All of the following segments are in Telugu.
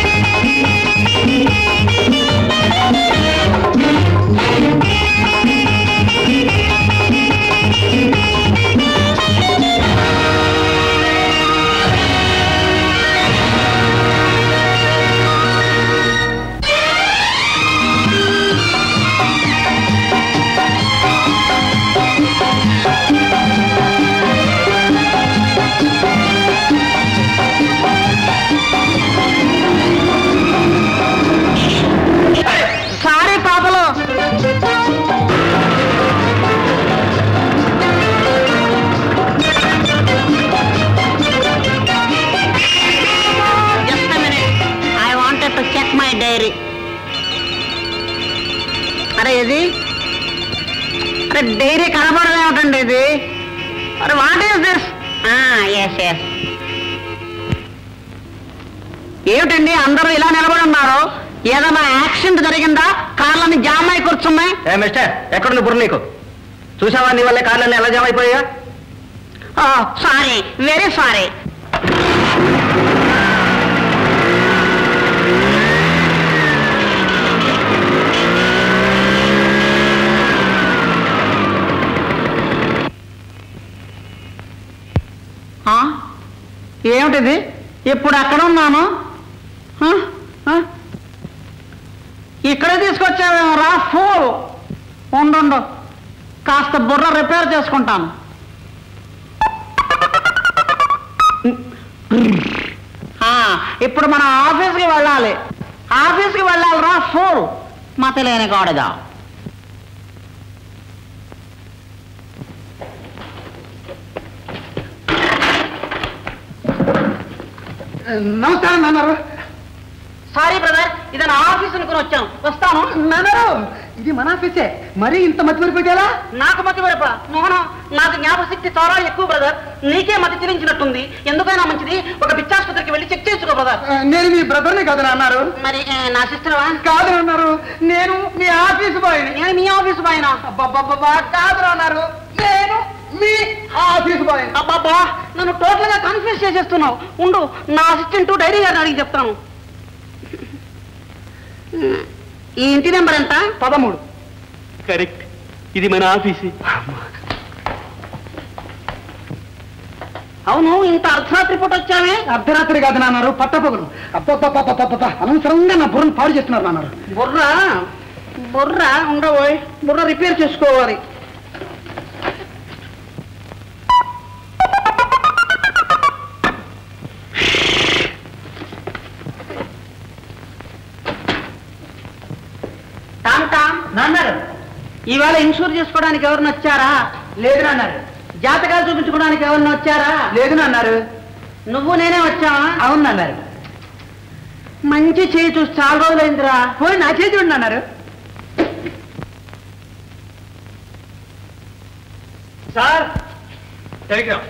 సారీ పాపలు just minute I wanted to check my diary అరే ఇది అరే డైరీ కనపడదు ఏమిటండి ఇది అరే what is this yes yes ఏమిటండి అందరూ ఇలా నిలబడి ఉన్నారు ఏదైనా యాక్సిడెంట్ జరిగిందా కార్లని జామ్ అయి కూర్చున్నాయి ఏ మిస్టర్ ఎక్కడుంది బుర్ర నీకు చూసావా నీ వల్లే కార్లన్నీ ఎలా జామ్ అయిపోయా సారీ వెరీ సారీ ఏమిటిది ఇప్పుడు అక్కడ ఉన్నాను ఆ? ఆ? ఇక్కడే తీసుకొచ్చావేమో రా ఫోల్ ఉండు కాస్త బుర్ర రిపేర్ చేసుకుంటాను ఆ, ఇప్పుడు మనం ఆఫీస్కి వెళ్ళాలి ఆఫీస్కి వెళ్ళాలి రా ఫోల్ మతలేని గాడిదా నమస్కారం నాన్నారు సారీ బ్రదర్ ఇది నా ఆఫీస్ అనుకుని వచ్చాను వస్తాను నాన్నారు ఇది మన ఆఫీసే మరీ ఇంత మతి వరిపోయేలా నాకు మతి వరప మోహన నాకు జ్ఞాపశక్తి చాలా ఎక్కువ బ్రదర్ నీకే మతి చెల్లించినట్టుంది ఎందుకైనా మంచిది ఒక పిచ్చాసుపత్రికి వెళ్ళి చెక్ చేసుకో బ్రదర్ నేను మీ బ్రదర్ని కదా అన్నారు మరి ఏ, నా సిస్టర్వా కాదు అన్నారు నేను మీ ఆఫీస్ బాయ్ నేను మీ ఆఫీస్ బాయ్నా కాదు అన్నారు నేను మీ ఆఫీస్ బాయ్ అబ్బాబ్బా నన్ను టోటల్ గా కన్ఫ్యూజ్ చేసేస్తున్నావు ఉండు నా అసిస్టెంట్ డైరీ గారిని అడిగి చెప్తాను ఈ ఇంటి నెంబర్ ఎంత పదమూడు కరెక్ట్ ఇది మన ఆఫీసు అవును ఇంత అర్ధరాత్రి పూట వచ్చావే అర్ధరాత్రి కాదు నాన్నారు పట్టపగలు అబ్బబ్బబ్బబ్బబ్బ అనవసరంగా నా బుర్రను పాడు చేస్తున్నారు నాన్నారు బుర్ర బుర్ర ఉండబోయ్ బుర్ర రిపేర్ చేసుకోవాలి టామ్ టామ్ నాన్నారు ఇవాళ ఇన్సూర్ చేసుకోవడానికి ఎవరిని వచ్చారా లేదు నాన్నారు జాతకాలు చూపించుకోవడానికి ఎవరిని వచ్చారా లేదు నాన్నారు నువ్వు నేనే వచ్చావా అవును నాన్నారు మంచి చేయి చూసి చాలా రోజులైందిరా పోయి నా చేతి ఉండి అన్నారు సార్ టెలిగ్రామ్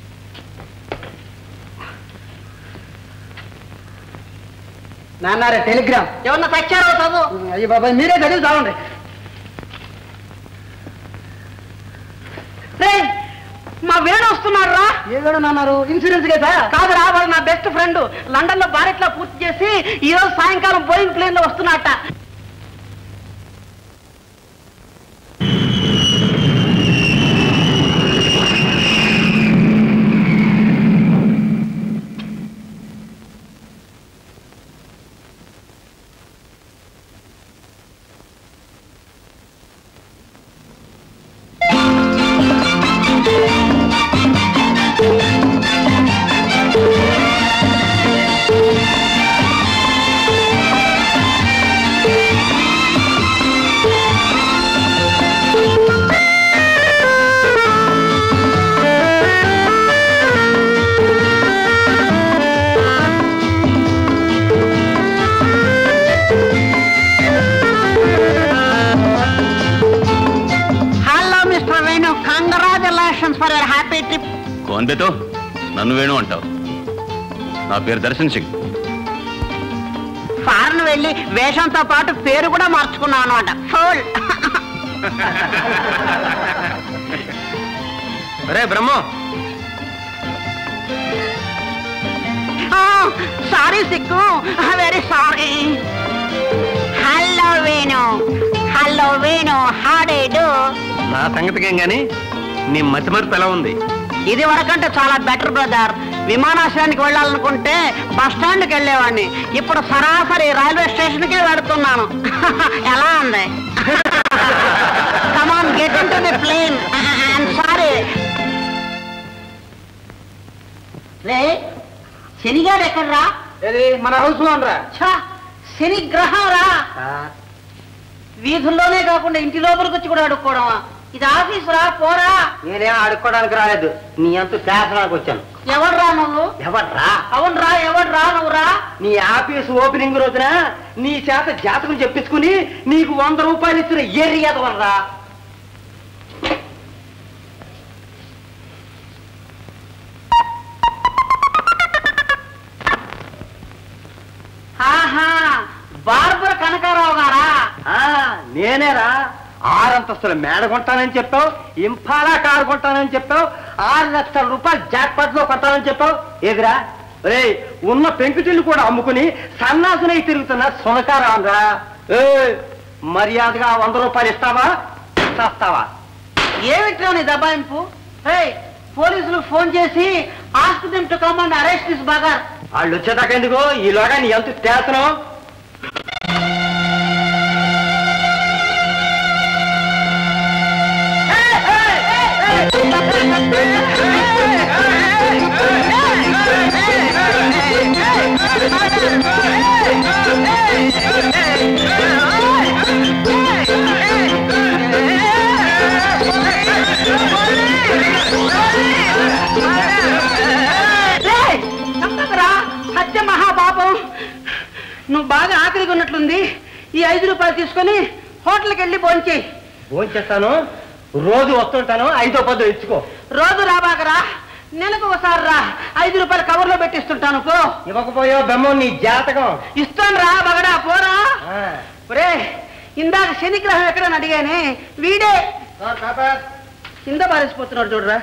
నాన్నారే టెలిగ్రామ్ ఎవరన్నా చచ్చారో చదువు అయ్యి బాబాయ్ మీరే చదివి చావండి రేయ్, మా వేణు వస్తున్నాడు రా ఏదో నాన్నారు ఇన్సూరెన్స్ కదా కాదురా వాడు నా బెస్ట్ ఫ్రెండ్ లండన్ లో బారెట్ లో పూర్తి చేసి ఈ రోజు సాయంకాలం బోయింగ్ ప్లేన్ లో వస్తున్నట్ట hello mister Venu congratulations for your happy trip కోన్ బేతో నన్ను వేణు అంటావు నా పేరు దర్శన్ సింగ్ ఫారెన్ వెళ్ళి వేషంతో పాటు పేరు కూడా మార్చుకున్నాం అనమాట ఫోల్ అరే బ్రహ్మ సారీ సిక్కు very sorry hello Venu hello Venu హాడేడు నా సంగతికేం గాని నీ మతిమరుపు ఎలా ఉంది ఇది వరకంటే చాలా బెటర్ బ్రదర్ విమానాశ్రయానికి వెళ్ళాలనుకుంటే బస్ స్టాండ్కి వెళ్ళేవాడిని ఇప్పుడు సరాసరి రైల్వే స్టేషన్కే వెళుతున్నాను ఎలా ఉంది come on get into the plane sorry రే శనిగాడు ఎక్కడ్రా ఏది మన హౌస్ లో రా ఛా, శని గ్రహం రా వీధుల్లోనే కాకుండా ఇంటి లోపలికి వచ్చి కూడా అడుక్కోవడమా ఇది ఆఫీస్ రా పోరా నేనేం ఆడుకోవడానికి రాలేదు నీ అంత శాసనానికి వచ్చాను ఎవడ్రా నువ్వు ఎవర్రా అవునరా ఎవడ్రా నువ్వురా నీ ఆఫీస్ ఓపెనింగ్ రోజున నీ చేత జాతకం చెప్పించుకుని నీకు వంద రూపాయలు ఇచ్చిన ఏరియా వర్రా ఆహా బార్బర్ కనకారావు గారా ఆ, నేనేరా ఆరంతస్తుల మేడ కొంటానని చెప్పావు ఇంఫాలా కారు కొంటానని చెప్పావు ఆరు లక్షల రూపాయలు జాక్పాట్ లో కొంటానని చెప్పావు ఏదిరా రే ఉన్న పెంకుటిల్లు కూడా అమ్ముకుని సన్నాసునై తిరుగుతున్న సునకారాంగా ఏ మర్యాదగా వంద రూపాయలు ఇస్తావా చేస్తావా ఏమిట్రా నీ దబాయింపు హే పోలీసులు ఫోన్ చేసి ask them to come and arrest this bugger వాళ్ళు వచ్చేదాకా ఎందుకు ఈలోగా నీ ఎంత తేతనం రేయ్, చంపకురా సత్య మహాపాపం నువ్వు బాగా ఆకలిగా ఉన్నట్లుంది ఈ ఐదు రూపాయలు తీసుకొని హోటల్కి వెళ్ళి భోంచేయి ఫోన్ చేస్తాను రోజు వస్తుంటాను ఐదో పదో ఇచ్చుకో రోజు రాబాకరా నెలకు ఒకసారి రా ఐదు రూపాయలు కవర్లో పెట్టిస్తుంటాను పో ఇవ్వకపోయో బెమ్మం నీ జాతకం ఇస్తాను రా బగడా పోరా ఆ. ఒరే ఇందాక శనిగ్రహం ఎక్కడని అడిగానే వీడే కింద పారేసిపోతున్నాడు చూడరా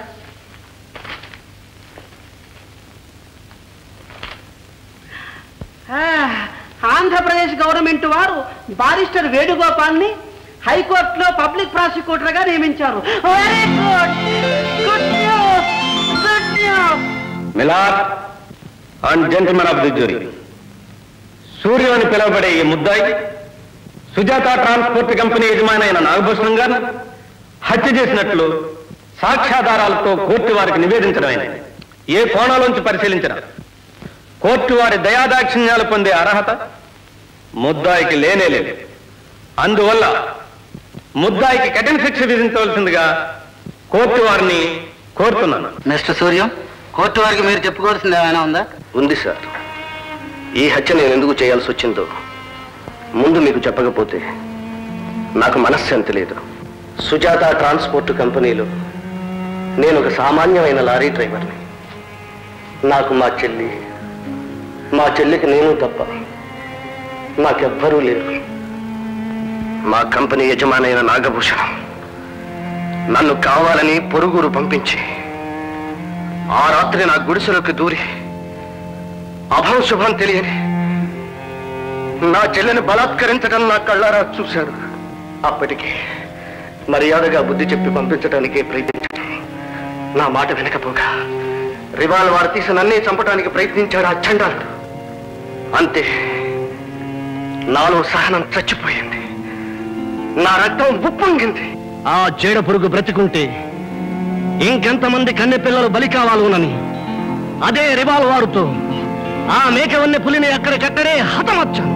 ఆ, ఆంధ్రప్రదేశ్ గవర్నమెంట్ వారు బారిస్టర్ వేణుగోపాల్ని హైకోర్టులో పబ్లిక్ ప్రాసిక్యూటర్ గా నియమించారు very good good news good news my lord and gentlemen of the jury Surya అని పిలువబడే ఈ ముద్దాయి సుజాత ట్రాన్స్పోర్ట్ కంపెనీ యజమాని అయిన నాగభూషణం గారు హత్య చేసినట్లు సాక్ష్యాధారాలతో కోర్టు వారికి నివేదించడమైనది ఏ కోణాలోంచి పరిశీలించిన కోర్టు వారి దయాదాక్షిణ్యాలు పొందే అర్హత ముద్దాయికి లేనే లేదు అందువల్ల ముద్దాయికి కఠిన శిక్ష విధించవలసిందిగా కోర్టు వారిని కోరుతున్నాను మిస్టర్ సూర్యం కోర్టు వారికి మీరు చెప్పుకోవాల్సింది ఏమైనా ఉందా ఉంది సార్ ఈ హత్య నేను ఎందుకు చేయాల్సి వచ్చిందో ముందు మీకు చెప్పకపోతే నాకు మనశ్శాంతి లేదు సుజాత ట్రాన్స్పోర్ట్ కంపెనీలో నేను ఒక సామాన్యమైన లారీ డ్రైవర్ని నాకు మా చెల్లి మా చెల్లికి నేను తప్ప నాకెవ్వరూ లేరు మా కంపెనీ యజమానైన నాగభూషణం నన్ను కావాలని పొరుగురు పంపించి ఆ రాత్రి నా గుడిసెలోకి దూరి అభం శుభం తెలియని నా చెల్లెని బలాత్కరించడం నా కళ్ళారా చూశాడు అప్పటికి మర్యాదగా బుద్ధి చెప్పి పంపించడానికే ప్రయత్నించాడు నా మాట వినకపోగా రివాల్వార్ తీసి నన్నే చంపడానికి ప్రయత్నించాడు ఆ చండాలుడు అంతే నాలో సహనం చచ్చిపోయింది నా రక్తం ఉప్పొంగింది ఆ చీడ పురుగు బ్రతికుంటే ఇంకెంతమంది కన్నె పిల్లలు బలి కావాలోనని అదే రివాల్వారుతో ఆ మేకవన్నె పులిని అక్కడికక్కడే హతమర్చాను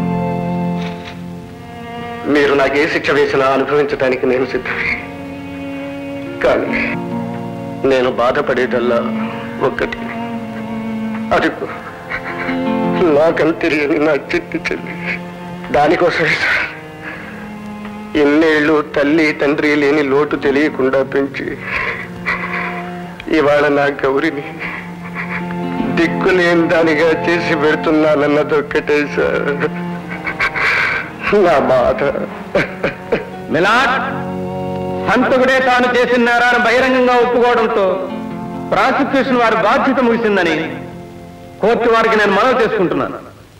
మీరు నాకు ఏ శిక్ష వేసినా అనుభవించడానికి నేను సిద్ధమే కానీ నేను బాధపడేటల్లా ఒక్కటి అదిగో నాకని తెలియని నా చిట్టి చెల్లి దానికోసమే సార్ ఎన్నేళ్ళు తల్లి తండ్రి లేని లోటు తెలియకుండా పెంచి ఇవాళ నా గౌరిని దిక్కులేని దానిగా చేసి పెడుతున్నానన్నదొక్కటే సార్ నా బాధ మిలాట్ హంతకుడే తాను చేసిన నేరాన్ని బహిరంగంగా ఒప్పుకోవడంతో ప్రాసిక్యూషన్ వారి బాధ్యత ముగిసిందని కోర్టు వారికి నేను మనవి చేసుకుంటున్నాను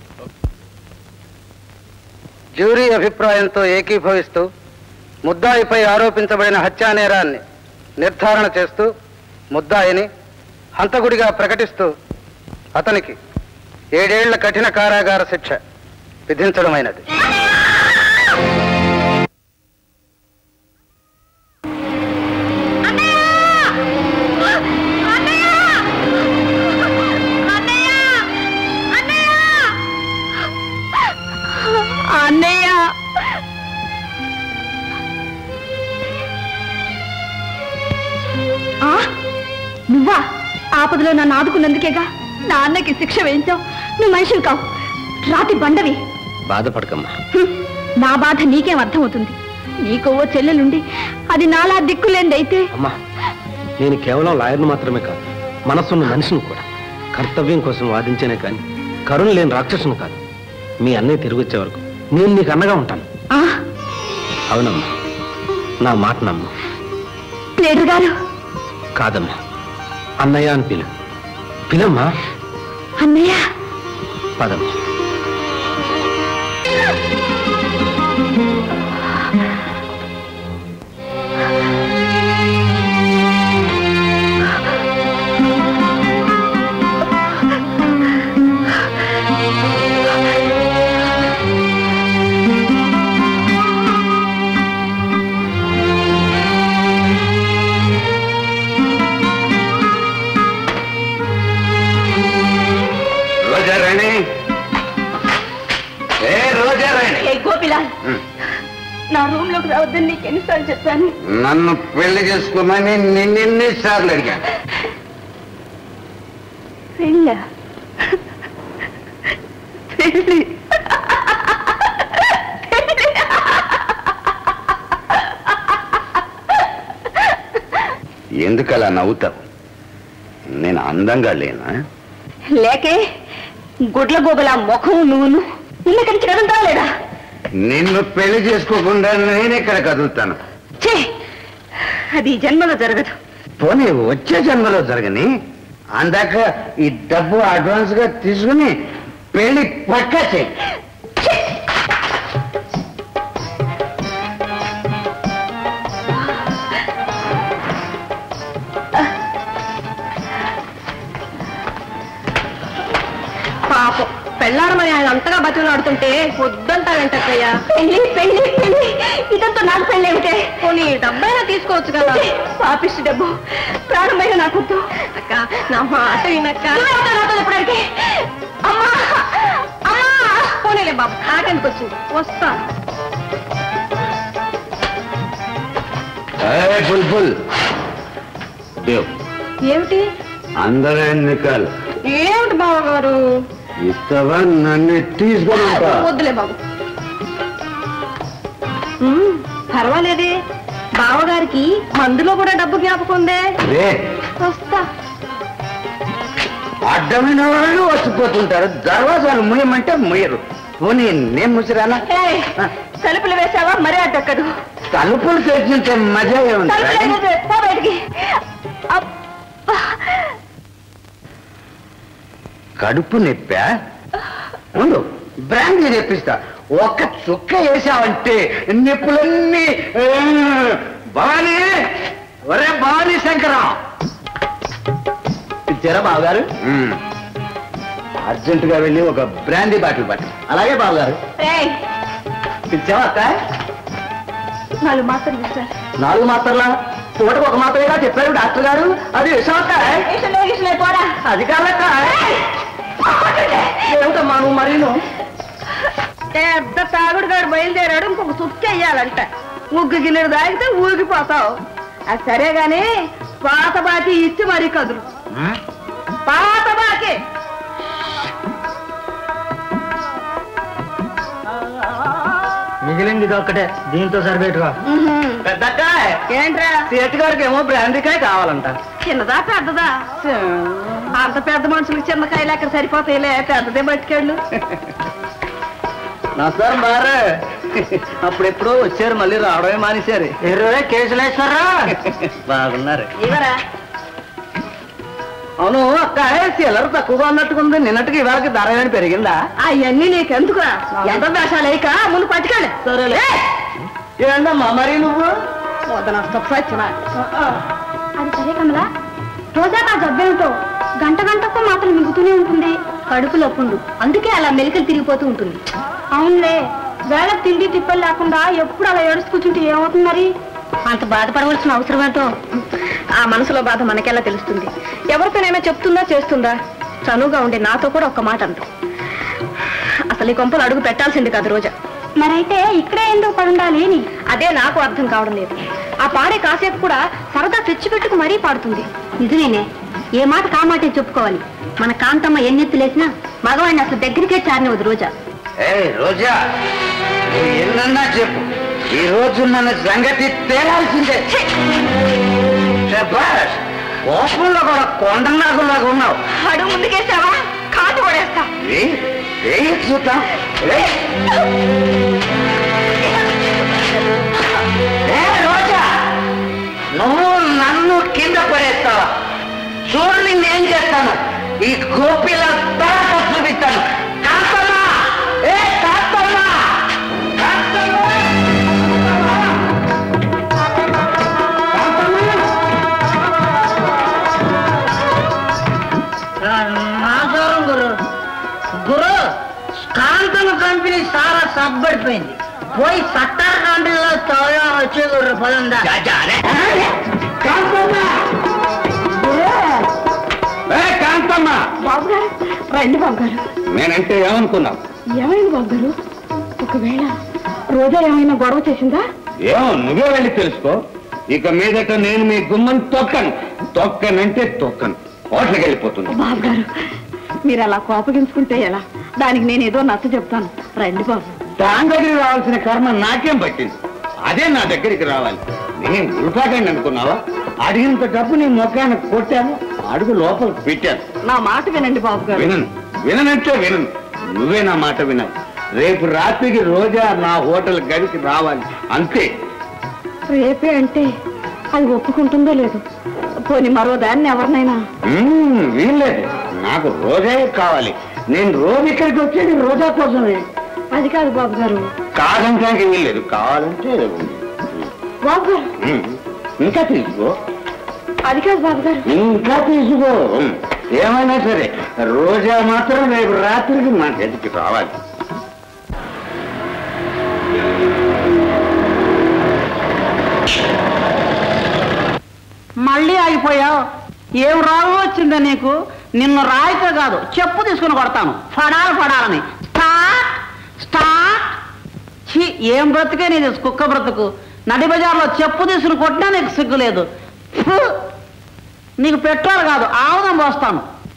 జ్యూరీ అభిప్రాయంతో ఏకీభవిస్తూ ముద్దాయిపై ఆరోపించబడిన హత్యా నేరాన్ని నిర్ధారణ చేస్తూ ముద్దాయిని హంతకుడిగా ప్రకటిస్తూ అతనికి ఏడేళ్ల కఠిన కారాగార శిక్ష విధించడమైనది అన్నయ్య నువ్వా ఆపదలో నన్ను ఆదుకున్నందుకేగా నా అన్నకి శిక్ష వేయించావు నువ్వు మనిషివి కావు రాతి బండవి బాధపడకమ్మా హ్మ్. నా బాధ నీకేం అర్థమవుతుంది నీకు ఓ చెల్లెలుండి అది నాలా దిక్కులేందైతే అమ్మా నేను కేవలం లాయర్ను మాత్రమే కాదు మనసున్న మనిషిని కూడా కర్తవ్యం కోసం వాదించేనే కానీ కరుణ లేని రాక్షసును కాదు మీ అన్నయ్య తిరిగి వచ్చే వరకు నేను నీకు అన్నగా ఉంటాను ఆ, అవునమ్మా నా మాట నమ్ము ప్లేడర్ గారు కాదమ్మా అన్నయ్య అని పిలు పిలమ్మా అన్నయ్య పదమ్మా రోజారాణి ఏ రోజారాణి ఏ గోపిలాల్ నా రూమ్ లోకి రావద్దని నీకు ఎన్నిసార్లు చెప్పాను నన్ను పెళ్లి చేసుకోమని నిన్నెన్నిసార్లు అడిగాను పెళ్ళ పెళ్ళి ఎందుకు అలా నవ్వుతావు నేను అందంగా లేనా లేకే గుడ్ల గోబల ముఖం నువ్వును నిన్న కంచి కదులుతా లేదా నిన్ను పెళ్లి చేసుకోకుండా నేను ఇక్కడ కదులుతాను ఛే అది ఈ జన్మలో జరగదు పోనీ వచ్చే జన్మలో జరగని అందాక ఈ డబ్బు అడ్వాన్స్ గా తీసుకుని పెళ్లి పక్కా చేయి పాపం పెళ్ళాడమని ఆయన అంతగా బతులాడుతుంటే వద్దంటావేంటక్కయ్యా పెళ్లి పెళ్లి పెళ్లి ఇదంతా నాకు పెళ్లి ఏమిటే పోనీ డబ్బైనా తీసుకోవచ్చు కదా పాపిష్టి డబ్బు ప్రాణమైన నాకు వద్దు అక్క నా మాట వినక్క నాతో ఎప్పటికి అమ్మా అమ్మా పోనీలే బాబు నాకెందుకు వచ్చింది వస్తా బుల్బుల్ దేవ్ ఏమిటి అందరూ ఎన్నికలు ఏమిటి బావగారు ఇస్తావా నన్ను తీసుకొని ఉంటా వద్దులే బాబు ఉమ్, పర్వాలేదే బావగారికి మందులో కూడా డబ్బు జ్ఞాపకం ఉందే రే వస్తా అడ్డమైన వాళ్ళు వచ్చిపోతుంటారు దర్వాజాలు ముయ్యమంటే ముయ్యరు పోనీ నేను ముసిరానా ఏయ్, తలుపులు వేసావా మరీ అడ్డక్కదు తలుపులు తెచ్చింటే మజా ఏముంది తలుపులు వేసేది, పో బయటికి అబ్బా. కడుపు నొప్పా ఉండు బ్రాండీ తెప్పిస్తా ఒక్క చుక్క వేసావంటే నొప్పులన్నీ ఆ, భవానీ ఒరే భవానీ శంకరం ఇచ్చారా బావగారు అర్జెంట్ గా వెళ్ళి ఒక బ్రాందీ బాటిల్ పట్టు అలాగే బావగారు ఏయ్, పిలిచావా అక్క నాలుగు మాత్రం ఇస్తారు నాలుగు మాత్రలా పూటకు ఒక మాత్రమేగా చెప్పారు డాక్టర్ గారు అది విషం అక్క ఇష్టలే ఇష్టలే పోరా అది కాదక్క ఏమిటమ్మా నువ్వు మరీను పెద్ద తాగుడు గారు బయలుదేరాడు ఇంకొక సుక్కి అయ్యాలంట ముగ్గు గిన్నెడు తాగితే ఊగిపోతావు అది సరే గాని పాత బాకీ ఇచ్చి మరీ కదులు పాత బాకీ మిగిలింది ఇది ఒక్కటే దీంతో సరిపెట్టుకో పెద్దక్క ఏంట్రా సేటు గారికి ఏమో బ్రాందీకాయ కావాలంట చిన్నదా పెద్దదా అంత పెద్ద మనుషులకి చిన్న కాయలు ఎక్కడ సరిపోతాయిలే పెద్దదే పట్టుకెళ్ళు నమస్కారం బారు అప్పుడెప్పుడో వచ్చారు మళ్ళీ రావడమే మానేశారు ఇరవై కేసులేస్తారా బాగున్నారు ఇవరా అవును అక్క సీలర్ తక్కువగా ఉన్నట్టుకుంది నిన్నటికి ఇవాళకి ధర ఏమైనా పెరిగిందా అవన్నీ నీకెందుకురా ఎంత వేషాలు వేయక ముందు పట్టుకెళ్ళి సరేలే ఏంటమ్మా మరి నువ్వు సచ్చిన అది సరే కమలా రోజా ఆ జబ్బేమిటో గంట గంటకు మాత్రం మిగుతూనే ఉంటుంది కడుపు నొప్పుండు అందుకే అలా మెలికలు తిరిగిపోతూ ఉంటుంది అవునులే వేళ తిండి తిప్పలు లేకుండా ఎప్పుడు అలా ఏడుస్తూ కూర్చుంటే ఏమవుతుంది మరి అంత బాధపడవలసిన అవసరం ఏంటో ఆ మనసులో బాధ మనకెలా తెలుస్తుంది ఎవరితోనైనా చెప్తుందా చేస్తుందా చనువుగా ఉండే నాతో కూడా ఒక్క మాట అంట అసలు ఈ కొంపలు అడుగు పెట్టాల్సింది కాదు రోజా మరైతే ఇక్కడే ఎందుకు పడుండాలి అని అదే నాకు అర్థం కావడం లేదు ఆ పాడే కాసేపు కూడా సరదా తెచ్చిపెట్టుకు మరీ పాడుతుంది నిజమేనే ఏ మాట కామాటే చెప్పుకోవాలి మన కాంతమ్మ ఎన్నెత్తులేసినా మగవాడిని అసలు దగ్గరికే చారినవద్దు రోజా ఏ రోజా నువ్వు ఎన్నన్నా చెప్పు ఈ రోజు మన సంగతి తేలాల్సిందే శభాష్ కోపంలో కూడా కొండనాగులాగా ఉన్నావు అడుగు ముందుకేసావా కాటు పడేస్తా ఏయ్, ఏయ్ చూద్దాం ఏయ్. ఏ రోజా నువ్వు నన్ను కింద పడేస్తావా చూడు నేనేం చేస్తాను ఈ గోపిల తర్వాత చూపిస్తాను కాంతమ్మా ఏ కాంతమ్మా కాంతమ్మా నమస్కారం గురు గురు కాంతమ కంపెనీ సారా సబ్బడిపోయింది పోయి సట్టార్ కంపెనీలో తోగా వచ్చే గురు పదందా ఏ కాంతమ్మ బాబు గారు రండి బాబు గారు నేనంటే ఏమనుకున్నావు ఏమైంది బాబు గారు ఒకవేళ రోజా ఏమైనా గొడవ చేసిందా ఏమో నువ్వే వెళ్ళి తెలుసుకో ఇక మీదట నేను మీ గుమ్మని తొక్కను తొక్కనంటే తొక్కను హోటల్కి వెళ్ళిపోతుంది బాబు గారు మీరు అలా కోపగించుకుంటే ఎలా దానికి నేను ఏదో నచ్చ చెప్తాను రండి బాబు దాని దగ్గరికి రావాల్సిన కర్మ నాకేం పట్టింది అదే నా దగ్గరికి రావాలి నేను ఉల్పాటండి అనుకున్నావా అడిగినంత డబ్బు నీ మొక్కాన్ని కొట్టాను అడుగు లోపలికి పెట్టాను నా మాట వినండి బాబు గారు వినను విననంటే వినను నువ్వే నా మాట వినాలి రేపు రాత్రికి రోజా నా హోటల్ గదికి రావాలి అంతే రేపే అంటే అది ఒప్పుకుంటుందో లేదు పోని మరో దాన్ని ఎవరినైనా మ్మ్, వీల్లేదు నాకు రోజే కావాలి నేను రోజు ఇక్కడికి వచ్చేది రోజా కోసమే అది కాదు బాబు గారు కాదంటానికి వీల్లేదు కావాలంటే బాబు గారు మ్మ్, ఇంకా తీసుకో అది కాదు బాబు గారు ఇంకా తీసుకో మ్మ్, ఏమైనా సరే రోజా మాత్రం రేపు రాత్రికి మా గదికి రావాలి మళ్ళీ ఆగిపోయావు ఏం రావు వచ్చిందా నీకు నిన్ను రాయితే కాదు చెప్పు తీసుకుని కొడతాను ఫడాలు ఫడాలని స్టార్ట్ స్టార్ట్ ఛీ ఏం బ్రతుకే నీది కుక్క బ్రతుకు నడి బజార్లో చెప్పు తీసుకుని కొట్టినా నీకు సిగ్గులేదు ఫు! నీకు పెట్రోల్ కాదు ఆవుదం పోస్తాను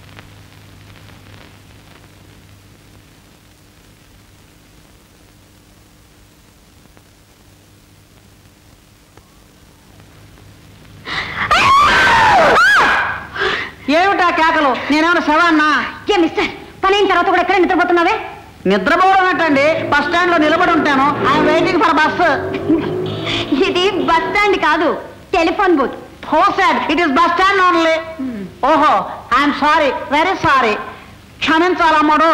ఏమిటా కేకలు నేనేమైనా శవాన్నా ఏ మిస్టర్ పని అయిన తర్వాత కూడా ఎక్కడ నిద్రపోతున్నావే నిద్రపోవడమేటండి బస్ స్టాండ్ లో నిలబడి ఉంటాను ఐఎమ్ వెయిటింగ్ ఫర్ బస్ ఇది బస్ స్టాండ్ కాదు టెలిఫోన్ బూత్ హో సాడ్ it is bus stand only ఓహో ఐఎమ్ సారీ వెరీ సారీ క్షమించాలమ్మడు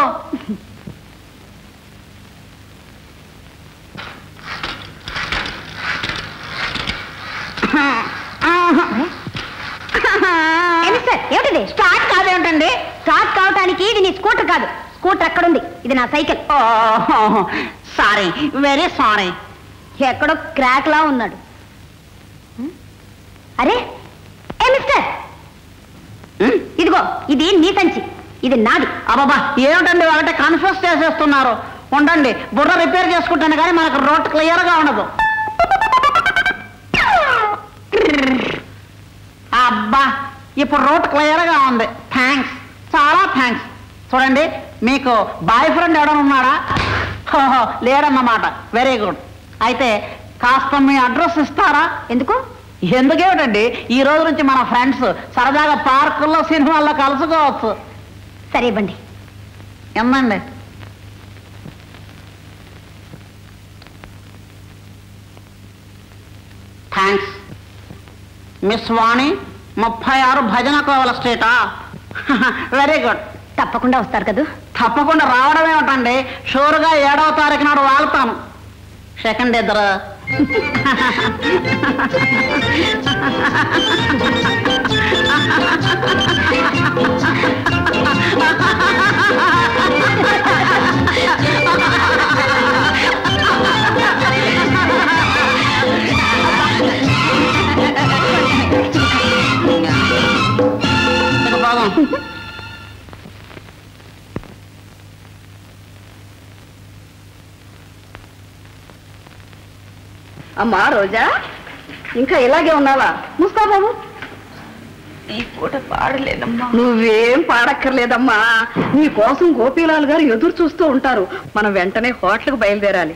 మిస్టర్ ఏమిటిది స్టార్ట్ కాదేమిటండి స్టార్ట్ కావటానికి ఇది నీ స్కూటర్ కాదు స్కూటర్ ఎక్కడుంది ఇది నా సైకిల్ సారీ వెరీ సారీ ఎక్కడో క్రాక్ లా ఉన్నాడు హ్మ్? అరే ఏ మిస్టర్ హ్మ్, ఇదిగో ఇది నీ సంచి ఇది నాది అబ్బాబా ఏమిటండి ఒకటే కన్ఫ్యూజ్ చేసేస్తున్నారు ఉండండి బుర్ర రిపేర్ చేసుకుంటాను కానీ మనకు రోడ్ క్లియర్ గా ఉండదు అబ్బా ఇప్పుడు రోడ్ క్లియర్ గా ఉంది థ్యాంక్స్ చాలా థ్యాంక్స్ చూడండి మీకు బాయ్ ఫ్రెండ్ ఎవడన్నా ఉన్నాడా ఓహో లేడన్నమాట వెరీ గుడ్ అయితే కాస్త మీ అడ్రస్ ఇస్తారా ఎందుకు ఎందుకేమిటండి ఈ రోజు నుంచి మన ఫ్రెండ్స్ సరదాగా పార్కుల్లో సినిమాల్లో కలుసుకోవచ్చు సరే ఇవ్వండి ఎందండి థ్యాంక్స్ మిస్ వాణి ముప్పై ఆరు భజన కోవల స్ట్రీటా వెరీ గుడ్ తప్పకుండా వస్తారు కదా తప్పకుండా రావడం ఏమిటండి షూర్గా ఏడవ తారీఖు నాడు వాళ్తాను సెకండ్ ఇద్దరు ఇక పోదాం అమ్మా రోజా ఇంకా ఇలాగే ఉన్నావా ముస్తా బాబు ఈ పూట పాడలేదమ్మా నువ్వేం పాడక్కర్లేదమ్మా నీ కోసం గోపీలాల్ గారు ఎదురు చూస్తూ ఉంటారు మనం వెంటనే హోటల్కి బయలుదేరాలి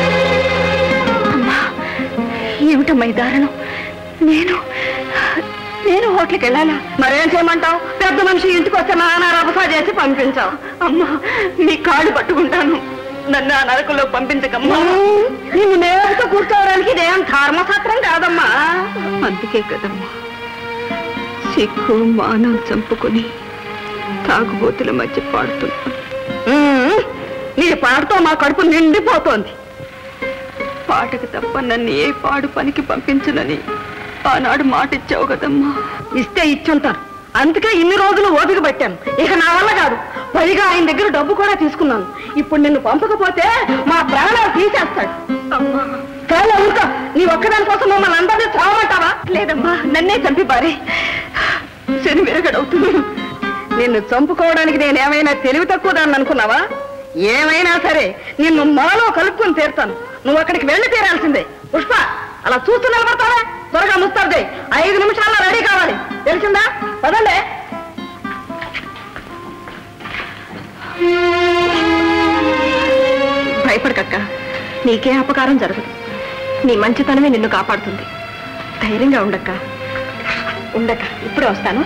ఏమిటమ్మా ఈ దారుణం నేను నేను హోటల్కి వెళ్ళాలా మరేం చేయమంటావు పెద్ద మనిషి ఇంటికి వచ్చి నాన్న రభసా చేసి పంపించావు అమ్మా మీ కాళ్ళు పట్టుకుంటాను నన్ను ఆ నరకంలో పంపించకమ్మా నిన్ను నేరుగా కూర్చోవడానికి ఇదేం ధర్మసత్రం కాదమ్మా అందుకే కదమ్మా సిగ్గు మానం చంపుకొని తాగుబోతుల మధ్య పాడుతున్నాను ఉమ్, నీ పాటతో మా కడుపు నిండిపోతోంది పాటకు తప్ప నన్ను ఏ పాడు పనికి పంపించనని ఆనాడు మాటిచ్చావు కదమ్మా ఇస్తే ఇచ్చుంటాను అందుకే ఇన్ని రోజులు ఓపిక పెట్టాను ఇక నా వల్ల కాదు పైగా ఆయన దగ్గర డబ్బు కూడా తీసుకున్నాను ఇప్పుడు నిన్ను పంపకపోతే మా ప్రాణాలు తీసేస్తాడు అమ్మా చాలా ఊరుకో నీ ఒక్కదాని కోసం మమ్మల్ని అందరినీ చావమంటావా లేదమ్మా నన్నే చంపి పారే శని విరగడవుతుంది నిన్ను చంపుకోవడానికి నేనేమైనా తెలివి తక్కువ దాన్ని అనుకున్నావా ఏమైనా సరే నిన్ను మాలో కలుపుకొని తీరుతాను నువ్వు అక్కడికి వెళ్ళి తీరాల్సిందే పుష్ప అలా చూస్తూ నిలబడతావా త్వరగా ముస్తాబ్ చేయి ఐదు నిమిషాల్లో రెడీ కావాలి తెలిసిందా పదండి భయపడకక్క నీకే అపకారం జరగదు నీ మంచితనమే నిన్ను కాపాడుతుంది ధైర్యంగా ఉండక్క ఉండక్క ఇప్పుడే వస్తాను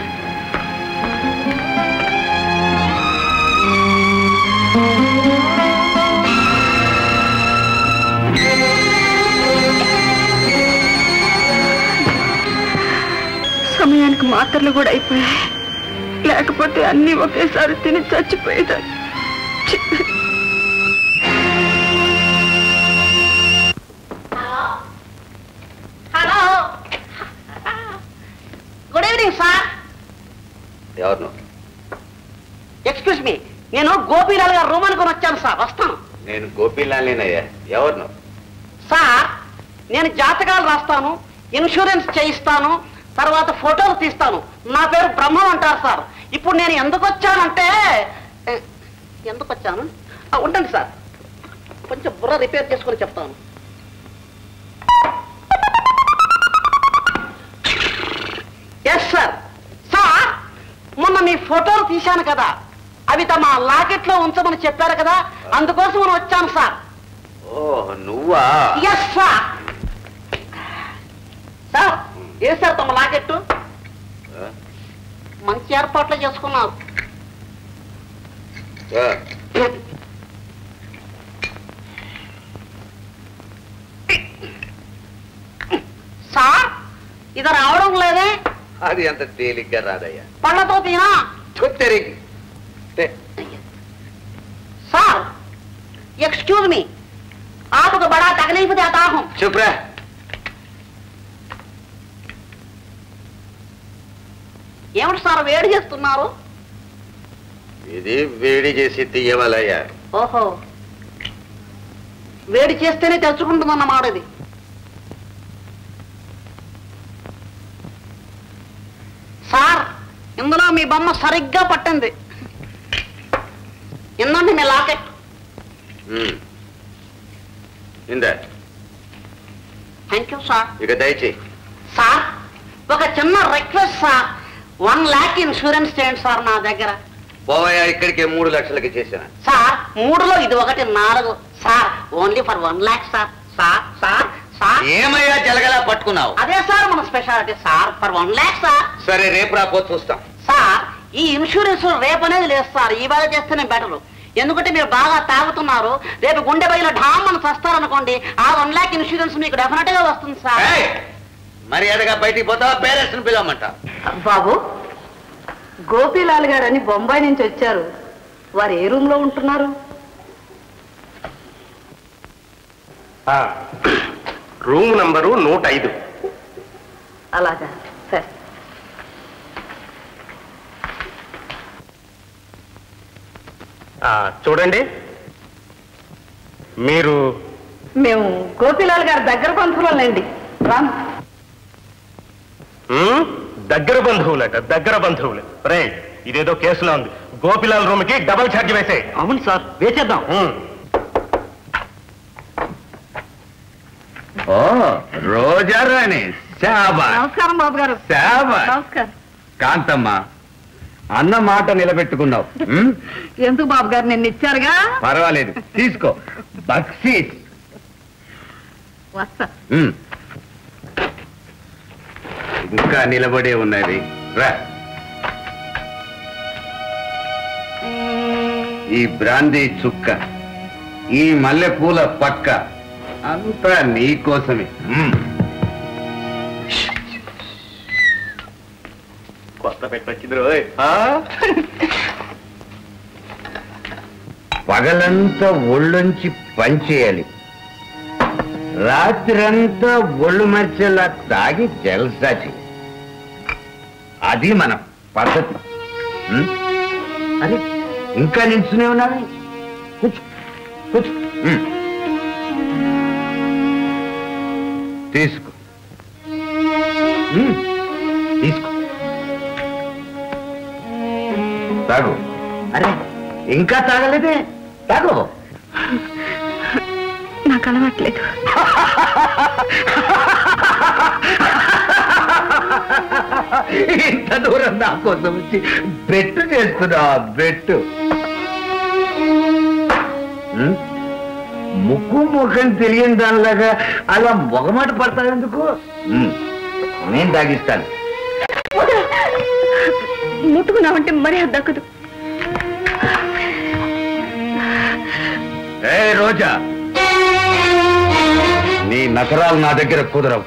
సమయానికి మాత్రలు కూడా అయిపోయాయి లేకపోతే అన్నీ ఒకేసారి తిని చచ్చిపోయేదాన్ని ఛీ! హలో గుడ్ ఈవినింగ్ సార్ ఎవరు నువ్వు? ఎక్స్క్యూజ్ మీ నేను గోపీలాల్ గారు రూమ్ అనుకుని వచ్చాను సార్ వస్తాను నేను గోపీలాలేనయ్యా ఎవరు నువ్వు? సార్ నేను జాతకాలు రాస్తాను ఇన్సూరెన్స్ చేయిస్తాను తర్వాత ఫోటోలు తీస్తాను నా పేరు బ్రహ్మం అంటారు సార్ ఇప్పుడు నేను ఎందుకు వచ్చానంటే ఏ, ఎందుకు వచ్చాను ఆ, ఉండండి సార్ కొంచెం బుర్ర రిపేర్ చేసుకొని చెప్తాను ఎస్ సార్ సార్ మొన్న మీ ఫోటోలు తీశాను కదా అవి తమ లాకెట్లో ఉంచమని చెప్పారు కదా అందుకోసం మనం వచ్చాను సార్ ఓ నువ్వా ఎస్ సార్ సార్ ఏ సార్ తమ లాకెట్టు ఆ? మంచి ఏర్పాట్లు చేసుకున్నారు ఆ, సార్ ఇది రావడం లేదే అది అంత తేలిగ్గా రాదయ్యా పళ్ళతో తీనా చుట్టెరిగి సార్ एक्सक्यूज मी आपको बड़ा तकलीफ देता हूँ చుప్రా ఏమిటి సార్ వేడి చేస్తున్నారు ఇది వేడి చేసి తీయవలయ్యా ఓహో వేడి చేస్తేనే తెచ్చుకుంటుందన్నమాట ఇది సార్ ఇందులో మీ బొమ్మ సరిగ్గా పట్టింది ఇందండి మీ లాకెట్ ఉమ్. ఇందా థ్యాంక్ యూ సార్ ఇక దయచేయి సార్ ఒక చిన్న request sir one lakh insurance చేయండి సార్ నా దగ్గర పోవయ్యా ఇక్కడికే మూడు లక్షలకి చేసిన సార్ మూడులో ఇది ఒకటి నాలుగు sir only for one lakh sir sir sir sir ఏమయ్యా జలగలా పట్టుకున్నావు అదే సార్ మన speciality sir for one lakh sir సరే రేపు రాపో చూస్తాం సార్ ఈ ఇన్సూరెన్స్ రేపు అనేది లేదు సార్ ఈవేళ చేస్తేనే బెటర్ ఎందుకంటే మీరు బాగా తాగుతున్నారు రేపు గుండె బయలు ఢామ్ అని వస్తారనుకోండి ఆ వన్ ల్యాక్ ఇన్సూరెన్స్ మీకు డెఫినెట్ గా వస్తుంది సార్ ఏయ్! మర్యాదగా బయటికి పోతావా పేరెంట్స్ పిలవమంట బాబు గోపీలాల్ గారని బొంబాయి నుంచి వచ్చారు వారు ఏ రూమ్ లో ఉంటున్నారు రూమ్ నంబరు నూట ఐదు అలాగా సరే ఆ, చూడండి మీరు మేము గోపీలాల్ గారి దగ్గర బంధువులండి రామ్ ఉమ్, దగ్గర బంధువులట దగ్గర బంధువులు రే ఇదేదో కేసులో ఉంది గోపిలాల్ రూమ్ కి డబల్ ఛార్జ్ వేసే అవును సార్ వేసేద్దాం ఓ రోజా రాణి శాబా నమస్కారం బాబు గారు శాబా నమస్కారం కాంతమ్మ అన్న మాట నిలబెట్టుకున్నావు ఉమ్, ఎందుకు బాబు గారు నిన్న ఇచ్చారుగా పర్వాలేదు తీసుకో బక్సీస్ వస్తా ఉమ్. ఇంకా నిలబడే ఉన్నది రా ఈ బ్రాందీ చుక్క ఈ మల్లె పూల పక్క అంతా నీ కోసమే ఉమ్. కొత్త పెట్టొచ్చింది రోయ్ ఆ? పగలంతా ఒళ్ళొంచి పనిచేయాలి రాత్రంతా ఒళ్ళు మర్చేలా తాగి జల్సా చెయ్యి అది మన పద్ధతి ఉం? అరే ఇంకా నిల్చునే ఉన్నావే కూర్చో కూర్చో ఉం. తీసుకో ఉం. తీసుకో తాగు అరే ఇంకా తాగలేదే తాగు నాకు అలవాట్లేదు ఇంత దూరం నా కోసం వచ్చి బెట్టు చేస్తున్నా బెట్టు ఉం? ముక్కు ముఖం తెలియని దానిలాగా అలా మొగమాట పడతావెందుకు ఉం. నేను తాగిస్తాను ముట్టుకున్నావంటే మరీ అది దక్కదు ఏ రోజా నీ నకరాలు నా దగ్గర కుదరవు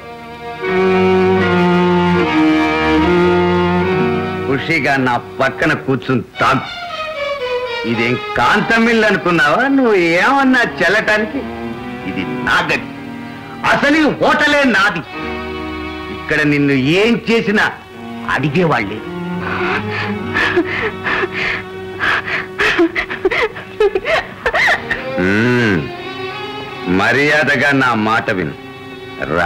ఖుషిగా నా పక్కన కూర్చుని తాగు ఇదేం కాంతమిల్లు అనుకున్నావా నువ్వు ఏమన్నా చెల్లటానికి ఇది నా గది అసలు ఈ హోటలే నాది ఇక్కడ నిన్ను ఏం చేసినా అడిగేవాళ్ళే మ్మ్. మర్యాదగా నా మాట విను రా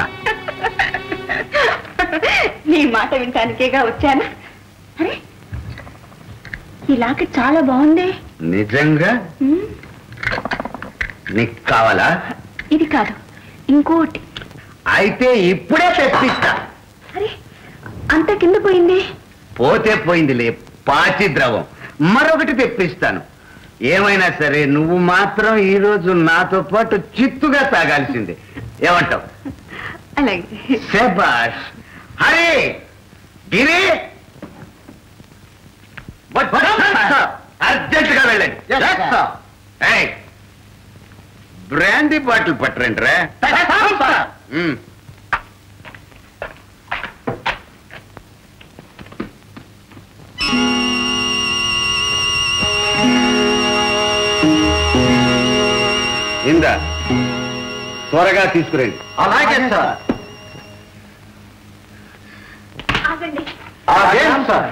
నీ మాట వినటానికేగా వచ్చాను అరే ఈ లాకెట్ చాలా బాగుంది నిజంగా ఉమ్, నీకు కావాలా ఇది కాదు ఇంకోటి అయితే ఇప్పుడే తెప్పిస్తా అరే అంత కింద పోయింది పోతే పోయిందిలే పాచి ద్రవం మరొకటి తెప్పిస్తాను ఏమైనా సరే నువ్వు మాత్రం ఈ రోజు నాతో పాటు చిత్తుగా తాగాల్సిందే ఏమంటావు అలాగే శబాష్ హరి గిరి అర్జెంట్ గా వెళ్ళండి ఏయ్, బ్రాందీ బాటిల్ పట్టరండి రా ఉమ్. ఇందా త్వరగా తీసుకురండి అలాగే సార్ ఆగండి అదేం సార్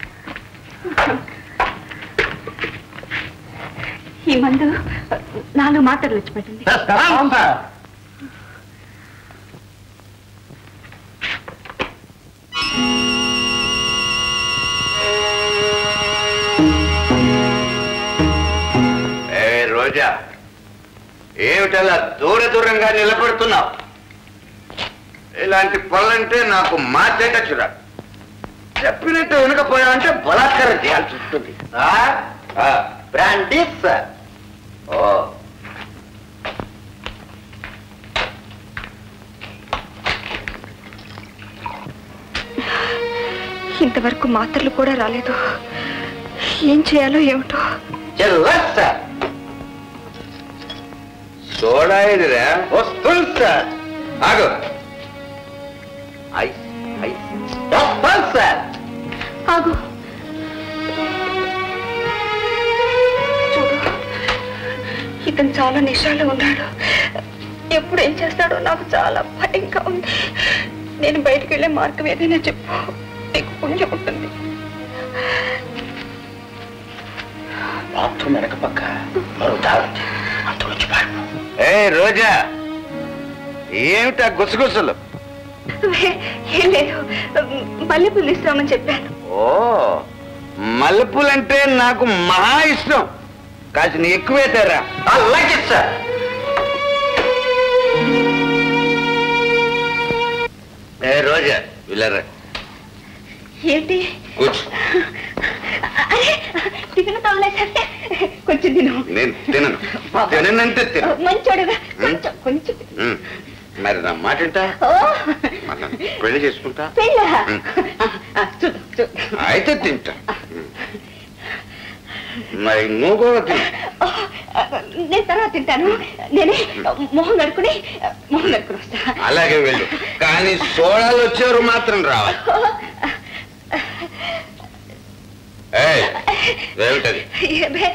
ఈ మందు నాలుగు మాటలు వచ్చి పెట్టండి అవును సార్ ఏ రోజా ఏమిటలా దూర దూరంగా నిలబడుతున్నావు ఇలాంటి పనులంటే నాకు మార్చేటచ్చురా చెప్పినట్టు వినకపోయావంటే బలాత్కారం చేయాల్సి వస్తుంది బ్రాండీ సార్ ఓ ఇంతవరకు మాత్రలు కూడా రాలేదు ఏం చేయాలో ఏమిటో చెల్లస్ సార్ సోడా ఇదిరా వస్తుంది సార్ ఆగు ఐస్ ఐస్ డబ్బల్ సార్ ఆగు ఇతను చాలా నిషాలో ఉన్నాడు ఎప్పుడు ఏం చేస్తాడో నాకు చాలా భయంగా ఉంది నేను బయటికి వెళ్ళే మార్గం ఏదైనా చెప్పు నీకు పుణ్యం ఉంటుంది బాత్రూమ్ వెనక పక్క మరో దారి అంతలోంచి ఏ రోజా ఏమిటా గుసగుసలు ఏం లేదు మల్లెపూలు ఇస్తామని చెప్పాను ఓ మల్లెపూలంటే నాకు మహా ఇష్టం కాసిన ఎక్కువే తెరా అలాగే సార్ ఏ రోజా వీళ్ళరా ఏంటి కూర్చో అరే టిఫిన్ తవ్వలేసంటే కొంచెం తిను నేను తినను తిననంటే తిన మంచోడుగా కొంచెం కొంచెం ఉమ్. మరి నా మాట వింటా? ఓ మన పెళ్లి చేసుకుంటా పెళ్ళ ఉమ్. చూడు చూడు అయితే తింటా ఉమ్. మరి నువ్వు కూడా తిను ఓ, నేను తర్వాత తింటాను నేనే మొహం కడుక్కుని మొహం కడుక్కుని వస్తా అలాగే వెళ్ళు కానీ సోడాలు వచ్చేవారు మాత్రం రావాలి ఏయ్, ఏమిటది ఏమే,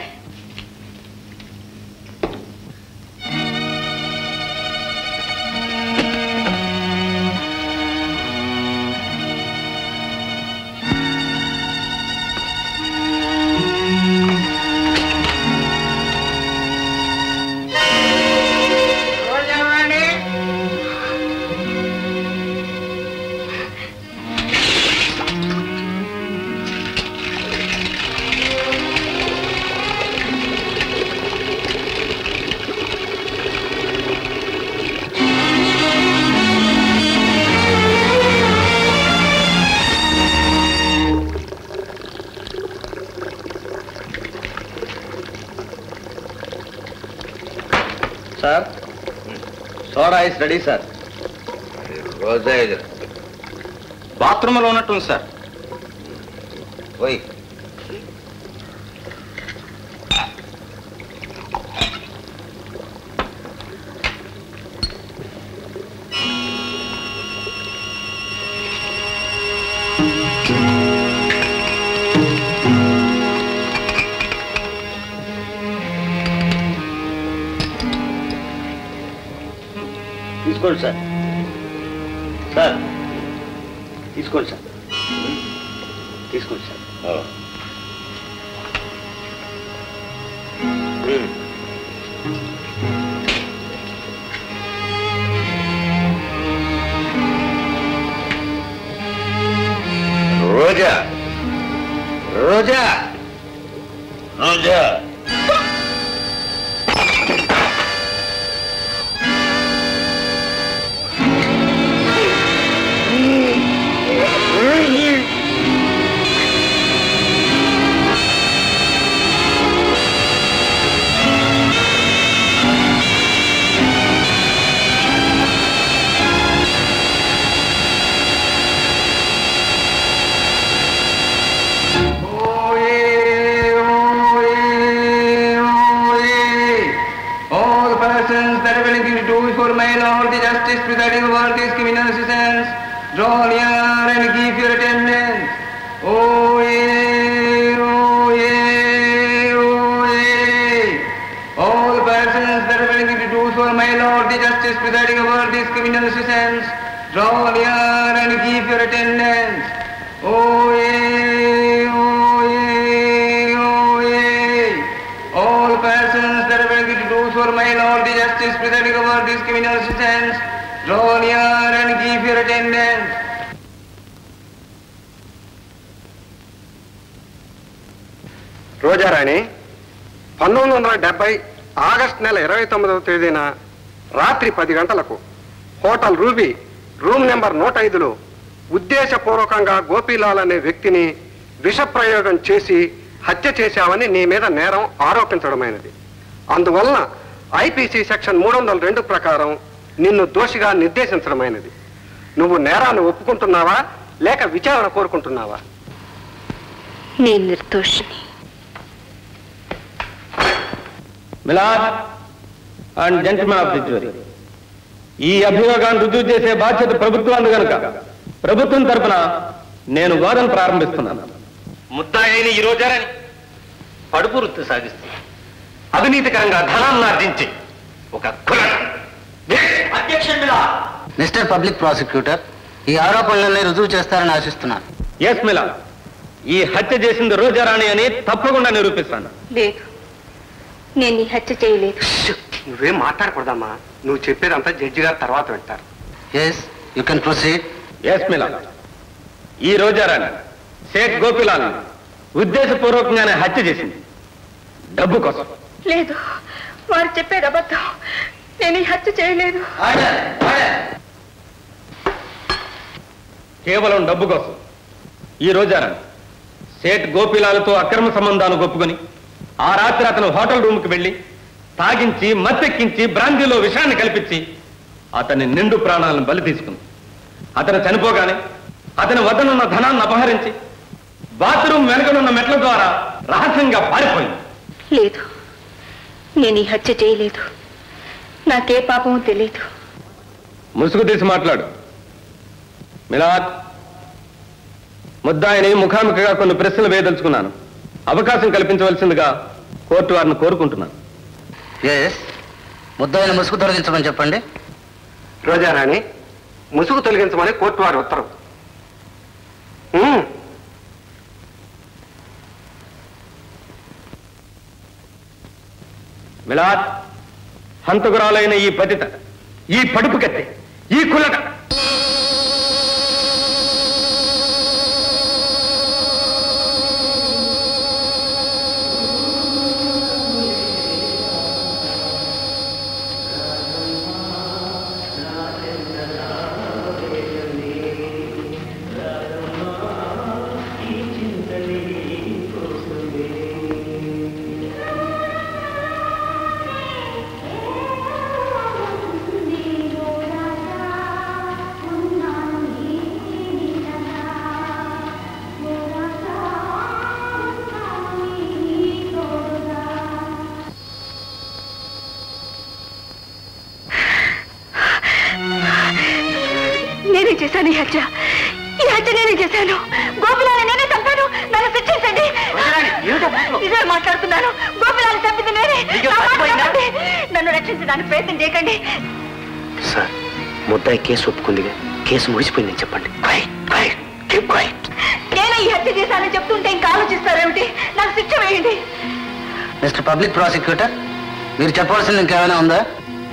sir soda ice ready sir Roja ఎదురు బాత్రూంలో ఉన్నట్టుంది సార్ పోయి తీసుకోండి సార్ సార్ తీసుకోండి సార్ తీసుకోండి sir Roja Roja Roja All persons that are willing to do for my Lord the justice presiding over this criminal assistance, draw near and give your attendance. Oh, yea, oh, yea, oh, yea. All persons that are willing to do for my Lord the justice presiding over this criminal assistance, draw near and give your attendance. Oh, yea, oh, yea, oh, yea. All persons that are willing to do for my Lord the justice presiding over this criminal assistance, draw near and give your attendance. Rojarani పంతొమ్మిది వందల డెబ్బై ఆగస్టు నెల ఇరవై తొమ్మిదవ తేదీన రాత్రి పది గంటలకు హోటల్ రూబీ రూమ్ నెంబర్ నూట ఐదులో ఉద్దేశపూర్వకంగా గోపీలాల్ అనే వ్యక్తిని విషప్రయోగం చేసి హత్య చేశావని నీ మీద నేరం ఆరోపించడమైనది అందువలన ఐపీసీ సెక్షన్ మూడు వందల రెండు ప్రకారం నిన్ను దోషిగా నిర్దేశించడమైనది నువ్వు నేరాన్ని ఒప్పుకుంటున్నావా లేక విచారణ కోరుకుంటున్నావా నేను నిర్దోషిని milord and gentlemen of the jury ఈ అభియోగాన్ని రుజువు చేసే బాధ్యత ప్రభుత్వాన్ని గనుక ప్రభుత్వం తరపున నేను వాదన ప్రారంభిస్తున్నాను ముద్దాయిని ఈ రోజారని పడుపు వృత్తి సాగిస్తుంది అవినీతికరంగా ధనాన్ని ఆర్జించి ఒక కుల మిస్టర్ పబ్లిక్ ప్రాసిక్యూటర్ ఈ ఆరోపణలన్నీ రుజువు చేస్తారని ఆశిస్తున్నాను ఎస్ మిలా ఈ హత్య చేసింది రోజారాణి అని తప్పకుండా నిరూపిస్తాను లేదు నేను ఈ హత్య చేయలేదు నువ్వేం మాట్లాడకూడదమ్మా నువ్వు చెప్పేదంతా జడ్జి గారు తర్వాత వింటారు yes you can proceed yes milord ఈ రోజారాణి షేక్ గోపిలాల్ ఉద్దేశపూర్వకంగానే హత్య చేసింది డబ్బు కోసం లేదు వారు చెప్పేది అబద్ధం నేను ఈ హత్య చేయలేదు కేవలం డబ్బు కోసం ఈ రోజారాణి సేట్ గోపిలాలతో అక్రమ సంబంధాలు ఒప్పుకొని ఆ రాత్రి అతను హోటల్ రూమ్కి వెళ్ళి తాగించి మత్తెక్కించి బ్రాంతిలో విషాన్ని కల్పించి అతని నిండు ప్రాణాలను బలి తీసుకుంది అతను చనిపోగానే అతని వద్దనున్న ధనాన్ని అపహరించి బాత్రూమ్ వెనకనున్న మెట్ల ద్వారా రహస్యంగా పారిపోయింది లేదు నేను ఈ హత్య చేయలేదు నాకే పాపమో తెలియదు ముసుగు తీసి మాట్లాడు మిలాద్ ముద్దాయిని ముఖాముఖిగా కొన్ని ప్రశ్నలు వేయదలుచుకున్నాను అవకాశం కల్పించవలసిందిగా కోర్టు వారిని కోరుకుంటున్నాను ఎస్ ముద్దాయిన ముసుగు తొలగించమని చెప్పండి రోజారాణి ముసుగు తొలగించమని కోర్టు వారి ఉత్తర్వు ఉమ్. మిలాద్ హంతకురాలైన ఈ పతిత ఈ పడుపు కత్తి ఈ కులట నేనే చేశాను ఈ హత్య ఈ హత్య నేనే చేశాను గోపిలాన్ని నేనే చంపాను నన్ను శిక్షించండి నిజమే మాట్లాడుతున్నాను గోపిలాన్ని చంపింది నేనే నా మాట నమ్మండి. నన్ను రక్షించడానికి ప్రయత్నం చేయకండి సార్ ముద్దాయి కేసు ఒప్పుకుందిగా కేసు ముగిసిపోయిందని చెప్పండి నేనే ఈ హత్య చేశానని చెప్తుంటే ఇంకా ఆలోచిస్తారేమిటి నాకు శిక్ష వేయండి మిస్టర్ పబ్లిక్ ప్రాసిక్యూటర్ మీరు చెప్పవలసింది ఇంకేమైనా ఉందా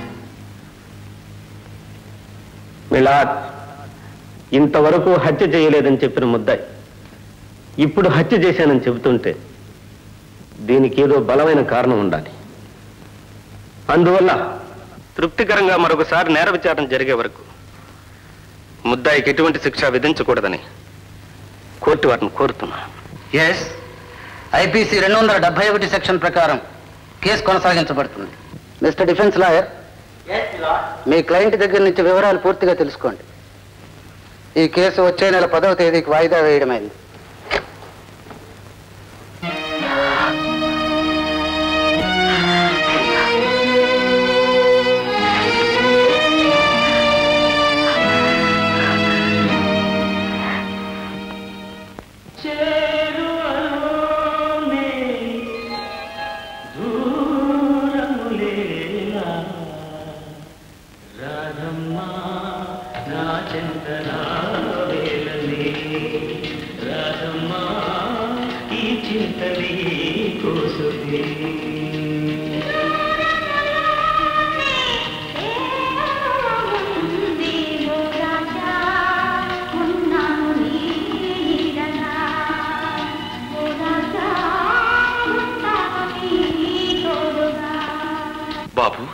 మిలాద్ ఇంతవరకు హత్య చేయలేదని చెప్పిన ముద్దాయి ఇప్పుడు హత్య చేశానని చెబుతుంటే దీనికి ఏదో బలమైన కారణం ఉండాలి అందువల్ల తృప్తికరంగా మరొకసారి నేర విచారణ జరిగే వరకు ముద్దాయికి ఎటువంటి శిక్ష విధించకూడదని కోర్టు వారిని కోరుతున్నా ఎస్ ఐపీసీ రెండు వందల డెబ్బై ఒకటి సెక్షన్ ప్రకారం కేసు కొనసాగించబడుతుంది మిస్టర్ డిఫెన్స్ లాయర్ మీ క్లయింట్ దగ్గర నుంచి వివరాలు పూర్తిగా తెలుసుకోండి ఈ కేసు వచ్చే నెల పదవ తేదీకి వాయిదా వేయడమైంది బాబు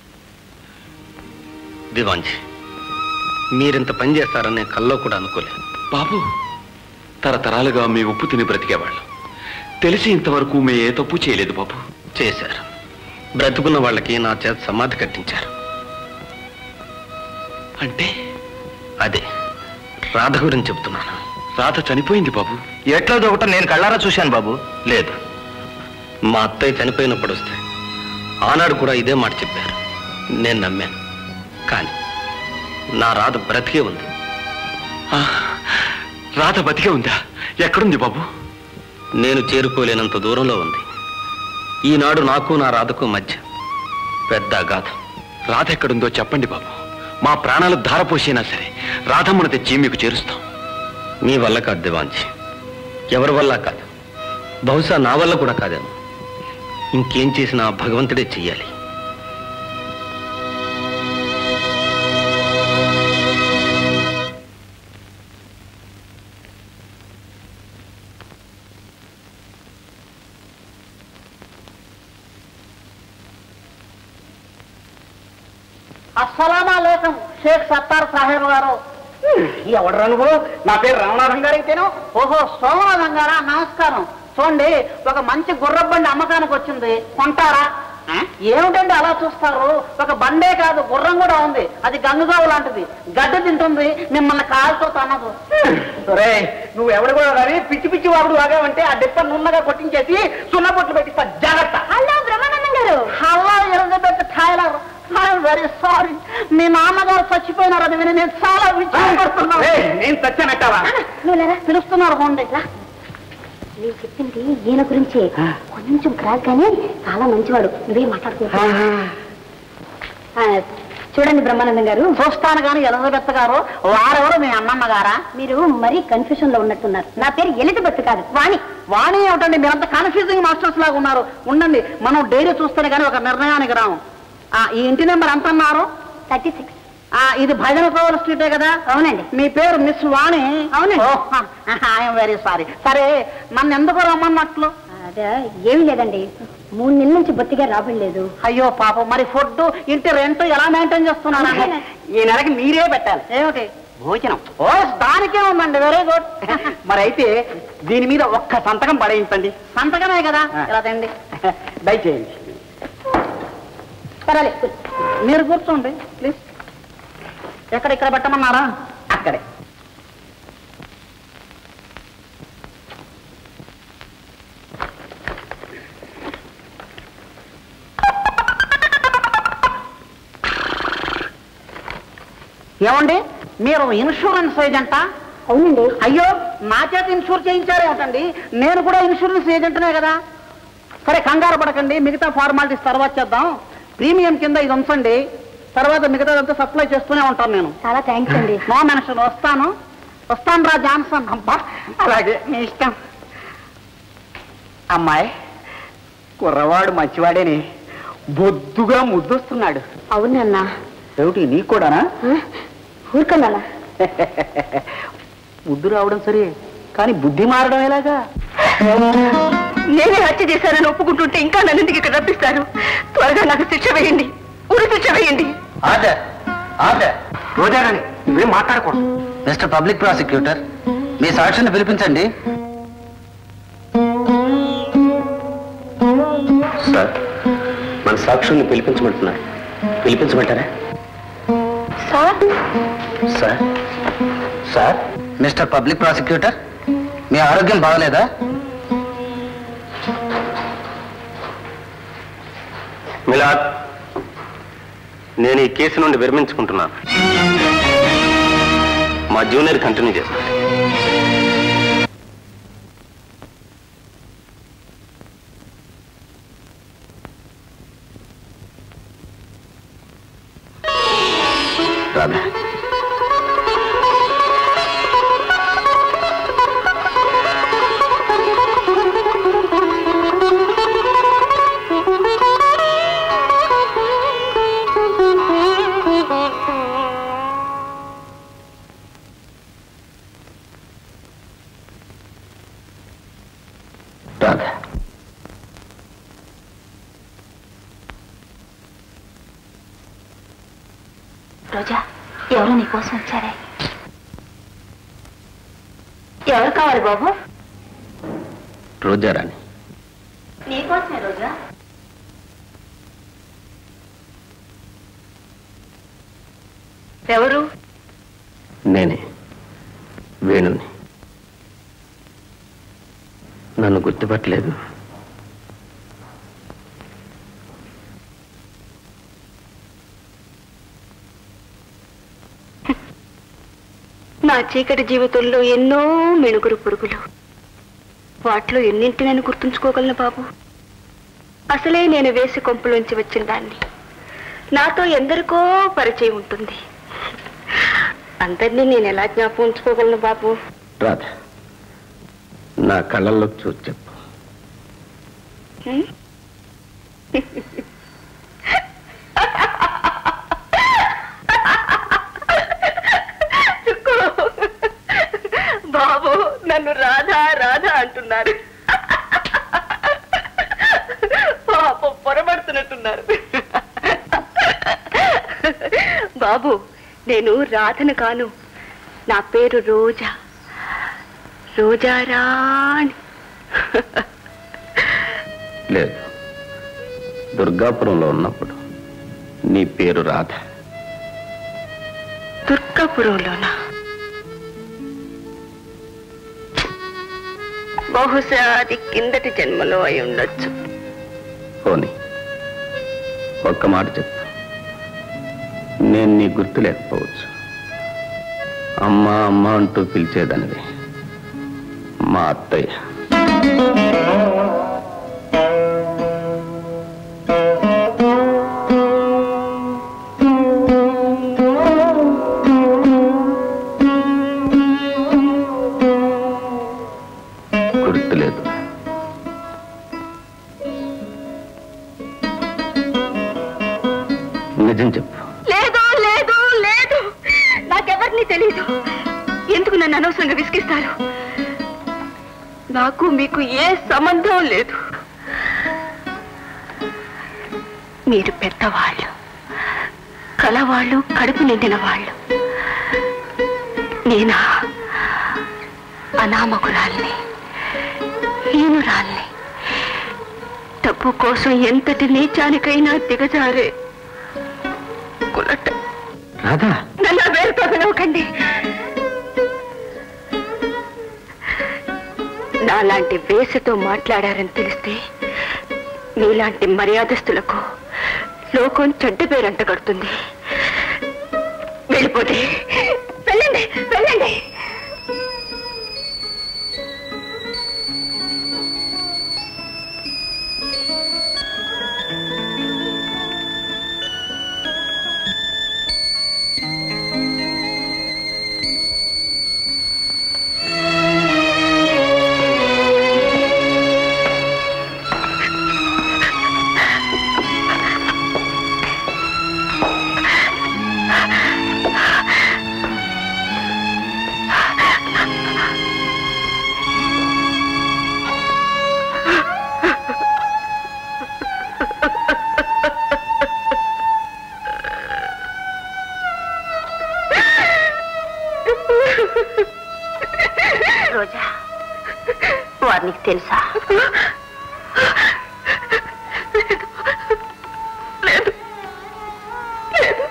దివాంజీ మీరింత పని చేస్తారని నేను కల్లో కూడా అనుకోలేదు బాబు తరతరాలుగా మీ ఉప్పు తిని బ్రతికేవాళ్ళం తెలిసి ఇంతవరకు మే ఏ తప్పు చేయలేదు బాబు చేశారు బ్రతుకున్న వాళ్ళకి నా చేత సమాధి కట్టించారు అంటే అదే రాధ గురించి చెప్తున్నాను రాధ చనిపోయింది బాబు ఎట్లా దొకటం నేను కళ్ళారా చూశాను బాబు లేదు మా అత్తయ్య చనిపోయినప్పుడు వస్తే ఆనాడు కూడా ఇదే మాట చెప్పారు నేను నమ్మాను కానీ నా రాధ బ్రతికే ఉంది ఆ, రాధ బతికే ఉందా ఎక్కడుంది బాబు నేను చేరుకోలేనంత దూరంలో ఉంది ఈనాడు నాకు నా రాధకు మధ్య పెద్ద అగాధం రాధ ఎక్కడుందో చెప్పండి బాబు మా ప్రాణాలు ధారపోసైనా సరే రాధమ్మను తెచ్చి మీకు చేరుస్తాం మీ వల్ల కాదు దివాంచి ఎవరి వల్ల కాదు బహుశా నా వల్ల కూడా కాదేమో ఇంకేం చేసినా భగవంతుడే చెయ్యాలి అస్సలామాలేకం షేక్ సత్తార్ సాహెబ్ గారు ఎవడరా నువ్వు నా పేరు రామనాథం గారు అయితేను ఓహో సోమనాథం గారా నమస్కారం చూడండి ఒక మంచి గుర్రబండి అమ్మకానికి వచ్చింది కొంటారా ఏమిటండి అలా చూస్తారు ఒక బండే కాదు గుర్రం కూడా ఉంది అది గంగుగావు లాంటిది గడ్డి తింటుంది మిమ్మల్ని కాలుతో తనదు రే నువ్వు ఎవడు కూడా కానీ పిచ్చి పిచ్చి వాడు లాగావంటే ఆ డిప్ప నున్నగా కొట్టించేసి సున్నపొట్లు పెట్టిస్తా జాగ్రత్త హలో బ్రహ్మానందం గారు hello Elizabeth Taylor I'm very sorry మీ నాన్నగారు చచ్చిపోయినారు అది విని నేను చాలా విచారపడుతున్నాను నేను చచ్చానట్టావా నువ్వు లేరా పిలుస్తున్నారు హోండి నేను చెప్పింది ఈయన గురించే కొంచెం క్రాక్ కానీ చాలా మంచివాడు నువ్వే మాట్లాడుకో ఆ, చూడండి బ్రహ్మానందం గారు చూస్తాను కానీ ఎలిజబెత్ గారు వారెవరు మీ అన్నమ్మ గారా మీరు మరీ కన్ఫ్యూషన్ లో ఉన్నట్టున్నారు నా పేరు ఎలిజబెత్ కాదు వాణి వాణి ఏమిటండి మీరంతా కన్ఫ్యూజింగ్ మాస్టర్స్ లాగా ఉన్నారు ఉండండి మనం డైరీ చూస్తేనే కానీ ఒక నిర్ణయానికి రాము ఆ, ఈ ఇంటి నెంబర్ ఎంత అన్నారు థర్టీ సిక్స్ ఆ, ఇది భజన కోవల స్ట్రీటే కదా అవునండి మీ పేరు మిస్ వాణి అవునండి. ఐఎమ్ వెరీ సారీ సరే నన్ను ఎందుకు రమ్మన్నట్లు అదే ఏమీ లేదండి మూడు నెలల నుంచి బొత్తిగా రాబడలేదు అయ్యో పాపం మరి ఫుడ్ ఇంటి రెంట్ ఎలా మెయింటైన్ చేస్తున్నారు ఈ నెలకి మీరే పెట్టాలి ఏమిటి భోజనం ఓ దానికే ఉందండి వెరీ గుడ్ మరి అయితే దీని మీద ఒక్క సంతకం పడేయించండి సంతకమే కదా ఇలా తండి దయచేయండి పర్వాలేదు మీరు కూర్చోండి ప్లీజ్ ఎక్కడ ఇక్కడ పెట్టమన్నారా అక్కడే ఏమండి మీరు ఇన్సూరెన్స్ ఏజెంటా అవునండి అయ్యో నా చేత ఇన్సూర్ చేయించారేమిటండి నేను కూడా ఇన్సూరెన్స్ ఏజెంట్నే కదా సరే కంగారు పడకండి మిగతా ఫార్మాలిటీస్ తర్వాత చేద్దాం ప్రీమియం కింద ఇది ఉంచండి తర్వాత మిగతాదంతా సప్లై చేస్తూనే ఉంటాను నేను చాలా థ్యాంక్స్ అండి నో మెన్షన్ వస్తాను వస్తాను రా జాన్సన్ అబ్బా అలాగే మీ ఇష్టం అమ్మాయి కుర్రవాడు మంచివాడేని బొద్దుగా ముద్దొస్తున్నాడు అవునన్నా ఏమిటి నీకు కూడానా ఊరుకున్నానా ముద్దు రావడం సరే కానీ బుద్ధి మారడం ఎలాగా నేనే హత్య చేశానని ఒప్పుకుంటుంటే ఇంకా నన్ను ఎందుకు ఇక్కడ రప్పిస్తారు త్వరగా నాకు శిక్ష వేయండి ఉరి శిక్ష వేయండి ఆర్డర్ ఆర్డర్ రోజారాణి నువ్వేం మాట్లాడకూడదు మిస్టర్ పబ్లిక్ ప్రాసిక్యూటర్ మీ సాక్షిని పిలిపించండి సార్ మన సాక్షుల్ని పిలిపించమంటున్నారు పిలిపించమంటారా sir sir sir mister public prosecutor మీ ఆరోగ్యం బాగలేదా మిలాద్ నేను ఈ కేసు నుండి విరమించుకుంటున్నాను మా జూనియర్ కంటిన్యూ చేస్తాను రాధా రాధా రోజా ఎవరు నీకోసం వచ్చారే ఎవరు కావాలి బాబు రోజారాణి నీకోసమే రోజా ఎవరు నేనే వేణుని నన్ను గుర్తుపట్టలేదు నా చీకటి జీవితంలో ఎన్నో మెణుగురు పురుగులు వాటిలో ఎన్నింటి నేను గుర్తుంచుకోగలను బాబు అసలే నేను వేసి కొంపులోంచి వచ్చిన దాన్ని నాతో ఎందరికో పరిచయం ఉంటుంది అందరినీ నేను ఎలా జ్ఞాపకం ఉంచుకోగలను బాబు రాధ నా కళ్ళల్లో చూసి చెప్పు హ్మ్? బాబు నన్ను రాధా రాధా అంటున్నారు పాపం పొరబడుతున్నట్టున్నారు బాబు నేను రాధను కాను నా పేరు రోజా రోజారాణి లేదు దుర్గాపురంలో ఉన్నప్పుడు నీ పేరు రాధ దుర్గాపురంలోనా బహుశా అది కిందటి జన్మలో అయి ఉండొచ్చు పోనీ ఒక్క మాట చెప్పు నేను నీ గుర్తు లేకపోవచ్చు అమ్మా అమ్మ అంటూ పిలిచేదానివి మా అత్తయ్య గుర్తులేదు నిజం చెప్పు లేదు లేదు లేదు నాకెవరిని తెలీదు ఎందుకు నన్ను అనవసరంగా విసిగిస్తారు నాకు మీకు ఏ సంబంధం లేదు మీరు పెద్దవాళ్ళు కలవాళ్ళు కడుపు నిండిన వాళ్ళు నేనా అనామకురాల్ని హీనురాల్ని డబ్బు కోసం ఎంతటి నీచానికైనా దిగజారే కులట రాధా నన్ను ఆ పేరుతో పిలవకండి నాలాంటి వేసతో మాట్లాడారని తెలిస్తే మీలాంటి మర్యాదస్తులకు లోకం చెడ్డ పేరంట కడుతుంది వెళ్ళిపోతే వెళ్ళండి వెళ్ళండి రోజా వారు నీకు తెలుసా లేదు లేదు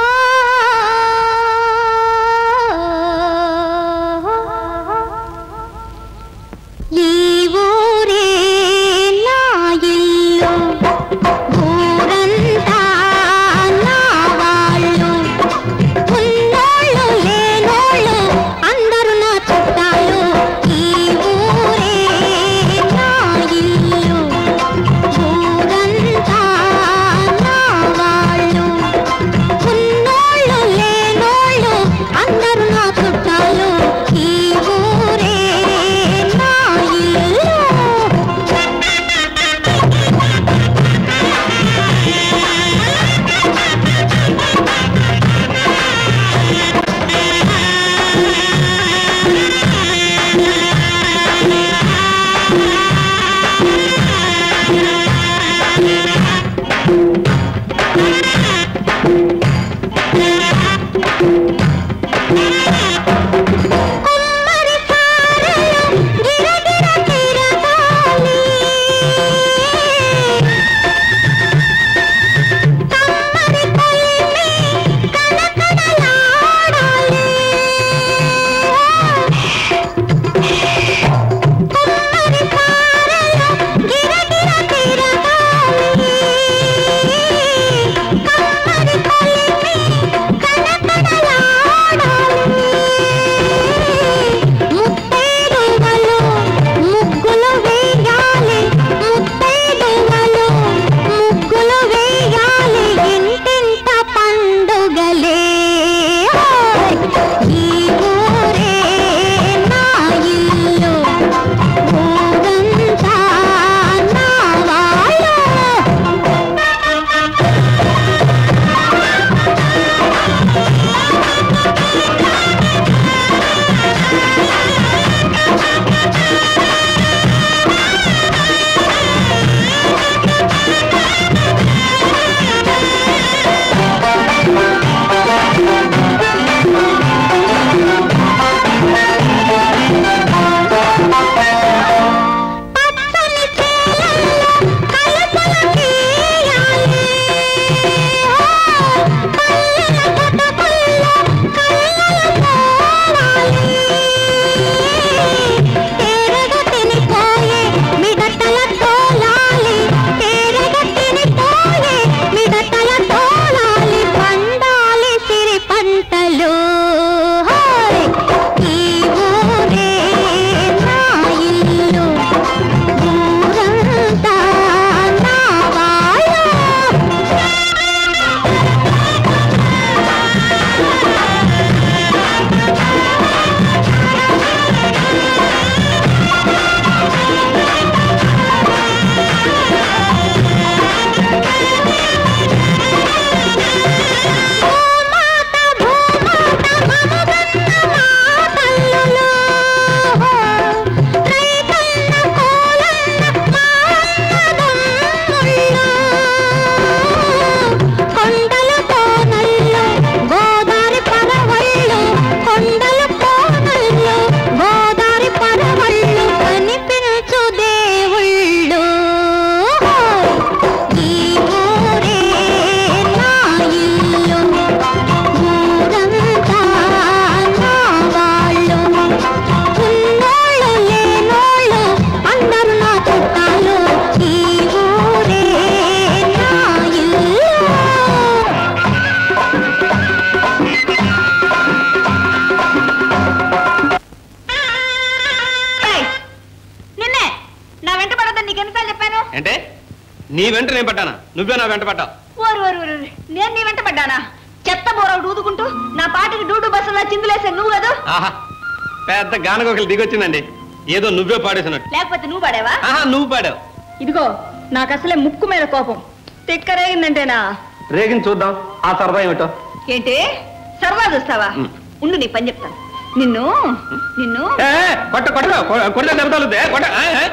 ఆ నేను పడ్డానా నువ్వే నా వెంట పడ్డావు ఓరు ఓరు ఓరు ఓరు. నేను నీ వెంట పడ్డానా చెత్త బోరవు ఊదుకుంటూ నా పాటికి డూడు బస్సులా చిందులేసాను నువ్వు కదా ఆహా పెద్ద గానగోకలు దిగొచ్చిందండి ఏదో నువ్వే పాడేసినట్టు లేకపోతే నువ్వు పడావా ఆహా నువ్వు పాడావు ఇదిగో నాకు అసలే ముక్కు మీద కోపం తిక్కరేగిందంటేనా రేగిని చూద్దాం ఆ సరదా ఏమిటో ఏంటి సరదా చూస్తావా ఉమ్. ఉండు నీ పని చెప్తాను నిన్ను నిన్ను ఏ, ఏ, కొట్ట కొట్ట కొ- కొట్ట దెబ్బతాలు కొట్ట ఏ, ఏ.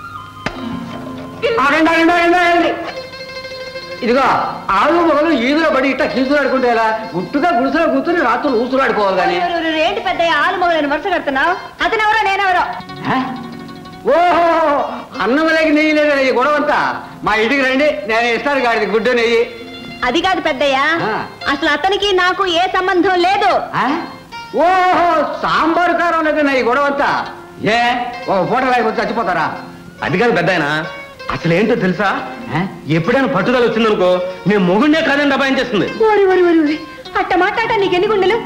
ఆగండి ఆగండి ఆగండి ఆగండి ఇదిగో ఆలు మొగలు ఈదులో పడి ఇట్ట కీసులాడుకుంటే ఎలా గుట్టుగా గుడిసెలో కూర్చుని రాత్రులు ఊసులాడుకోవాలి కానీ ఓరు, ఓరు, ఓరు, ఏంటి పెద్ద ఆలు మొగలను వరుస కడుతున్నావు అతనెవరో నేనెవరో ఓహో అన్నం లేక నెయ్యి లేదా ఈ గొడవంతా మా ఇంటికి రండి నేను ఇస్తాను గాడిది గుడ్డు నెయ్యి అది కాదు పెద్దయ్య ఆ. అసలు అతనికి నాకు ఏ సంబంధం లేదు ఆ? ఓహో సాంబారు కారం లేదు నా ఈ గొడవంతా ఏ ఒక పూట లేకపోతే చచ్చిపోతారా అది కాదు పెద్ద అసలు ఏంటో తెలుసా ఎప్పుడైనా పట్టుదల వచ్చిందనుకో నేను మొగుండే కాదని డబాయం చేస్తుంది ఓరి ఓరి ఓరి ఓరి అట్ట మాట్లాడ నీకు ఎన్ని గుండెలు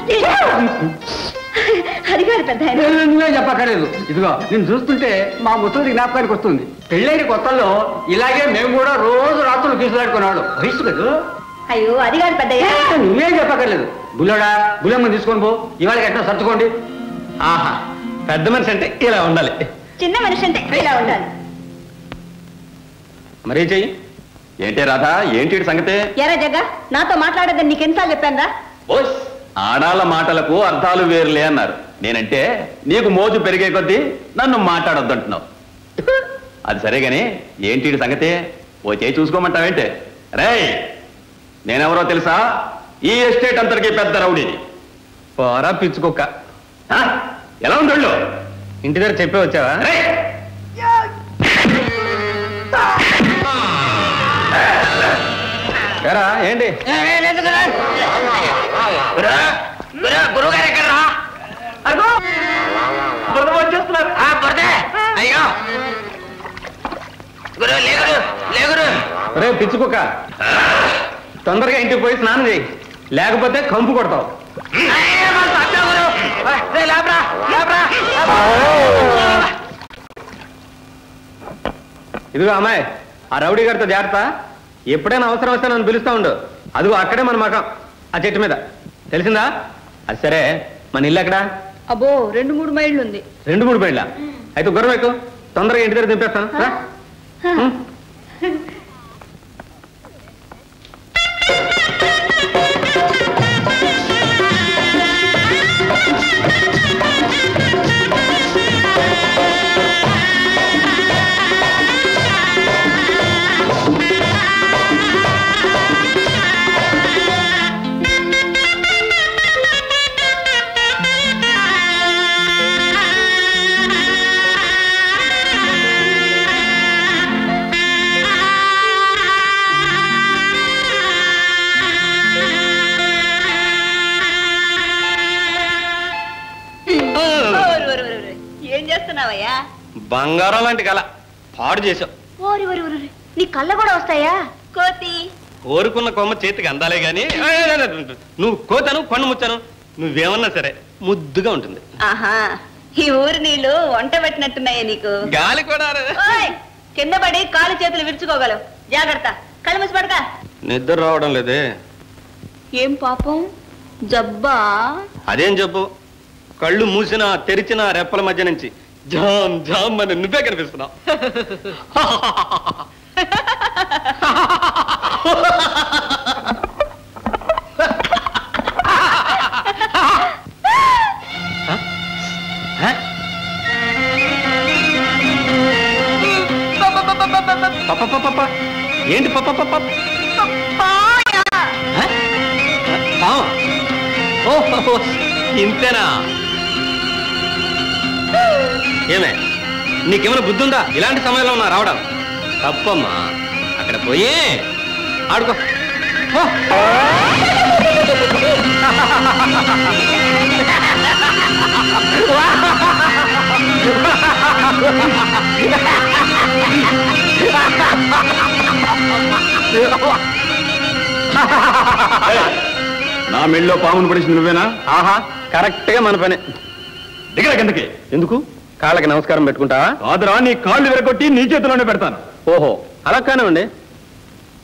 అది కాదు పెద్ద నువ్వే చెప్పక్కర్లేదు ఇదిగో నేను చూస్తుంటే మా ముసలి జ్ఞాపకానికి వస్తుంది పెళ్ళైన కొత్తల్లో ఇలాగే మేము కూడా రోజు రాత్రులు కీసులాడుకునేవాడు వయసు కదా అయ్యో అది కాదు పెద్దయ్య నువ్వేం చెప్పక్కర్లేదు బుల్లోడా బుల్లమ్మ తీసుకొని పో ఇవాళ ఎట్లా సర్దుకోండి ఆహా పెద్ద మనిషి అంటే ఇలా ఉండాలి చిన్న మనిషి అంటే ఇలా ఉండాలి మరీ చెయ్యి ఏంటే రాధా ఏంటి ఈడి సంగతే ఎరా జగ్గ నాతో మాట్లాడదని నీకు ఎన్నిసార్లు చెప్పాను ఓస్ ఆడాళ్ళ మాటలకు అర్థాలు వేరులే అన్నారు నేనంటే నీకు మోజు పెరిగే కొద్దీ నన్ను మాట్లాడొద్దంటున్నావు అది సరే గాని ఏంటి ఈడి సంగతే ఓ చేయి చూసుకోమంటావేంటే రేయ్ నేనెవరో తెలుసా ఈ ఎస్టేట్ అంతటికి పెద్ద రౌడీని పోరా పిచ్చుకోక్క ఆ? ఎలా ఉండోళ్ళు ఇంటి దగ్గర చెప్పే వచ్చావా రేయ్! ఎరా ఏంటి అయ్యో గురు లేగురు లేగురు రే పిచ్చుకోక తొందరగా ఇంటికి పోయి స్నానం చేయి లేకపోతే కంపు కొడతావు ఇదిగో అమ్మాయి ఆ రౌడీ గారితో జాగ్రత్త ఎప్పుడైనా అవసరం వస్తే నన్ను పిలుస్తా ఉండు అదిగో అక్కడే మన మకం ఆ చెట్టు మీద తెలిసిందా అది సరే మన ఇల్లు ఎక్కడా అబ్బో రెండు మూడు మైళ్ళు ఉంది రెండు మూడు బయళ్ళ అయితే గుర్రం ఎక్కువ తొందరగా ఇంటి దగ్గర దింపేస్తాను రా. ఉం. ఓరు, ఓరు, ఓరు, ఓరు. ఏం చేస్తున్నావయ్యా బంగారం లాంటి కళ పాడు చేసావు ఓరి ఓరి ఓరి ఓరి. నీ కళ్ళ కూడా వస్తాయా కోతి కోరుకున్న కొమ్మ చేతికి అందాలే గాని ఏ, ఏ, ఏ, నువ్వు కోతను పన్ను ముచ్చాను నువ్వేమన్నా సరే ముద్దుగా ఉంటుంది ఆహా ఈ ఊరి నీళ్లు వంట పెట్టినట్టున్నాయే నీకు గాలి కూడా ఓయ్, కింద పడి కాలు చేతులు విరుచుకోగలవు జాగ్రత్త కళ్ళు మూసి పడక నిద్ర రావడం లేదే ఏం పాపం జబ్బా అదేం చెప్పు కళ్ళు మూసినా తెరిచిన రెప్పల మధ్య నుంచి జామ్ జామ్ అని నువ్వే కనిపిస్తున్నావు పప్ప ఏంటి పప్ప పప్ప పావా? ఓహో ఇంతేనా ఏమే నీకేమైనా బుద్ధి ఉందా ఇలాంటి సమయంలో ఉన్నా రావడం తప్పమ్మా అక్కడ పోయి ఆడుకో పో. నా మెళ్ళలో పామును పడిసింది నువ్వేనా ఆహా కరెక్ట్ గా మన పని దిగల కిందకి ఎందుకు కాళ్ళకి నమస్కారం పెట్టుకుంటావా కాదురా నీ కాళ్ళు విరగొట్టి నీ చేతిలోనే పెడతాను ఓహో అలా కానివ్వండి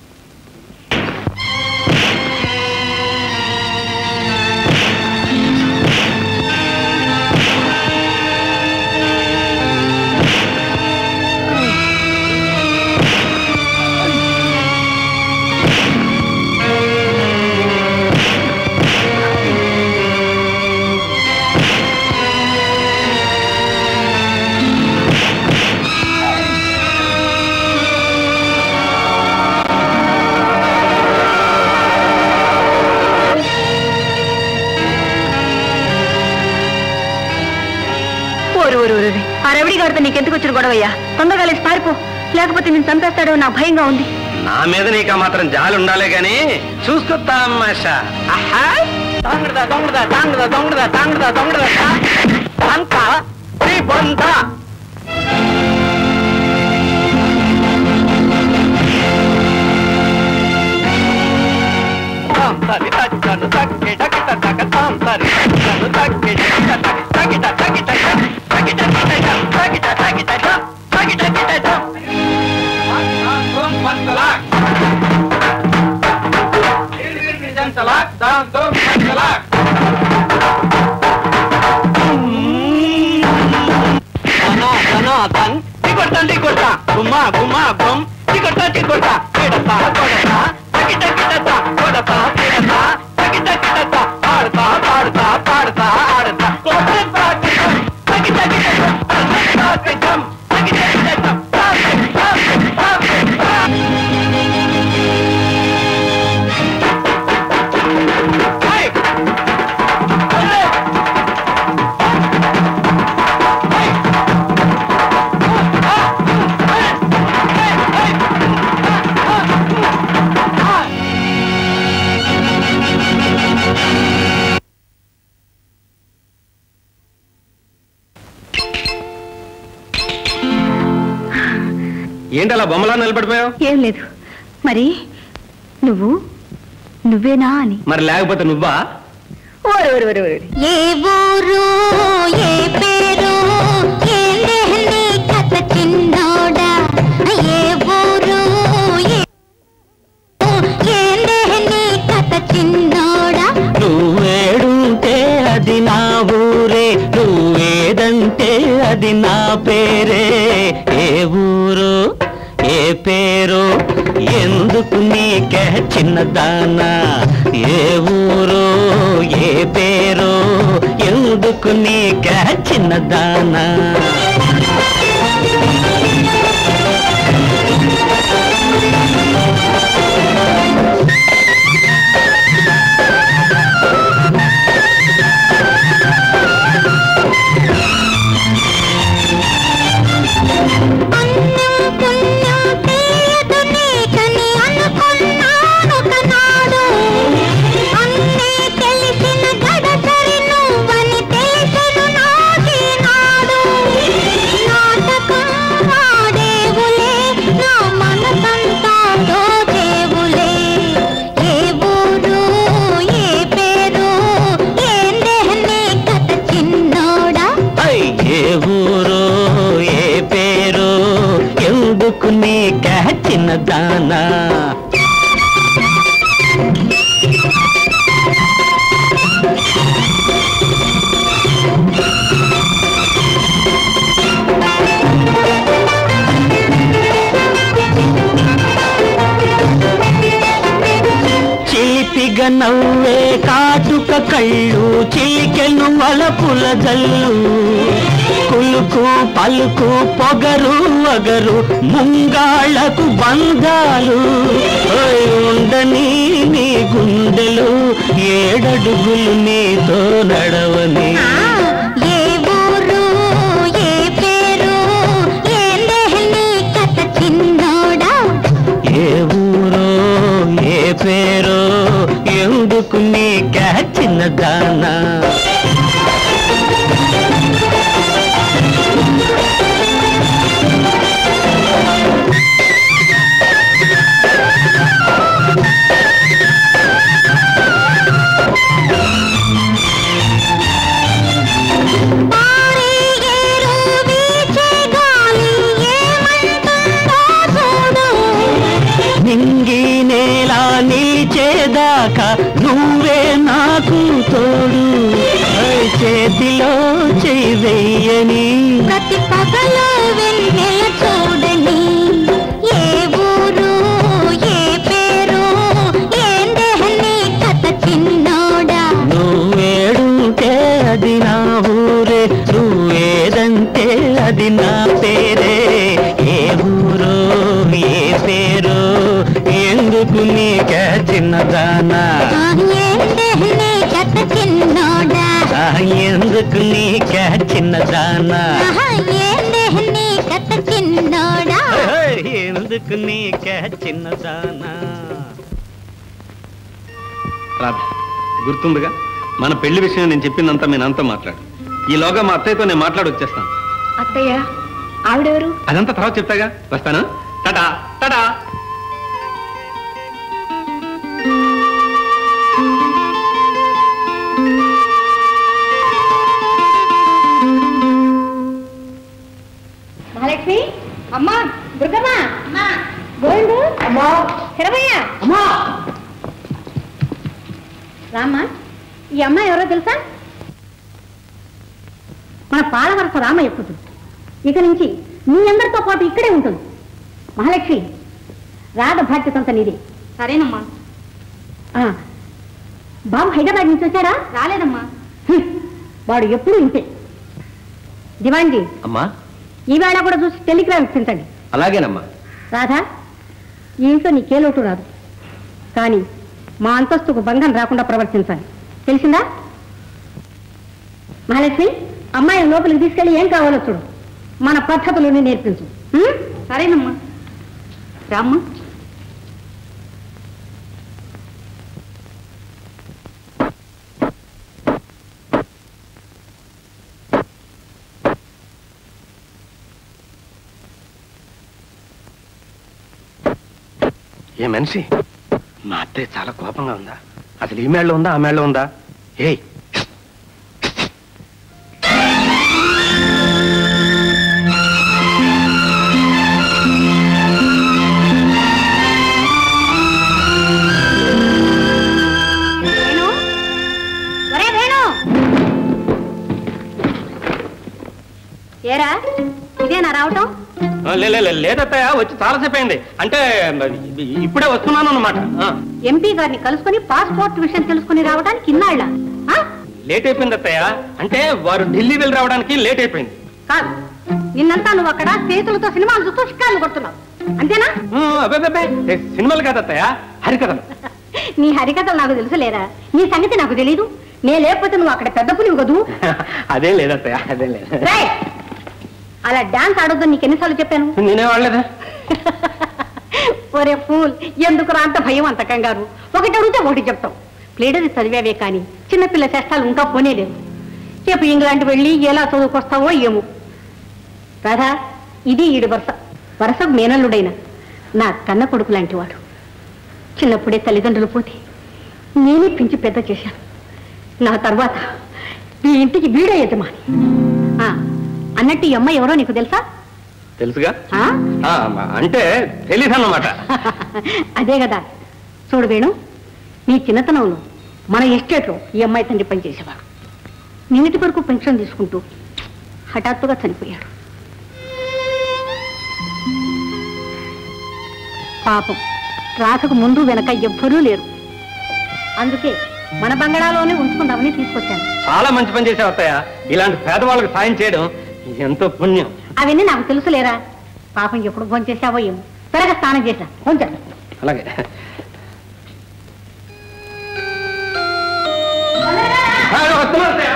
వాడితే నీకెందుకు వచ్చిన గొడవయ్యా తొందరగా లేచి పారిపో లేకపోతే నేను చంపేస్తాడో నా భయంగా ఉంది నా మీద నీకు ఆ మాత్రం జాలి ఉండాలే గాని చూసుకొత్తా అమ్మాషా దొంగదా దొంగదా దొంగదా దొంగదా దొంగదా దొంగదా అంత నీ బొంద గుమ్మా గుమ్మా గుమ్ టికొట్టా టికొట్టా కిడతా కొడతా తగిట కిడతా కొడతా కిడతా తగిట కిడతా ఆడతా పాడతా పాడతా ఆడతా కొట్టే ప్రాకటం తగిట కిడతా ప్రాకటం తగిట కిడతా ఏంటి అలా బొమ్మలా నిలబడిపోయావు ఏం లేదు మరి నువ్వు నువ్వేనా అని మరి లేకపోతే నువ్వా ఓరి ఓరి ఓరి ఓరి ఏ ఊరు ఏ పేరు ఏందే నీ కథ చిన్నోడా ఏ ఊరు ఏ ఏందే నీ కథ చిన్నోడా నువ్వేడుంటే అది నా ఊరే నువ్వేదంటే అది నా పేరే ఏ ఊరు ఏ పేరు ఎందుకు నీకే చిన్నదానా ఏ ఊరు ఏ పేరు ఎందుకు నీకే చిన్నదానా పుణ్యం పుణ్యం తీయదు నీకని అనుకున్నాను కనాడు అన్నీ తెలిసిన గడసరి నువ్వని తెలిసెను నాకీనాడు నాటకం ఆడేవులే నా మనసంతా దోచేవులే ఏ ఊరు ఏ పేరు ఏందే నీ కథ చిన్నోడా ఐ, ఏ ఊరు ఏ పేరు ఎందుకు నీకే చిన్నదానా చీపిగా నవ్వే కాటుక కళ్ళు చీకెను వలపుల జల్లు కులుకు పలుకు పొగరు వగరు ముంగాళ్ళకు బంధాలు ఓయ్ ఉండని నీ గుండెలు ఏడడుగులు నీతో నడవని ఏ ఊరు ఏ పేరు ఏందే నీ కథ చిన్నోడా ఏ ఊరో ఏ పేరో ఎందుకు నీకే చిన్నదానా పారే ఏరు వీచే గాలి ఏమంటుందో చూడు నింగి నేల నిలిచేదాకా నువ్వే నాకు తోడు ఓయ్ చేతిలో చేయి వెయ్యని ప్రతి పగలు వెన్నెల చూడని ఏ ఊరు ఏ పేరు ఏందే నీ కథ చిన్నోడా నువ్వేడుంటే అది నా ఊరే నువ్వేదంటే అది నా పేరే ఏ ఊరో ఏ పేరు ఎందుకు నీకే చిన్నదానా ఆ, ఏందే నీ కథ చిన్నోడా ఆ, ఎందుకు నీకే చిన్నదానా ఆహా, ఏందే చిన్నోడా ఎందుకు నీకే చిన్నదానా రాధ గుర్తుందిగా మన పెళ్లి విషయం నేను చెప్పిందంతా మీ నాన్నతో మాట్లాడు ఈలోగా మా అత్తయ్యతో నేను మాట్లాడి వచ్చేస్తాను అత్తయ్య ఆవిడెవరు అదంతా తర్వాత చెప్తాగా వస్తాను టటా టటా మహాలక్ష్మి అమ్మా దుర్గమ్మ గోవిందు అమ్మా హిరవయ్య అమ్మా రామ్మా ఈ అమ్మాయి ఎవరో తెలుసా మన పాలవరస రామయ్య కూతురు ఇక నుంచి మీ అందరితో పాటు ఇక్కడే ఉంటుంది మహాలక్ష్మి రాధ బాధ్యతంతా నీదే సరేనమ్మా బాబు హైదరాబాద్ నుంచి వచ్చారా రాలేదమ్మా వాడు ఎప్పుడూ ఇంతే దివాంజీ అమ్మా ఈవేళ కూడా చూసి టెలిగ్రామ్ ఇప్పించండి అలాగేనమ్మా రాధా ఈ ఇంట్లో నీకే లోటు రాదు కానీ మా అంతస్తుకు భంగం రాకుండా ప్రవర్తించాలి తెలిసిందా మహాలక్ష్మి అమ్మాయిని లోపలికి తీసుకెళ్ళి ఏం కావాలో చూడు మన పద్ధతులని నేర్పించు ఉం? సరేనమ్మా రామ్మా ఏ మనిషి మా అత్తయ్య చాలా కోపంగా ఉందా అసలు ఈ మేళ్ళలో ఉందా ఆ మేళ్ళలో ఉందా ఏయ్ వేణు ఒరే వేణు ఏరా ఇదేనా రావటం ఆ, లే లే, లే, లేదత్తయ్య వచ్చి చాలాసేపు అయింది అంటే మరి ఇప్పుడే వస్తున్నాను అన్నమాట ఆ, ఎంపీ గారిని కలుసుకొని పాస్పోర్ట్ విషయం తెలుసుకుని రావడానికి ఇన్నాళ్ళ లేట్ అయిపోయింది అత్తయ్య అంటే వారు ఢిల్లీ వెళ్ళి రావడానికి లేట్ అయిపోయింది కాదు నిన్నంతా నువ్వు అక్కడ చేతులతో సినిమాలు చూస్తూ షికార్లు కొడుతున్నావు అంతేనా ఆ, అబ్బే, అబ్బే, అబ్బే, ఏ, సినిమాలు కాదు అత్తయ్య హరికథలు నీ హరికథలు నాకు తెలుసులేరా నీ సంగతి నాకు తెలీదు నే లేకపోతే నువ్వు అక్కడ పెద్ద పులివి కదూ అదేం లేదత్తయ్య అదేం లేదు రేయ్! అలా డాన్స్ ఆడొద్దని నీకు ఎన్నిసార్లు చెప్పాను నేనే వాడలేదా ఒరే ఫూల్ ఎందుకు అంత భయం అంత కంగారు ఒకటి అడిగితే ఒకటి చెప్తాం ప్లేడరీ చదివావే కానీ చిన్నపిల్ల చేష్టాలు ఉంటా పోనేలేదు రేపు ఇంగ్లాండ్ వెళ్ళి ఎలా చదువుకొస్తావో ఏమో రాధా ఇది ఈడు వరుస వరుసకు మేనల్లుడైన నా కన్న కొడుకు లాంటి వాడు చిన్నప్పుడే తల్లిదండ్రులు పోతే నేనే పెంచి పెద్ద చేశాను నా తర్వాత ఈ ఇంటికి వీడే యజమాని ఆ, అన్నట్టు ఈ అమ్మాయి ఎవరో నీకు తెలుసా తెలుసుగా ఆ? ఆ, అంటే తెలీదు అన్నమాట అదే కదా చూడు వేణు నీ చిన్నతనంలో మన ఎస్టేట్లో ఈ అమ్మాయి తండ్రి పనిచేసేవాడు నిన్నటి వరకు పెన్షన్ తీసుకుంటూ హఠాత్తుగా చనిపోయాడు పాపం రాకకు ముందు వెనక ఎవ్వరూ లేరు అందుకే మన బంగళాలోనే ఉంచుకుందామని తీసుకొచ్చాను చాలా మంచి పని చేసావు అత్తయ్య ఇలాంటి పేదవాళ్ళకి సాయం చేయడం ఎంతో పుణ్యం అవన్నీ నాకు తెలుసులేరా పాపం ఎప్పుడు ఫోన్ చేసావో ఏమో త్వరగా స్నానం చేసా ఫోన్ చేస్తా అలాగే ఆ, వస్తున్నా అత్తయ్య.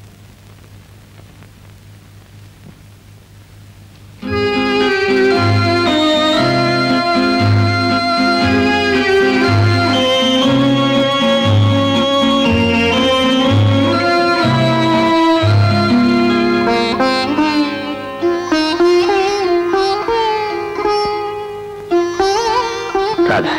రాధా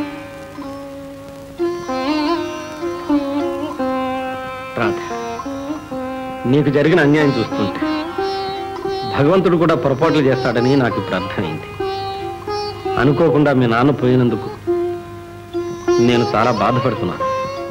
రాధా నీకు జరిగిన అన్యాయం చూస్తుంటే భగవంతుడు కూడా పొరపాట్లు చేస్తాడని నాకు ఇప్పుడు అర్థమైంది అనుకోకుండా మీ నాన్న పోయినందుకు నేను చాలా బాధపడుతున్నాను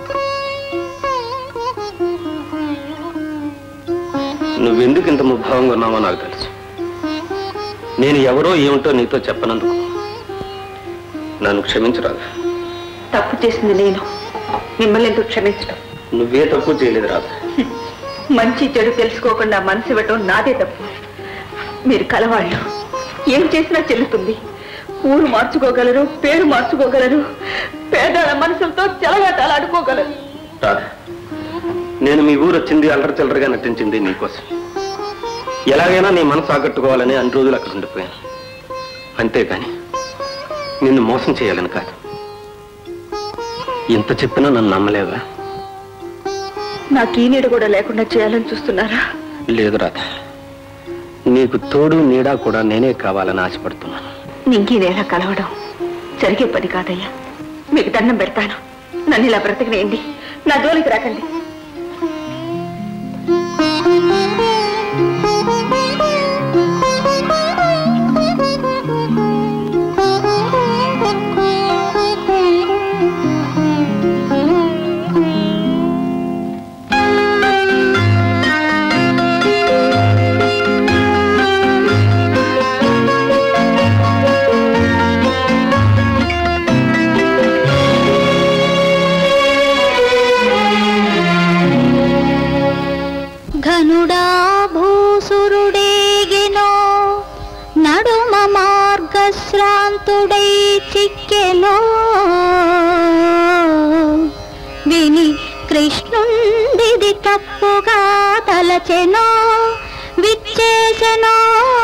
నువ్వెందుకు ఇంత ముభావంగా ఉన్నావో నాకు తెలుసు నేను ఎవరో ఏమిటో నీతో చెప్పనందుకు నన్ను క్షమించరాదు తప్పు చేసింది నేను మిమ్మల్ని ఎందుకు క్షమించడం నువ్వే తప్పు చేయలేదు రాదు మంచి చెడు తెలుసుకోకుండా మనసు ఇవ్వటం నాదే తప్పు మీరు కలవాళ్ళు ఏం చేసినా చెల్లుతుంది ఊరు మార్చుకోగలరు పేరు మార్చుకోగలరు పేదల మనసులతో చెలగాటాలు ఆడుకోగలరు రాధ నేను మీ ఊరు వచ్చింది అల్లరి చిల్లరగా నటించింది నీకోసం ఎలాగైనా నీ మనసు ఆకట్టుకోవాలని అన్ని రోజులు అక్కడ ఉండిపోయాను అంతేగాని నిన్ను మోసం చేయాలని కాదు ఎంత చెప్పినా నన్ను నమ్మలేవా నాకు ఈ నీడ కూడా లేకుండా చేయాలని చూస్తున్నారా లేదు రాధ నీకు తోడు నీడా కూడా నేనే కావాలని ఆశపడుతున్నాను నింగి నేల కలవడం జరిగే పని కాదయ్యా మీకు దండం పెడతాను నన్ను ఇలా బ్రతకనేయండి నా జోలికి రాకండి ఘనుడా భూసురుడేగినో నడుమ మార్గశ్రాంతుడై చిక్కెలో విని కృష్ణుండిది తప్పుగా తలచెనో విచ్చేసెనో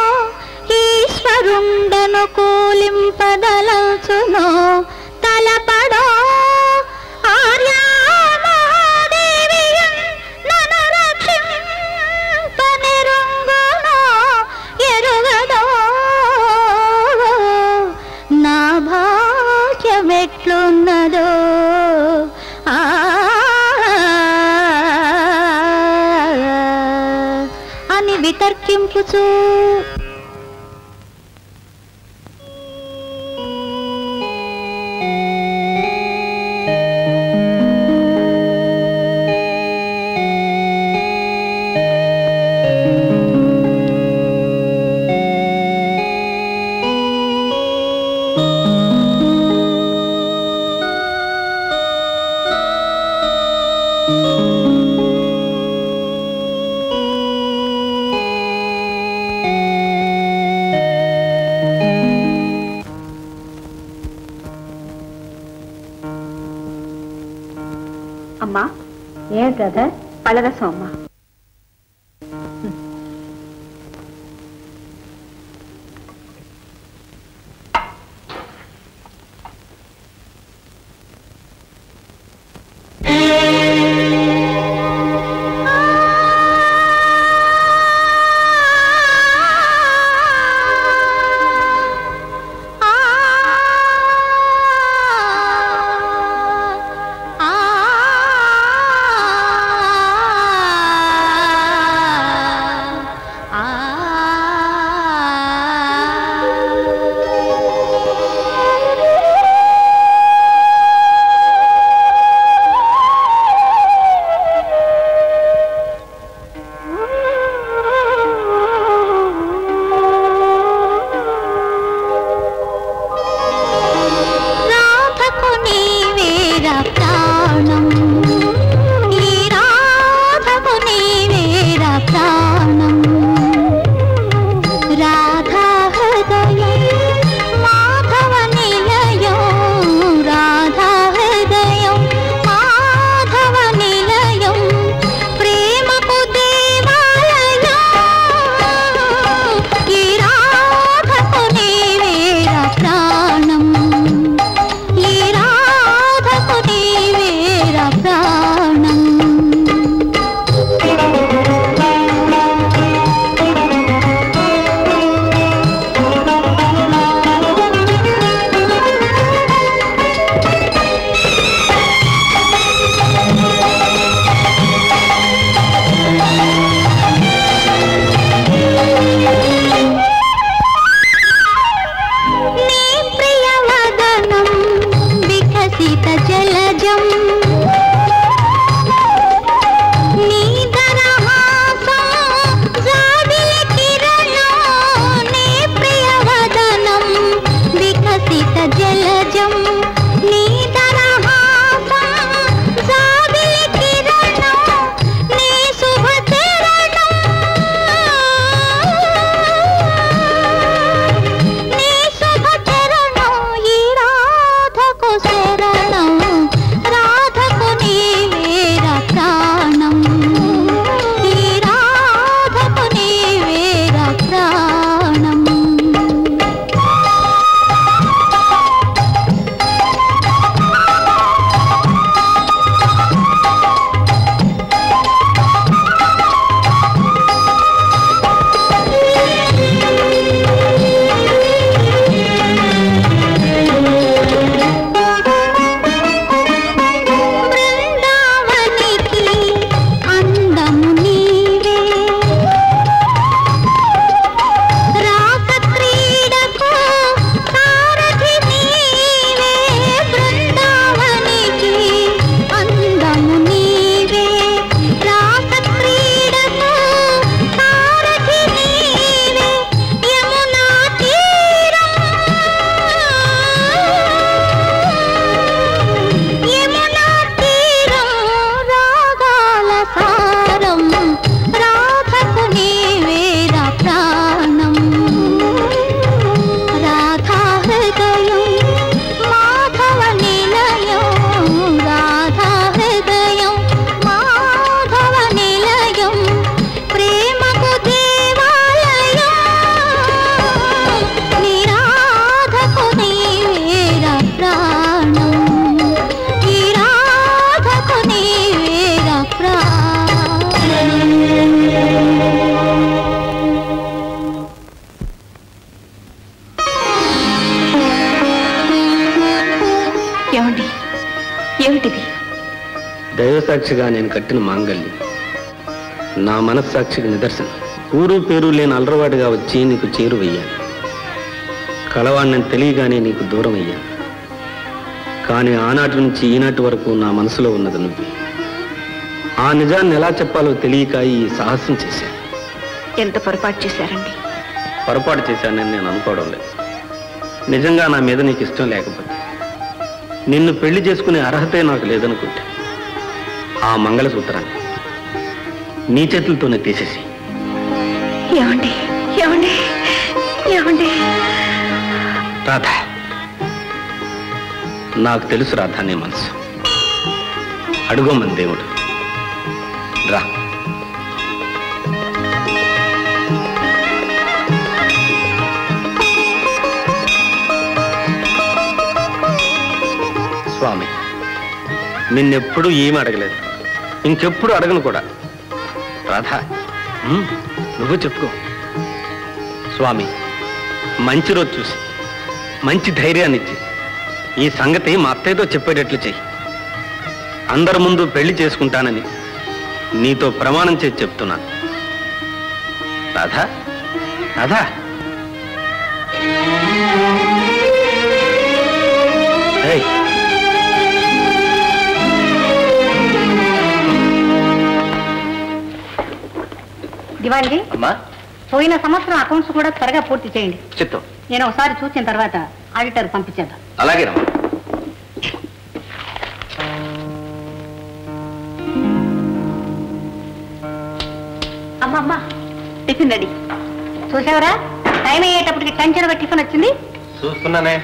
ఈశ్వరుండను కూలింపదలచునో తలపడో ఆర్యా మహాదేవియం నను రక్షింపనిరుంగునో ఎరుగదో నా భాగ్యమెట్లున్నదో ఆ అని వితర్కింపుచూ అమ్మా ఏ బ్రదర్ పళ్ళరసం అమ్మా రాధకు నీవేరా ప్రాణం ఈ రాధకు నీవేరా ప్రాణం రాధా హృదయం మాధవ నిలయం రాధా హృదయం మాధవ నిలయం ప్రేమకు దేవాలయం ఈ రాధకు నీవేరా ప్రాణం ఈ రాధకు నీవేరా ప్రాణం నీ ప్రియవదనం వికసిత జలజం నీ దరహాసం జాబిలి కిరణం నీ ప్రియవదనం వికసిత జలజం నీ దరహాసం జాబిలి కిరణం నీ శుభ చరణం నీ శుభ చరణం ఈ రాధకు శరణం రాధ ఏమిటిది దైవసాక్షిగా నేను కట్టిన మాంగల్యం నా మనస్సాక్షికి నిదర్శనం ఊరు పేరు లేని అలరవాడిగా వచ్చి నీకు చేరువయ్యాను కలవాడిని తెలియగానే నీకు దూరం అయ్యాను కానీ ఆనాటి నుంచి ఈనాటి వరకు నా మనసులో ఉన్నది నువ్వే ఆ నిజాన్ని ఎలా చెప్పాలో తెలియక ఈ సాహసం చేశాను ఎంత పొరపాటు చేశారండి పొరపాటు చేశానని నేను అనుకోవడం లేదు నిజంగా నా మీద నీకు ఇష్టం లేకపోతే నిన్ను పెళ్లి చేసుకునే అర్హతే నాకు లేదనుకుంటా ఆ మంగళసూత్రాన్ని నీ చేతులతోనే తీసేసి ఏమండి ఏమండి ఏమండి రాధ నాకు తెలుసు రాధ నీ మనసు అడుగోమని దేవుడు రా స్వామి నిన్నెప్పుడు ఏమీ అడగలేదు ఇంకెప్పుడు అడగను కూడా రాధా ఉమ్, నువ్వు చెప్పుకో స్వామి మంచి రోజు చూసి మంచి ధైర్యాన్ని ఇచ్చి ఈ సంగతి మా అత్తయ్యతో చెప్పేటట్లు చెయ్యి అందరి ముందు పెళ్లి చేసుకుంటానని నీతో ప్రమాణం చేసి చెప్తున్నాను రాధా రాధా ఏయ్, దివాళి అమ్మా పోయిన సంవత్సరం అకౌంట్స్ కూడా త్వరగా పూర్తి చేయండి చిత్తం నేను ఒకసారి చూసిన తర్వాత ఆడిటర్ పంపించేద్దాం అలాగేనమ్మా అమ్మమ్మ టిఫిన్ రెడీ చూసావరా టైం అయ్యేటప్పటికి టెన్షన్ టిఫిన్ వచ్చింది చూస్తున్నానే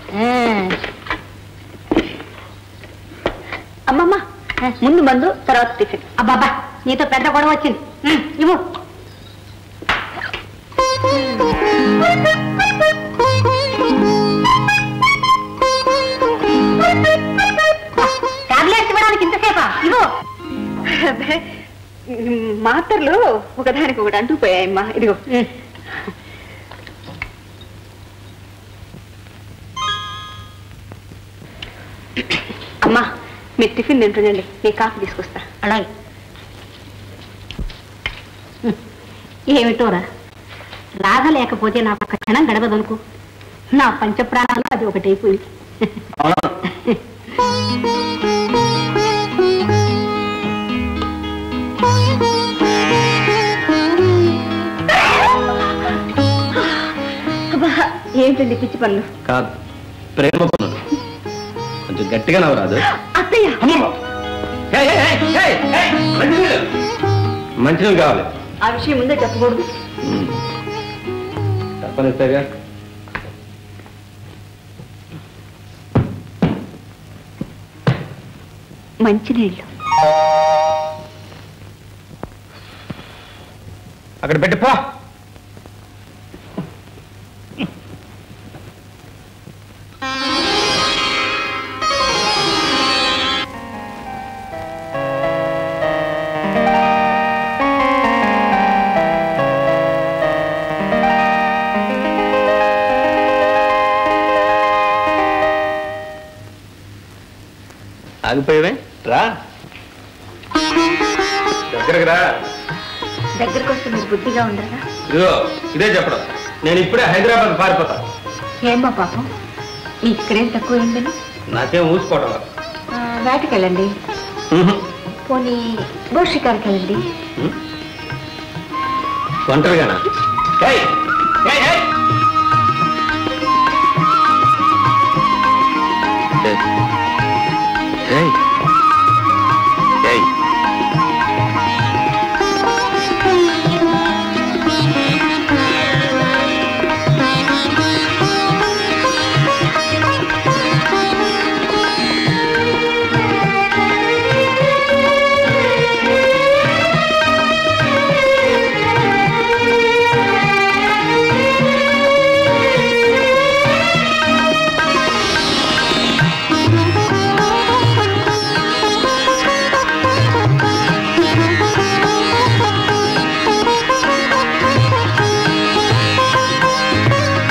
అమ్మమ్మ ముందు మందు తర్వాత టిఫిన్ అబ్బాబ్బా నీతో పెద్ద గొడవ వచ్చింది ఉమ్, ఇవ్వు టాబ్లెట్స్ ఇవ్వడానికి ఇంతసేపా ఇవ్వు అబ్బే, మాత్రలు ఒకదానికి ఒకటి అంటుకుపోయాయమ్మా ఇదిగో అమ్మా మీరు టిఫిన్ తింటుండండి నేను కాఫీ తీసుకొస్తా అలాగే ఉమ్, ఏమిటోరా రాధ లేకపోతే నా పక్క క్షణం గడవదనుకో నా పంచప్రాణాలు అది ఒకటైపోయింది అబ్బా, ఏంటండి పిచ్చి పనులు కాదు ప్రేమ పనులు కొంచెం గట్టిగా నవ్వు రాదు అత్తయ్య మంచిగా కావాలి ఆ విషయం ముందే చెప్పకూడదు తప్పనిసరిగా మంచినీళ్ళు అక్కడ పెట్టిపో ఆగిపోయావే రా దగ్గరకు రా దగ్గరకు వస్తే మీరు బుద్ధిగా ఉండరా ఇదిగో ఇదే చెప్పడం నేను ఇప్పుడే హైదరాబాద్ పారిపోతా ఏమ్మా పాపం మీకు ఇక్కడేం తక్కువ ఏంటని నాకేం ఊసిపోవడం లేదు. వేటకెళ్ళండి పోనీ బోట్ షికార్కి వెళ్ళండి ఒంటరిగానా ఏయ్, ఏయ్, ఏయ్. ఏయ్. ఏయ్.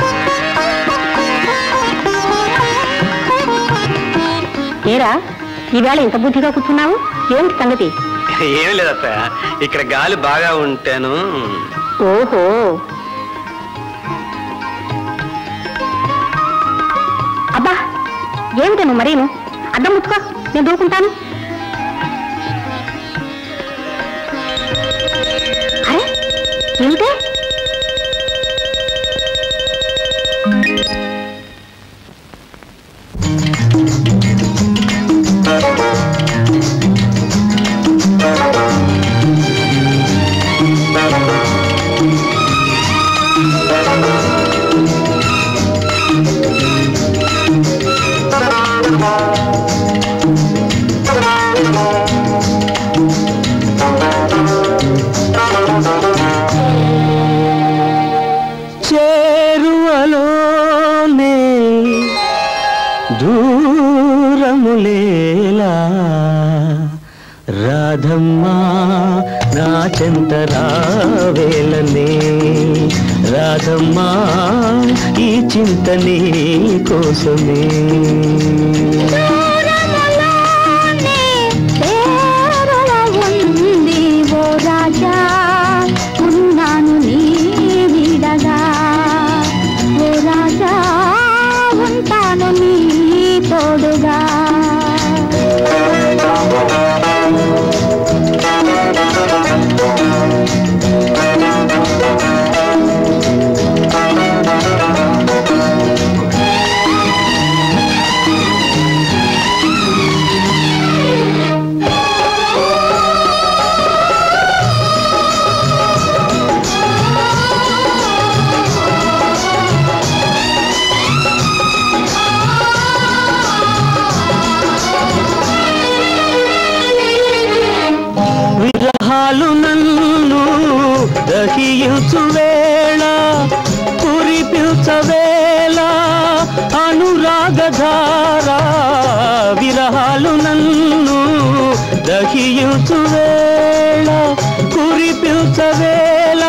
ఏరా ఈవేళ ఇంత బుద్ధిగా కూర్చున్నావు ఏమిటి సంగతి ఏం లేదు అత్తయ్య ఇక్కడ గాలి బాగా ఉంటాను ఓహో అబ్బా ఏమిటి నువ్వు మరీను అడ్డం ముట్టుకో నేను దూకుంటాను అరే ఏమిటి చేరువలోనే దూరములేలా రాధమ్మా నా చెంత రావేలనే రాధమ్మా ఈ చింత నీ కోసమే ఉంది ఓ రాజా ఉన్నాను నీ విడగా ఓ రాజా ఉంటాను నీ తోడుగా విరహాలు నన్ను దహించు వేళ కురిపించవేళ అనురాగధార విరహాలు నన్ను దహించు వేళ కురిపించవేళ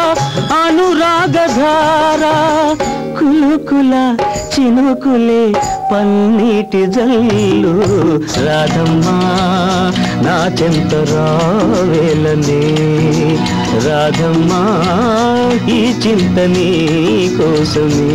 అనురాగధార కులుకుల చినుకులే పన్నీటి జల్లు రాధమ్మా నా చెంత రావేలనే రాధమ్మా ఈ చింత నీ కోసమే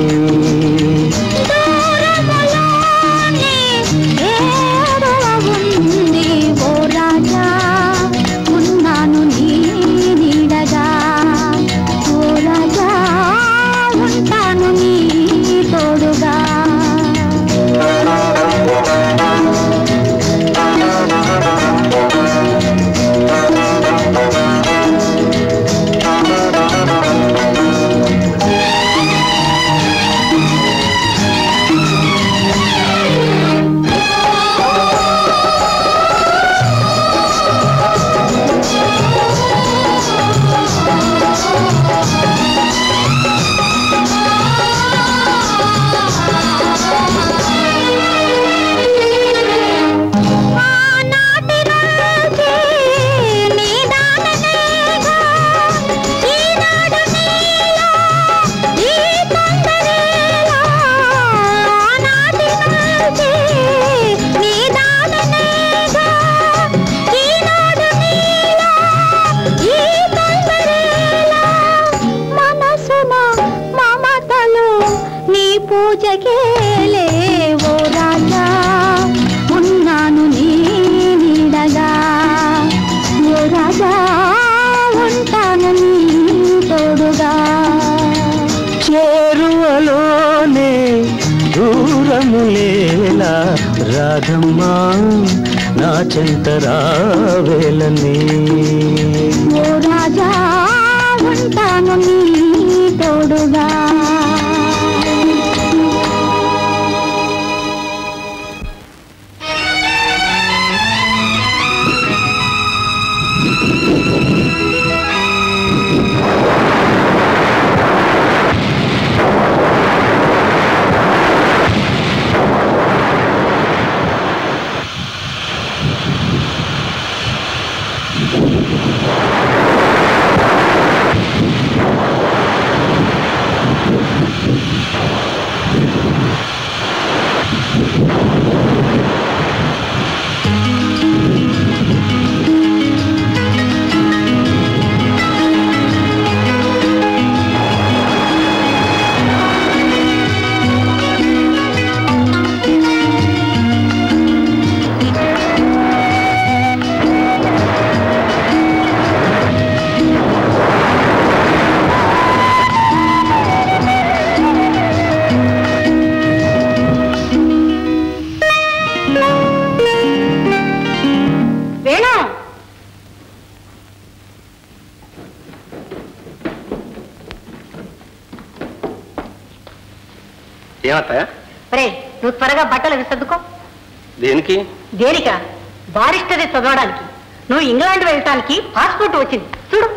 ఉంది ఓ రాజా ఉన్నాను నీ నీడగా ఓ రాజా ఉంటాను నీ తోడుగా మనసున మమతలు నీ పూజకేలే ఓ రాజా ఉన్నాను నీ నీడగా ఓ రాజా ఉంటాను నీ తోడుగా చేరువలోనే దూరములేలా రాధమ్మా నా చెంత రావేలనే ఓ రాజా ఉంటాను నీ తోడుగా ఆ ఏమత్తయ్య రే నువ్వు త్వరగా బట్టలు విసర్దుకో దేనికి దేనిక బారిస్టరీ చదవడానికి నువ్వు ఇంగ్లాండ్ వెళ్ళటానికి పాస్పోర్ట్ వచ్చింది చూడు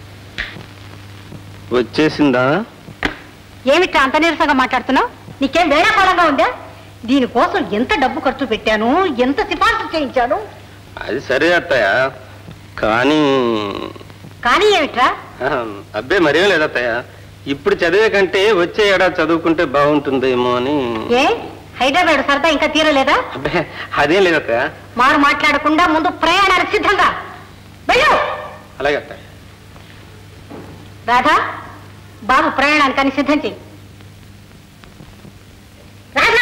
వచ్చేసిందా ఏమిట్రా అంత నీరసంగా మాట్లాడుతున్నావు నీకేం వేళాకాలంగా ఉందా దీనికోసం ఎంత డబ్బు ఖర్చు పెట్టాను ఎంత సిఫార్సు చేయించాను అది సరే అత్తయ్య కానీ కానీ ఏమిట్రా ఆ, అబ్బే మరేం లేదు అత్తయ్య ఇప్పుడు చదివే కంటే వచ్చే ఏడాది చదువుకుంటే బాగుంటుందేమో అని ఏ హైదరాబాద్ సరదా ఇంకా తీరలేదా అబ్బే అదేం లేదు అత్తయ్య మారు మాట్లాడకుండా ముందు ప్రయాణానికి సిద్ధంగా వెళ్ళు అలాగే అత్తయ్య రాధా బాబు ప్రయాణానికని సిద్ధం చెయ్యి రాధా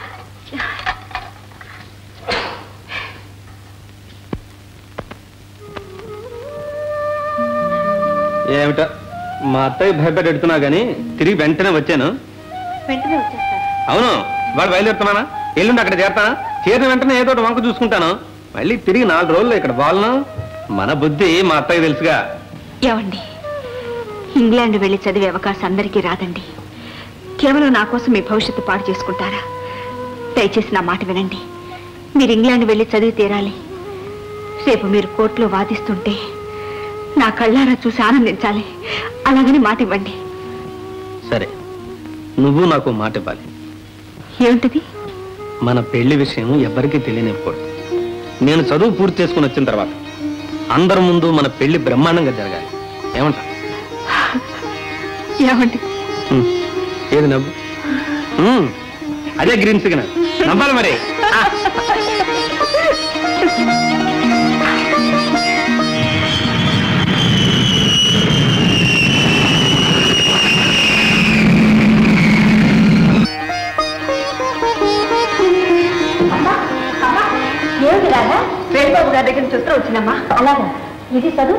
ఏమిటో మా అత్తయ్య భయపెట్టెడుతున్నా గానీ తిరిగి వెంటనే వచ్చాను వెంటనే వచ్చేస్తారు అవును వాడు బయలుదేరుతున్నానా ఎల్లుండి అక్కడ చేరతానా చేరిన వెంటనే ఏదో ఒకటి వంక చూసుకుంటాను మళ్ళీ తిరిగి నాలుగు రోజులు ఇక్కడ బాలను మన బుద్ధి మా అత్తయ్య తెలుసుగా ఏమండి ఇంగ్లాండ్ వెళ్ళి చదివే అవకాశం అందరికీ రాదండి కేవలం నా కోసం మీ భవిష్యత్తు పాడు చేసుకుంటారా దయచేసి నా మాట వినండి మీరు ఇంగ్లాండ్ వెళ్ళి చదివి తీరాలి రేపు మీరు కోర్టులో వాదిస్తుంటే నా కళ్ళారా చూసి ఆనందించాలి అలాగని మాట ఇవ్వండి సరే నువ్వు నాకు మాట ఇవ్వాలి ఏమిటిది మన పెళ్లి విషయం ఎవ్వరికీ తెలియనివ్వకూడదు నేను చదువు పూర్తి చేసుకుని వచ్చిన తర్వాత అందరి ముందు మన పెళ్లి బ్రహ్మాండంగా జరగాలి ఏమంటా ఏమండి ఉమ్, ఏది నవ్వు ఉమ్, అదే గ్రీన్ సిగ్నల్ నవ్వాలి మరి ఆ. ఏమిటి రాధా వేణుబాబు గారి దగ్గర నుంచి ఉత్తరం వచ్చిందమ్మా అలాగా ఇది చదువు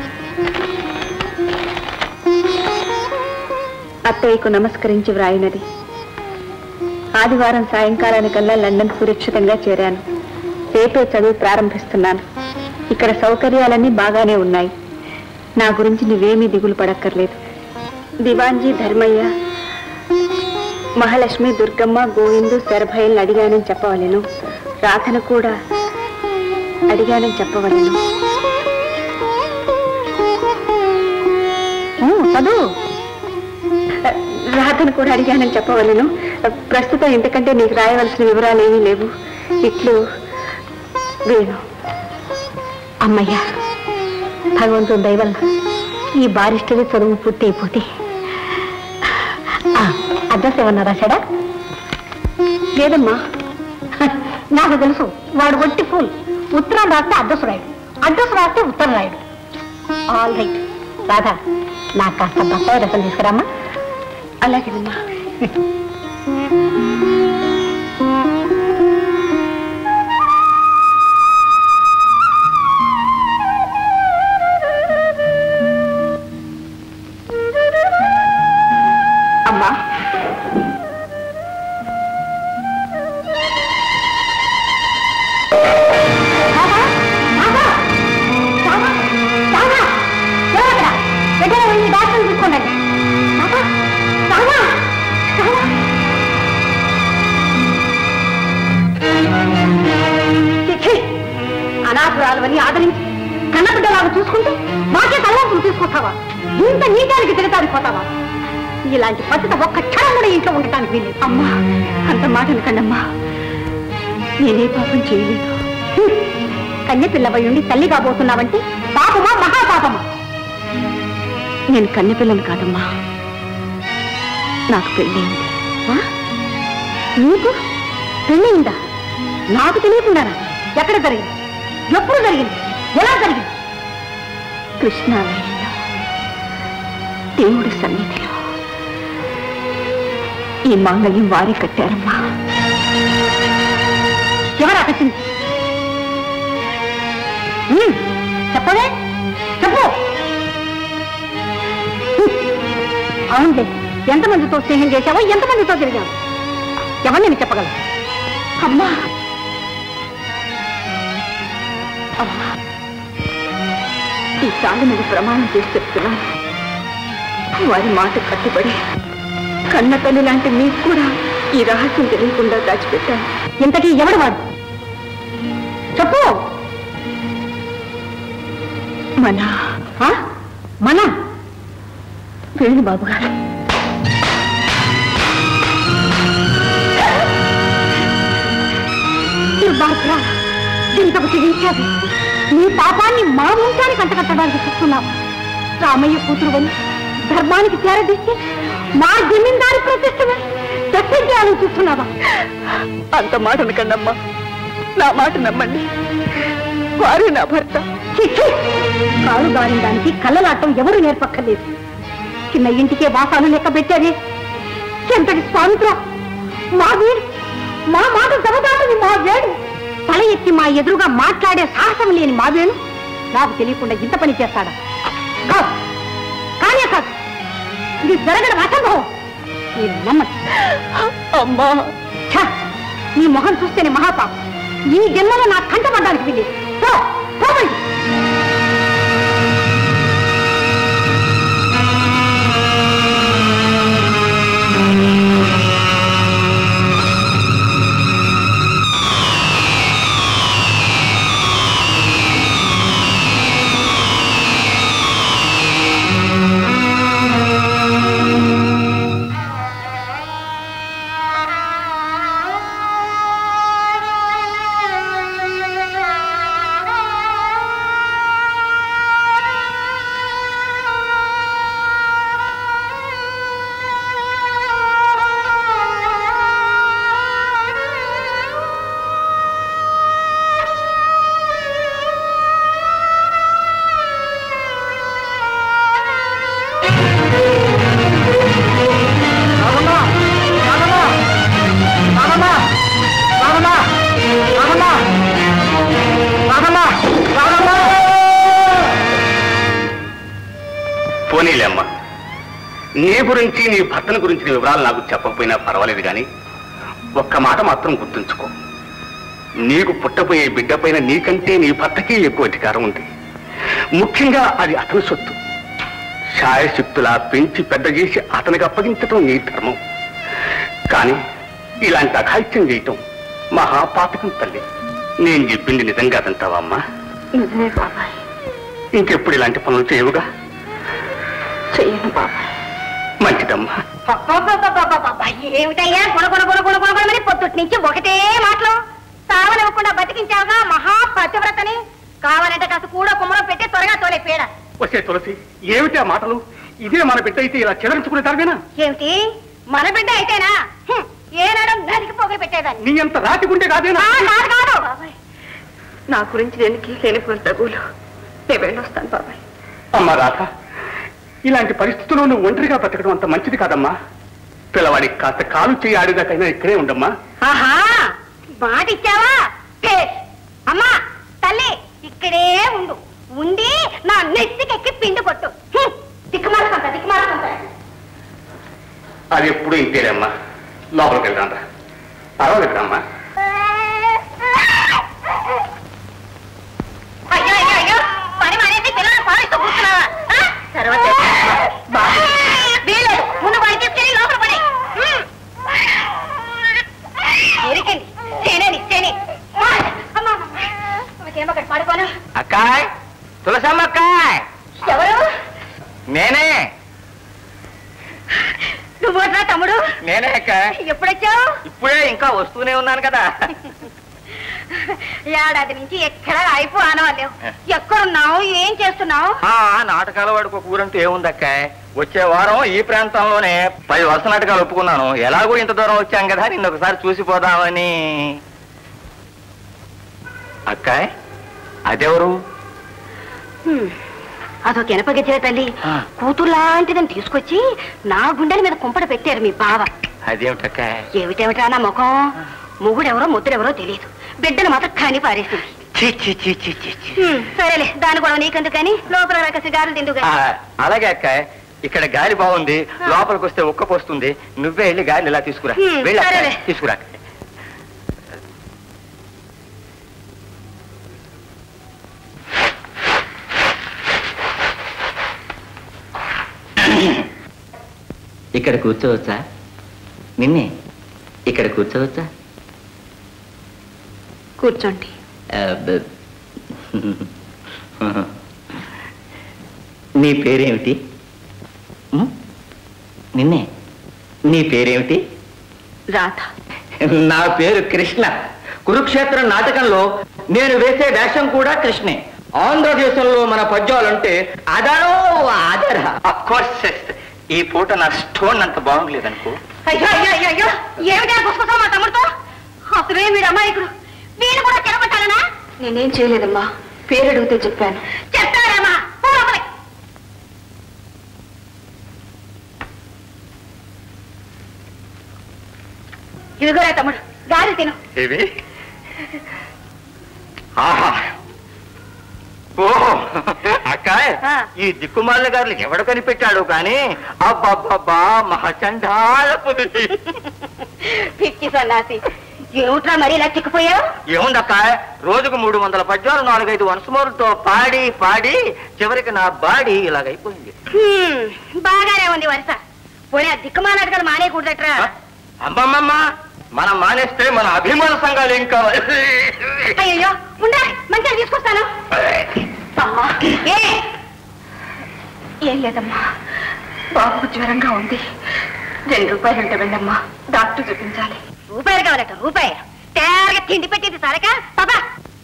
అత్తయ్యకు నమస్కరించి వ్రాయినది ఆదివారం సాయంకాలానికల్లా లండన్ సురక్షితంగా చేరాను రేపే చదువు ప్రారంభిస్తున్నాను ఇక్కడ సౌకర్యాలన్నీ బాగానే ఉన్నాయి నా గురించి నువ్వేమీ దిగులు పడక్కర్లేదు దివాంజీ ధర్మయ్య మహాలక్ష్మి దుర్గమ్మ గోవిందు శరభయ్యల్ని అడిగానని చెప్పవలెను రాధను కూడా అడిగానని చెప్పవలెను ఊ, చదువు రాధను కూడా అడిగానని చెప్పవలను ప్రస్తుతం ఇంతకంటే నీకు రాయవలసిన వివరాలు ఏమీ లేవు ఇట్లు వేణు అమ్మయ్యా భగవంతుని దయవల్ల ఈ బారిస్టరీ చదువు పూర్తి అయిపోతే అడ్రస్ ఏమన్నా రాశాడా లేదమ్మా నాకు తెలుసు వాడు ఒట్టి ఫుల్ ఉత్తరం రాస్తే అడ్రస్ రాయడు అడ్రస్ రాస్తే ఉత్తరం రాయడు ఆల్ రైట్ రాధా నాకు కాస్త బత్తాయి రసం తీసుకురామ్మా అలాగేనమ్మా అమ్మా తీసుకోండి అనాథురాలవని ఆదరించి కన్నబిడ్డలాగా చూసుకుంటూ మాకే తలవంపులు తీసుకొస్తావా ఇంత నీటానికి తిరగారిపోతావా ఇలాంటి పద్ధతి ఒక్క క్షణం కూడా ఇంట్లో ఉండటానికి వీలేదు అమ్మా అంత మాట అనకండమ్మా నేనే పాపం చేయలేదు కన్నెపిల్లవై ఉండి తల్లి కాబోతున్నావంటే పాపమా మహాపాపమా నేను కన్నెపిల్లని కాదమ్మా నాకు పెళ్ళయింది ఆ? నీకు పెళ్ళయిందా నాకు తెలియకుండానా ఎక్కడ జరిగింది ఎప్పుడు జరిగింది ఎలా జరిగింది కృష్ణాలయంలో దేవుడి సన్నిధిలో ఈ మాంగళ్యం వారే కట్టారమ్మా ఎవరా కట్టింది ఉమ్, చెప్పవే చెప్పు ఉమ్, అవునులే ఎంతమందితో స్నేహం చేశావో ఎంతమందితో తిరిగావు ఎవరు నేను చెప్పగలను అమ్మా అమ్మా ఈ సాగు మీద ప్రమాణం చేసి చెప్తున్నాను వారి మాట కట్టుబడి కన్న తల్లి లాంటి మీకు కూడా ఈ రహస్యం తెలియకుండా దాచిపెట్టాను ఇంతకీ ఎవడు వాడు చెప్పు మన ఆ? మన వేణు బాబు గారు దుర్భాగ్రా ఇంతకు తెగించావు నీ పాపాన్ని మా వంశానికి అంటగట్టడానికి చూస్తున్నావు రామయ్య కూతురు అని ధర్మానికి చేరదీసి మా జమీందారి ప్రతిష్టమే చర్చించాలని చూస్తున్నావా అంత మాట అనకండమ్మా నా మాట నమ్మండి వారే నా భర్త చిచ్చు కాలు గారిన దానికి కళ్ళలాటం ఎవరు నేర్పక్కర్లేదు చిన్న ఇంటికే వాసాలు లెక్క పెట్టారే ఎంతటి స్వామిత్రం మా వీడు మా మాట దమదాటని మా వేడు తల ఎత్తి మా ఎదురుగా మాట్లాడే సాహసం లేని మా వేణు నాకు తెలియకుండా ఇంత పని చేస్తాడా కాదు కానే కాదు ఇది జరగడం అసంభవం మీరు నమ్మదు అమ్మా ఛ! నీ మొహం చూస్తేనే మహాపాపం ఈ జన్మలో నా కంటపడడానికి వీలేదు పో పోవండి పోనీలే అమ్మా నీ గురించి నీ భర్తను గురించిన వివరాలు నాకు చెప్పకపోయినా పర్వాలేదు కానీ ఒక్క మాట మాత్రం గుర్తుంచుకో నీకు పుట్టబోయే బిడ్డపైన నీకంటే నీ భర్తకి ఎక్కువ అధికారం ఉంది ముఖ్యంగా అది అతని సొత్తు శాయశక్తులా పెంచి పెద్ద చేసి అతనికి అప్పగించటం నీ ధర్మం కానీ ఇలాంటి అఘాయిత్యం చేయటం మహాపాతకం తల్లి నేను చెప్పింది నిజంగా అదంటావా అమ్మా నిజమే బాబాయ్ ఇంకెప్పుడు ఇలాంటి పనులు చేయవుగా చెయ్యను బాబాయ్ మంచిదమ్మా అబ్బబ్బబ్బబ్బబ్బబ్బబ్బ! ఏమిటయ్యా గుణ గుణ గుణ గుణ గుణమని పొద్దుటి నుంచి ఒకటే మాటలు సావనివ్వకుండా బతికించావుగా మహా పతివ్రతని కావాలంటే కాస్త కూడా కుమ్మరం పెట్టి త్వరగా తోలే పీడ వచ్చే తులసి ఏమిటి ఆ మాటలు ఇదే మన బిడ్డ అయితే ఇలా చెదరించుకునే తరవేనా ఏమిటి మన బిడ్డ అయితేనా హ్మ్, ఏనాడో నరికి పోగలు పెట్టేదాన్ని నీ అంత రాతికుంటే కాదేనా ఆ, కాదు కాదు నా గురించి నేను లేనిపోయిన తగులు నేను వెళ్ళొస్తాను బాబాయ్ అమ్మా రాధ ఇలాంటి పరిస్థితుల్లో నువ్వు ఒంటరిగా బ్రతకడం అంత మంచిది కాదమ్మా పిల్లవాడికి కాస్త కాలు చేయి ఆడేదాకైనా ఇక్కడే ఉండమ్మా ఆహా మాట ఇచ్చావా భేష్. అమ్మా తల్లి ఇక్కడే ఉండు ఉండి నా నెత్తికెక్కి పిండి కొట్టు హ్మ్, దిక్కుమాలకంత దిక్కుమాలకంత అది ఎప్పుడు ఇంతేలేమ్మా లోపలికి వెళ్దాం రా పర్వాలేదు అమ్మా అయ్యో అయ్యో అయ్యో పని మానేసి పిల్లలు పాలిస్తూ కూర్చున్నావా ఆ? తర్వాత బాగా. వీలేదు ముందు వాడిని తీసుకెళ్ళి లోపల పడి ఎరికండి చేనేని చేని అమ్మా పడుకోను అక్కాయ్ తులసమ్మ అక్కాయ్ ఎవరు నేనే నువ్వు రా తమ్ముడు నేనే అక్కాయ్ ఎప్పుడొచ్చావు ఇప్పుడే ఇంకా వస్తూనే ఉన్నాను కదా ఏడాది నుంచి ఎక్కడ అయిపో ఆనవాలేవు ఎక్కడున్నావు ఏం చేస్తున్నావు ఆ నాటకాల వాడికి ఒక ఊరంటూ ఏముంది అక్కాయ్ వచ్చే వారం ఈ ప్రాంతంలోనే పది వరుస నాటకాలు ఒప్పుకున్నాను ఎలాగో ఇంత దూరం వచ్చాం కదా నిన్న ఒకసారి చూసిపోదామని అక్కాయ్ అదెవరు హ్మ్. అదొక ఎనపగచ్చే తల్లి కూతురు లాంటిదని తీసుకొచ్చి నా గుండెల మీద కుంపట పెట్టారు మీ బావ అదేమిటక్కాయ్ ఏమిటేమిటా నా ముఖం మొగుడెవరో ముద్దుడెవరో తెలియదు బిడ్డను మాత్రం కాని పారేసింది చి చి చి చి చి చి. హ్మ్, సరేలే దాని కూడా నీకెందుకు కానీ లోపల రాక సిగారులు తిందు ఆ, అలాగే అక్కాయ్ ఇక్కడ గాలి బాగుంది లోపలికి వస్తే ఉక్క పోస్తుంది నువ్వే వెళ్ళి గాలి ఇలా తీసుకురా హ్మ్, వెళ్ళి అక్కాయ్, సరేలే. తీసుకురా ఇక్కడ కూర్చోవచ్చా నిన్నే ఇక్కడ కూర్చోవచ్చా కూర్చోండి ఆ, బ- నీ పేరేమిటి ఉం? నిన్నే నీ పేరేమిటి రాధ నా పేరు కృష్ణ కురుక్షేత్ర నాటకంలో నేను వేసే వేషం కూడా కృష్ణే ఆంధ్రదేశంలో మన పద్యాలంటే అదనో ఆదర కోర్స్ ఈ పూట నా స్టోన్ అంత బాగుండలేదనుకో అయ్యో అయ్యో అయ్యో అయ్యో ఏమిటా పుస్తకం మా తమ్ముడితో అసలే మీరు అమాయకుడు వీళ్ళు కూడా తిరగబట్టాలనా నేనేం చేయలేదమ్మా పేరు అడిగితే చెప్పాను చెప్తారామా పో లోపలికి. ఇదిగోరా తమ్ముడు గాలి తిను ఏవి ఆహా ఓ అక్క ఈ దిక్కుమాల గారు ఎవడు కనిపెట్టాడు కానీ అబ్బబ్బబ్బా మహచండాలపు పిచ్చి సన్నాసి ఏమిట్రా మరీ ఇలా చిక్కిపోయావు ఏముందక్క రోజుకు మూడు వందల పద్యాలు నాలుగైదు వనసుమోరుతో పాడి పాడి చివరికి నా బాడీ ఇలాగైపోయింది హ్మ్, బాగానే ఉంది వరుస పోనీ ఆ దిక్కుమానాటకాలు మానేయకూడదట్రా అమ్మమ్మమ్మ మనం మానేస్తే మన అభిమాన సంఘాలు ఏం కావాలి అయ్యో ఉండా మంచిగా తీసుకొస్తాను అమ్మా ఏ ఏం లేదమ్మా బాబుకు జ్వరంగా ఉంది రెండు రూపాయలు ఉంటే వెళ్ళమ్మా డాక్టర్ చూపించాలి రూపాయలు కావాలట రూపాయి తేరగా తిండి పెట్టేది సరక పాపా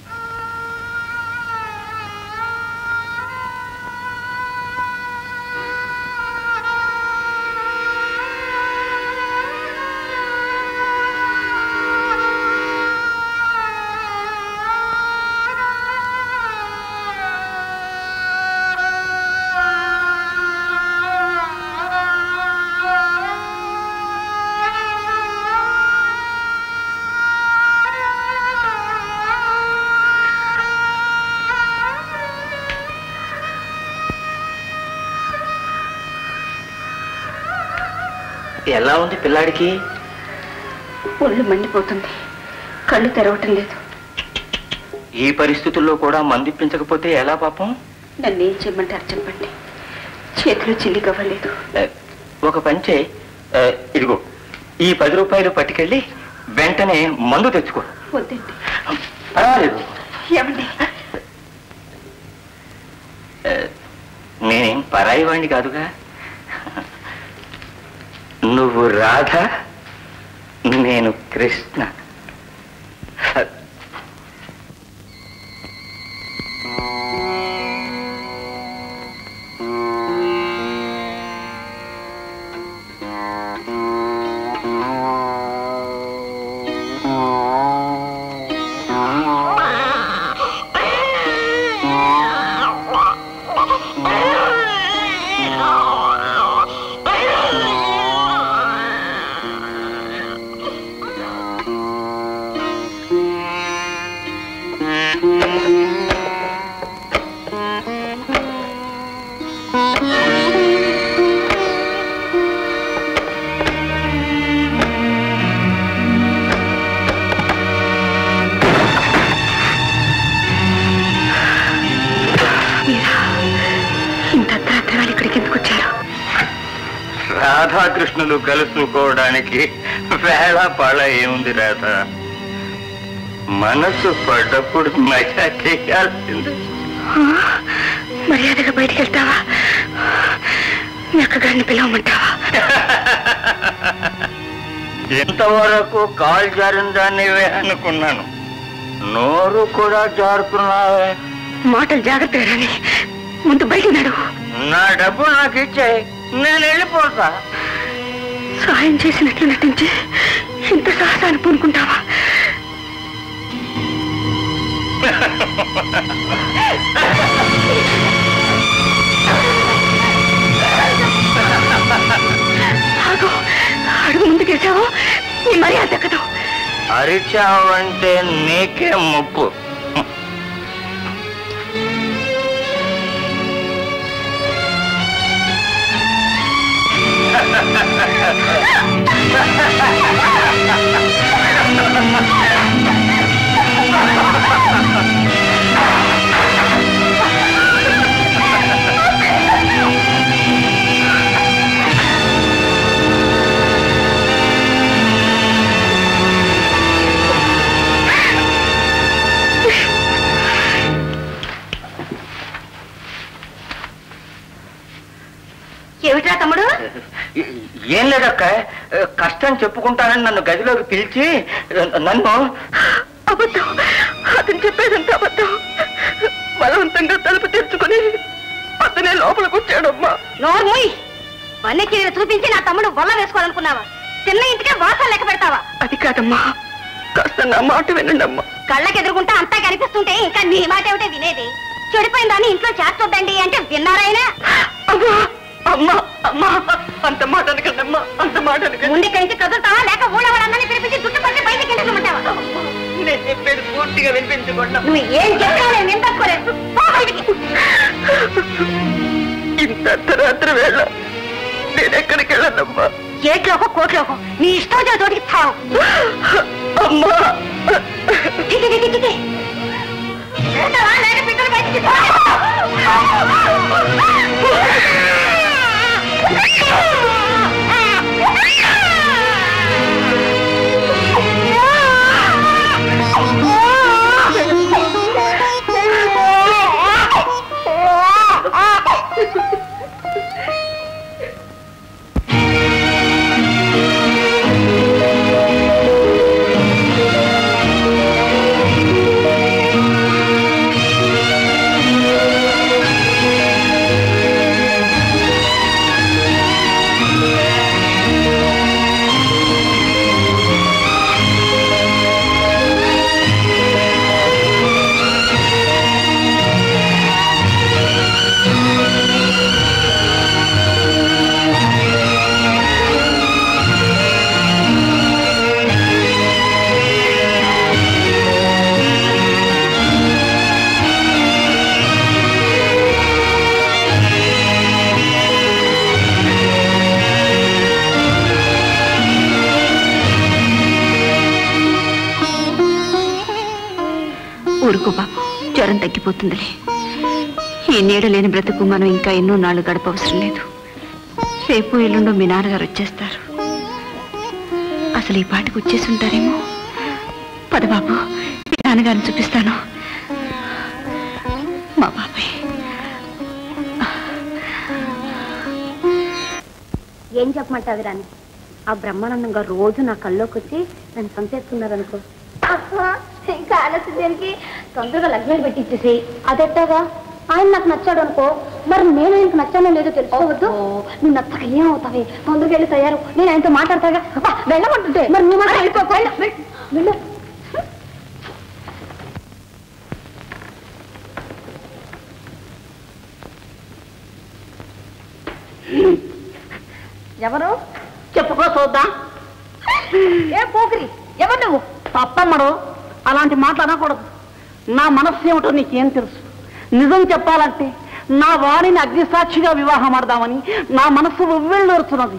ఎలా ఉంది పిల్లాడికి ఒళ్ళు మండిపోతుంది కళ్ళు తెరవటం లేదు ఈ పరిస్థితుల్లో కూడా మందిప్పించకపోతే ఎలా పాపం నన్ను ఏం చేయమంటారు చెప్పండి చేతిలో చిల్లి కవ్వలేదు ఏ, ఒక పంచే ఇదిగో ఈ పది రూపాయలు పట్టుకెళ్ళి వెంటనే మందు తెచ్చుకో వద్దండి పర్వాలేదు ఏమండి ఏ, నేనేం పరాయి వాణ్ణి కాదుగా నువ్వు రాధ నేను కృష్ణ ఇంత అర్ధరాత్రి ఇక్కడికి ఎందుకు వచ్చారు రాధాకృష్ణులు కలుసుకోవడానికి వేళ పళ ఏముంది రాధ మనసు పడ్డప్పుడు మజా చేయాల్సింది మర్యాదగా బయటికి వెళ్తావా ఎక్కగారిని పిలవమంటావా ఇంతవరకు కాల్ జారిన దాన్నివే అనుకున్నాను నోరు కూడా జారుతున్నావే మాటలు జాగ్రత్తగా రాని ముందు బయటికి నడు నా డబ్బు నాకు ఇచ్చే నేను వెళ్ళిపోతా సాయం చేసినట్లు నటించి ఇంత సాహసాన్ని పూనుకుంటావా ఆగు అడుగు ముందుకేసావు నీ మర్యాద దక్కదు అరిచావంటే నీకే ముప్పు ఆ ఏం లేదక్క కష్టం చెప్పుకుంటానని నన్ను గదిలోకి పిలిచి నన్ను అబద్ధం అతను చెప్పేదంతా అబద్ధం బలవంతంగా తలుపు తెరుచుకొని అతనే లోపలికి వచ్చాడమ్మా నోర్ముయ్ వన్నె చీరలు చూపించి నా తమ్ముడు వల్ల వేసుకోవాలనుకున్నావా చిన్న ఇంటికే వాసాలు లెక్క పెడతావా అది కాదమ్మా కాస్త నా మాట వినండి అమ్మా కళ్ళకి ఎదురుకుంటా అంతా కనిపిస్తుంటే ఇంకా నీ మాట ఏమిటే వినేది చెడిపోయిందని ఇంట్లో చేస్తుందండి అంటే విన్నారాయనా అమ్మా అమ్మా అమ్మా అంత మాట అనకండి అమ్మా అంత మాట అనకండి ముందు ఇక్కడి నుంచి కదులుతావా లేక ఊళ్ళవాళ్ళందరినీ పిలిపించి దుట్టు పట్టి బయటికి వెళ్ళమంటావా నేను చెప్పేది పూర్తిగా వినిపించకుండా నువ్వు ఏం చెప్పినా నేను విని తట్టుకోలేదు పో బయటికి. ఇంత అర్ధరాత్రి వేళ నేను ఎక్కడికి వెళ్ళదమ్మా ఏట్లోకో కోట్లోకో నీ ఇష్టం వచ్చిన చోటికి తావు అమ్మా టికి టికి టికి వెళ్తావా? లేక పిల్లలు బయటికి పో. ఊరుకో బాబు జ్వరం తగ్గిపోతుందిలే ఈ నీడ లేని బ్రతుకు మనం ఇంకా ఎన్నో నాళ్ళు గడపవసరం లేదు రేపు ఎల్లుండో మీ నాన్నగారు వచ్చేస్తారు అసలు ఈ పాటికి వచ్చేసి ఉంటారేమో పద బాబు మీ నాన్నగారిని చూపిస్తాను మా బాబాయ్ ఏం చెప్పమంటావు రాని ఆ బ్రహ్మానందం గారు రోజు నా కల్లోకి వచ్చి నన్ను సంతేస్తున్నారనుకో ఇంకా ఆలస్యం దేనికి తొందరగా లగ్నాలు పెట్టించేసి అదెట్టాగా ఆయన నాకు నచ్చాడు అనుకో మరి నేను ఆయనకు నచ్చానో లేదో తెలుసుకోవద్దు నువ్వు నచ్చక ఏమవుతావే తొందరగా వెళ్ళి తయారు నేను ఆయనతో మాట్లాడతాగా అబ్బా, వెళ్ళమంటుంటే మరి నువ్వు మాత్రం వెళ్ళిపో వెళ్ళు, వెళ్ళు, వెళ్ళు ఎవరు చెప్పుకో చూద్దాం ఏ పోకిరి ఎవరు నువ్వు తప్పమ్మడు అలాంటి మాటలు అనకూడదు నా మనస్సు ఏమిటో నీకేం తెలుసు నిజం చెప్పాలంటే నా వాణిని అగ్నిసాక్షిగా వివాహం ఆడదామని నా మనస్సు ఉవ్వెళ్ళూరుతున్నది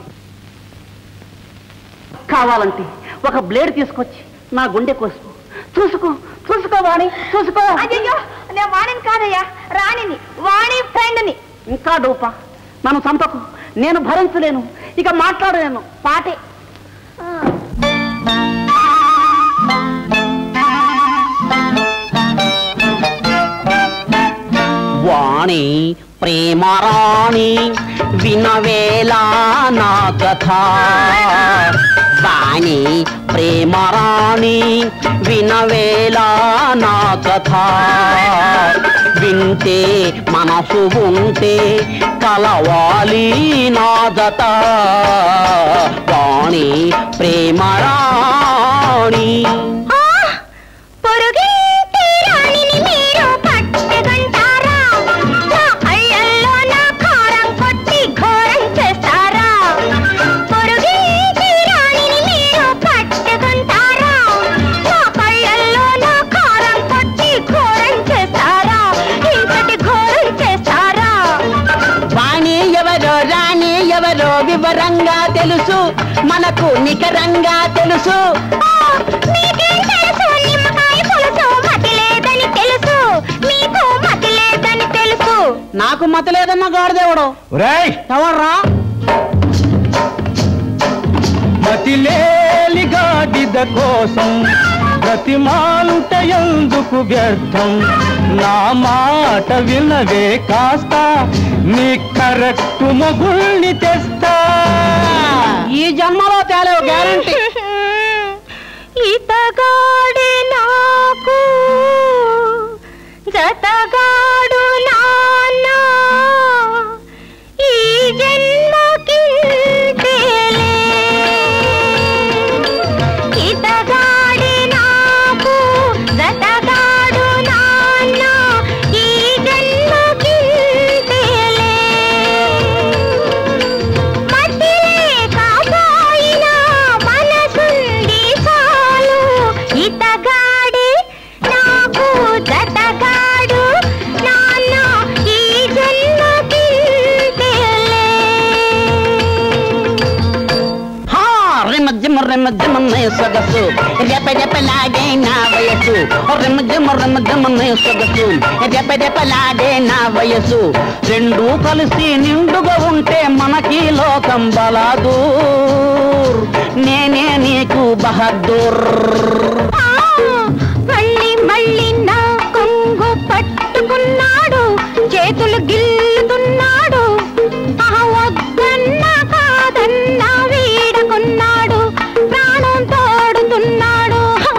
కావాలంటే ఒక బ్లేడ్ తీసుకొచ్చి నా గుండె కోసుకో చూసుకో చూసుకో వాణి చూసుకో అయ్యో నేను వాణిని కాదయ్యా రాణిని వాణి ఫ్రెండ్ని ఇంకా డూపా నన్ను చంపకు నేను భరించలేను ఇక మాట్లాడలేను పాటే వాణి ప్రేమరాణి వినవేలా నా కథ వాణి ప్రేమరాణి వినవేలా నా కథ వింటే మనసు ఉంటే కలవాలి నా జత వాణి ప్రేమరాణి పొరుగింటి రాణిని మీరు పట్టుకుంటారా నా కళ్ళల్లో నా కారం కొట్టి ఘోరం చేస్తారా పొరుగింటి రాణిని మీరు పట్టుకుంటారా నా కళ్ళల్లో నా కారం కొట్టి ఘోరం చేస్తారా ఇంతటి ఘోరం చేస్తారా వాణి ఎవరో రాణి ఎవరో వివరంగా తెలుసు మనకు నికరంగా తెలుసు మీకేం తెలుసు నిమ్మకాయ పులుసు మతి లేదని తెలుసు మీకు మతి లేదని తెలుసు నాకు మత లేదన్న గాడిదేవుడు ఎవర్రా మతిలేలి గాడిద కోసం ప్రతిమాలుట ఎందుకు వ్యర్థం నా మాట వినవే కాస్త నీ కరెక్ట్ మొగుల్ని తెస్తా ఈ జన్మలో తేలేవు గ్యారంటీ ఇతగాడే నాకు జతగాడు నాన్న ఈ జన్మకి తేలే ఇతగాడే నాకు జతగాడు నాన్న ఈ జన్మకి తేలే మట్టిలే కాపోయినా మనసుంది చాలు ఇతగాడే నాకు జతగాడు నాన్న ఈ జన్మకి తేలే హా రిమజ్జమ రిమజ్జమన్నే సొగసు రెప రెపలాడే నా వయసు రిమజ్జమ రిమజ్జమన్నే సొగసు రెప రెపలాడే నా వయసు రెండు కలిసి నిండుగా ఉంటే మనకి లోకం బలాదూర్ నేనే నీకు బహదూర్ మళ్ళీ మళ్ళీ నా కొంగు పట్టుకున్నాడు చేతులు గిల్లుతున్నాడు ఆహ, వద్దన్నా కాదన్నా వీడకున్నాడు ప్రాణం తోడుతున్నాడు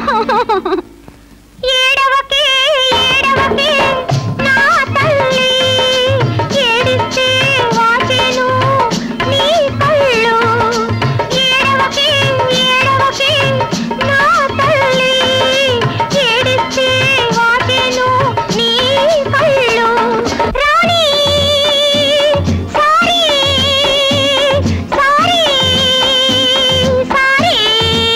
ఏడవకే ఏడవకే నా తల్లి ఏడిస్తే వాచెను నీ కళ్ళు ఏడవకే ఏడవకే నా తల్లి ఏడిస్తే వాచెను నీ కళ్ళు రాణి సారీ సారీ సారీ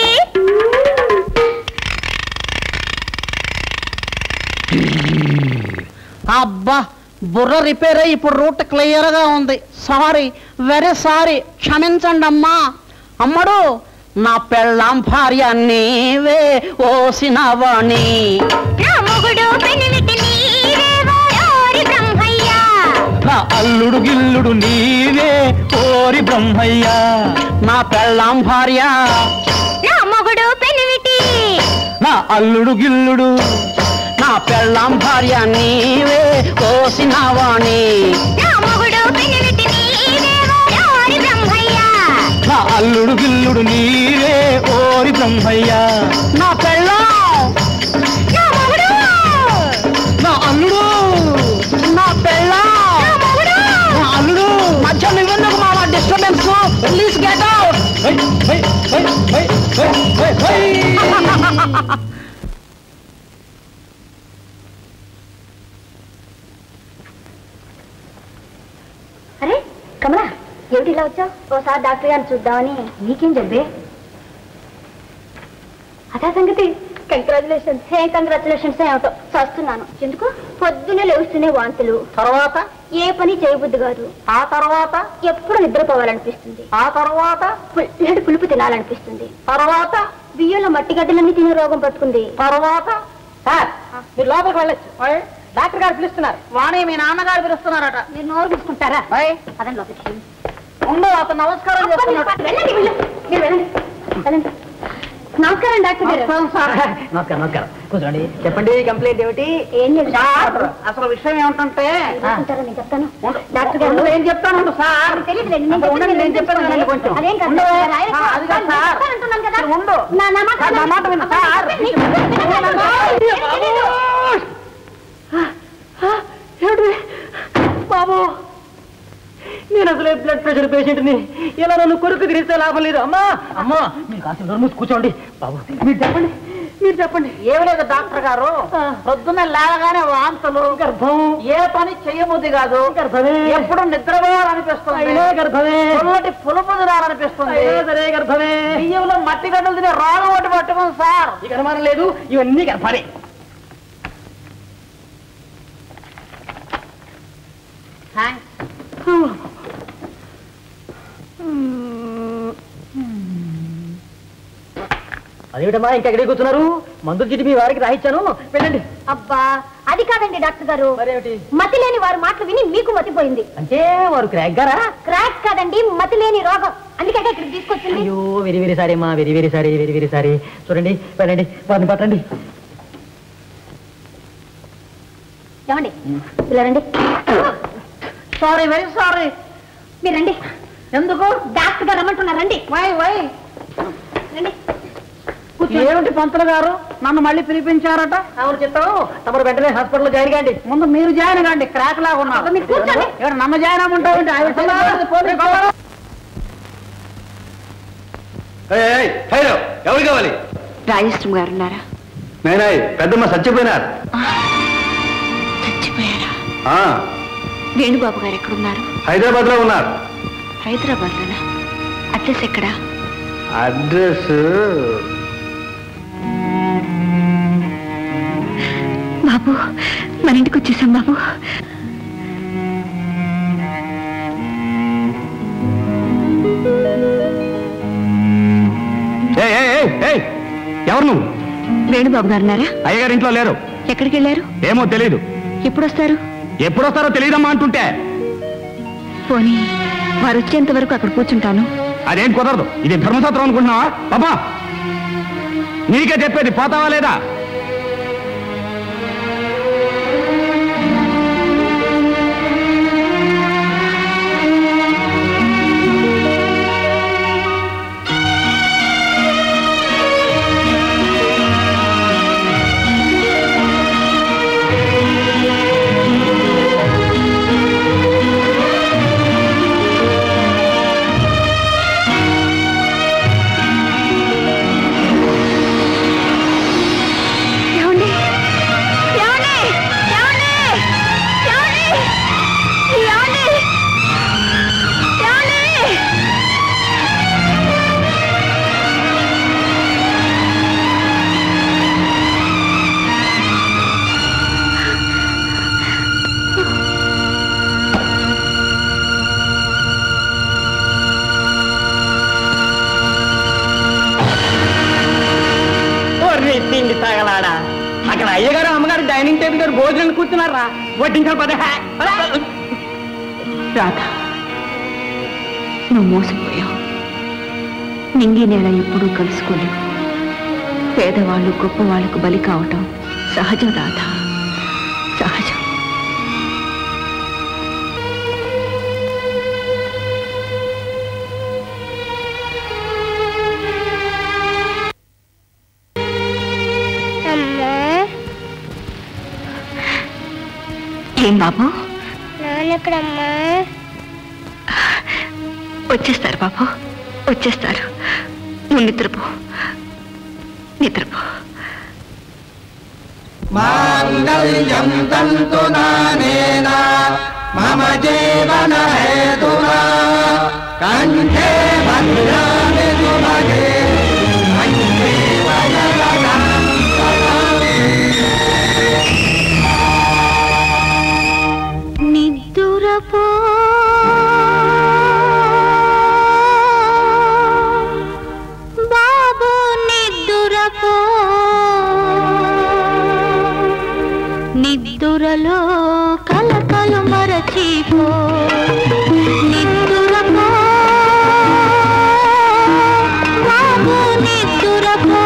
అబ్బా బుర్ర రిపేర్ అయ్యి ఇప్పుడు రూట్ క్లియర్ గా ఉంది సారీ వెరీ సారీ క్షమించండి అమ్మా అమ్మడు నా పెళ్ళాం భార్య నీవే ఓసినవాణి నా మొగుడు పెనిమిటి నీవేవో ఓరి బ్రహ్మయ్య నా అల్లుడు గిల్లుడు నీవే ఓరి బ్రహ్మయ్య నా పెళ్ళాం భార్య నా మొగుడు పెనిమిటి నా అల్లుడు గిల్లుడు నా పెళ్ళాం భార్య నీవే ఓసినవాణి నా మొగుడు పెనిమిటి నీవేవో ఓరి బ్రహ్మయ్య నా అల్లుడు గిల్లుడు నీవే ఓరి బ్రహ్మయ్య నా పెళ్ళాం నా మొగుడు నా అల్లుడు నా పెళ్ళాం నా అల్లుడు మధ్య నువ్వెందుకు మామ డిస్టర్బెన్స్ ప్లీజ్ గెట్ అవుట్ హై, హై, హై, హై, హై, హై, హై. అరే కమలా ఏమిటి ఇలా వచ్చావు ఓసారి డాక్టర్ గారిని చూద్దామని నీకేం జబ్బే అదే సంగతి కంగ్రాచులేషన్స్ హే కంగ్రాచులేషన్స్ ఏమిటో చస్తున్నాను ఎందుకు పొద్దున్నే లేస్తూనే వాంతులు తర్వాత ఏ పని చేయబుద్ది కాదు ఆ తర్వాత ఎప్పుడు నిద్రపోవాలనిపిస్తుంది ఆ తర్వాత పుల్లటి పులుపు తినాలనిపిస్తుంది తర్వాత బియ్యంలో మట్టి గడ్డలన్నీ తినే రోగం పట్టుకుంది తర్వాత సార్ మీరు లోపలికి వెళ్ళొచ్చు ఓయ్, డాక్టర్ గారు పిలుస్తున్నారు వాణి మీ నాన్నగారు పిలుస్తున్నారట మీరు నోరు తీసుకుంటారా ఓయ్, అదని లోపలికి ఉండు అతను నమస్కారం చేస్తున్నాడు వెళ్ళండి వెళ్ళు. మీరు వెళ్ళండి వెళ్ళండి నమస్కారం డాక్టర్ గారు నమస్కారం సార్ నమస్కారం నమస్కారం కూర్చోండి చెప్పండి కంప్లైంట్ ఏమిటి ఏం లేదు సార్ అసలు విషయం ఏమిటంటే కూర్చుంటారా నేను చెప్తాను డాక్టర్ ఉండు, గారు ఏం చెప్తాను సార్ తెలియదు నేను అసలు ఉండండి, నేను చెప్పాను కదండి కొంచెం అదేం కాదు ఉండు. సార్, ఆయన ఆ, అది కాదు సార్ చెప్తానంటున్నాను కదా మీరు ఉండు నా నా మాట నా మాట విను సార్ బాబు నేను అసలే బ్లడ్ ప్రెషర్ పేషెంట్ని ఇలా నన్ను కొరుకు తిరిగితే లాభం లేదు అమ్మా అమ్మా మీరు కాస్త నోరు మూసి కూర్చోండి బాబు మీరు చెప్పండి మీరు చెప్పండి ఏమి లేదు డాక్టర్ గారు పొద్దున్న లేవగానే వాంతులు గర్భం ఏ పని చెయ్యబుద్ధి కాదు గర్భమే ఎప్పుడు నిద్రపోవాలనిపిస్తుంది అయినా గర్భమే పుల్లటి పులుపు తినాలనిపిస్తుంది అయినా సరే గర్భమే బియ్యంలో మట్టి గడ్డలు తినే రోగం ఒకటి పట్టుకుంది సార్ ఇక అనుమానం లేదు ఇవన్నీ గర్భాలే అదేమిటమ్మా ఇంకా ఎక్కడికి కూర్చున్నారు మందులు చిటి మీ వారికి రాయించాను వెళ్ళండి అబ్బా అది కాదండి డాక్టర్ గారు మరేమిటి మతి లేని వారి మాటలు విని మీకు మతిపోయింది అంటే వారు క్రాక్ గారా క్రాక్ కాదండి మతి లేని రోగం అందుకే ఇక్కడికి తీసుకొచ్చింది అయ్యో వెరీ వెరీ సారీ అమ్మా very very sorry very very sorry చూడండి వెళ్ళండి వారిని పట్టండి ఏమండి ఇలా రండి సారీ వెరీ సారీ మీరు రండి ఎందుకు డాక్టర్ గారు రమ్మంటున్నారండి వై వై రండి ఏమిటి పంతులు గారు నన్ను మళ్ళీ పిలిపించారట అవును చిత్తం తమరు వెంటనే హాస్పిటల్ జాయిన్ కాండి ముందు మీరు జాయిన్ కండి క్రాక్ లాగా ఉన్నారు మీరు కూర్చోండి. ఇక్కడ నన్ను జాయిన్ అమ్మంటావు ఎవరు కావాలి రాజేశ్వరం గారు ఉన్నారా నేనే పెద్దమ్మ చచ్చిపోయినారు చచ్చిపోయారా ఆ, వేణుబాబు గారు ఎక్కడున్నారు హైదరాబాద్ లో ఉన్నారు హైదరాబాద్ లోనా అడ్రస్ ఎక్కడా అడ్రస్ బాబు మన ఇంటికి వచ్చేసాం బాబు ఏయ్, ఏయ్, ఏయ్, ఏయ్, ఎవరు నువ్వు వేణుబాబు గారు ఉన్నారా అయ్యగారి ఇంట్లో లేరు ఎక్కడికి వెళ్ళారు ఏమో తెలీదు ఎప్పుడు వస్తారు ఎప్పుడు వస్తారో తెలియదమ్మా అంటుంటే పోనీ వారు వచ్చేంత వరకు అక్కడ కూర్చుంటాను అదేం కుదరదు ఇది ధర్మసత్రం అనుకుంటున్నావా పాపా నీకే చెప్పేది పోతావా లేదా ఏమండి ఏమండి ఏమండి ఏమండి ఏమండి ఏమండి తిండి తగలాడా అక్కడ అయ్యగారు అమ్మగారు డైనింగ్ టేబుల్ దగ్గర భోజనం కూర్చున్నారా వడ్డించాలి పద రాధ నువ్వు మోసపోయావు నింగి నేల ఎప్పుడూ కలుసుకోలేవు పేదవాళ్ళు గొప్పవాళ్లకు బలి కావటం సహజం రాధ సహజం ఏం బాబు నాన్నక్కడమ్మా వచ్చేస్తారు బాబు వచ్చేస్తారు నువ్వు నిద్రపో నిద్రపో మాంగళ్యం తంతు నానేన మమ జీవన హేతునా కంఠే భద్రామి సుభగే కంఠే నిద్దురపో బాబు నిద్దురపో నిద్దురలో కలకలు మరచిపో నిద్దురపో బాబు నిద్దురపో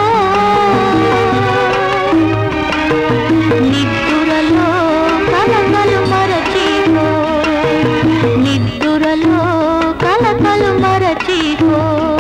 నిద్దురలో కలకలు మరచిపో నిద్దురలో కలకలు మరచిపో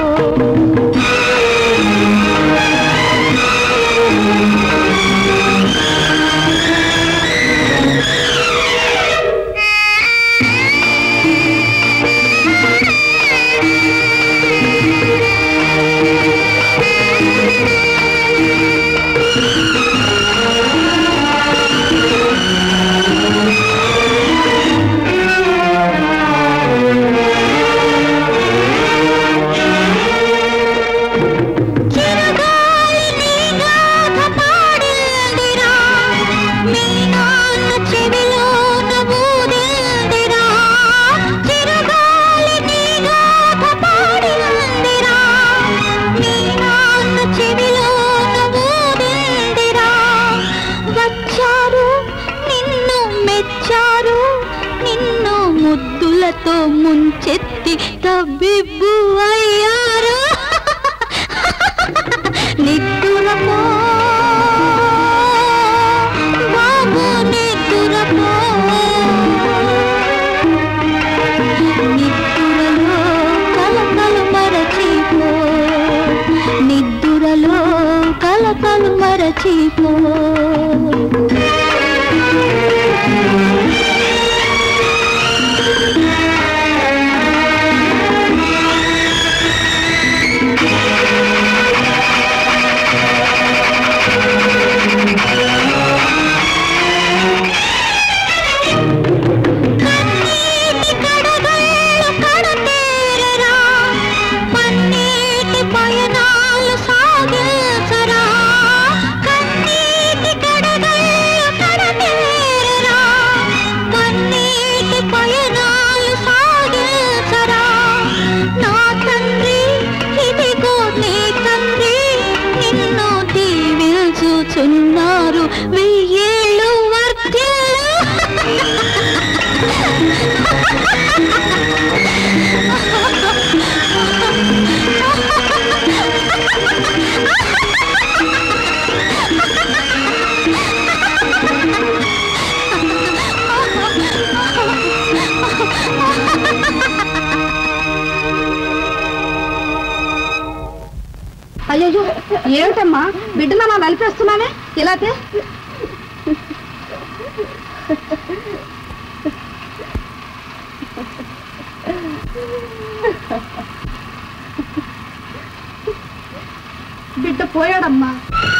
చిరగాలి నీ గాథ పాడిందిరా మీ నాన్న చెవిలోన ఊదిందిరా చిరగాలి నీ గాథ పాడిందిరా మీ నాన్న చెవిలోన ఊదిందిరా వచ్చారు నిన్ను మెచ్చారు నిన్ను ముద్దులతో ముంచెత్తి తబ్బిబ్బు అయ్యారు నిద్దురపో బాబు నిద్దురపో నిద్దురలో మరచిపో పన్నీటి పయనాలు సాగించరా కన్నీటి కడగళ్ళు కడతేరరా పన్నీటి పయనాలు సాగించరా నా తండ్రి ఇదిగో నీ తండ్రి నిన్ను దీవించుచున్నారు వెయ్యేళ్ళు అయ్యో ఏమిటమ్మా బిడ్డను అలా నలిపేస్తున్నావే ఇలాగే బిడ్డ పోయాడమ్మా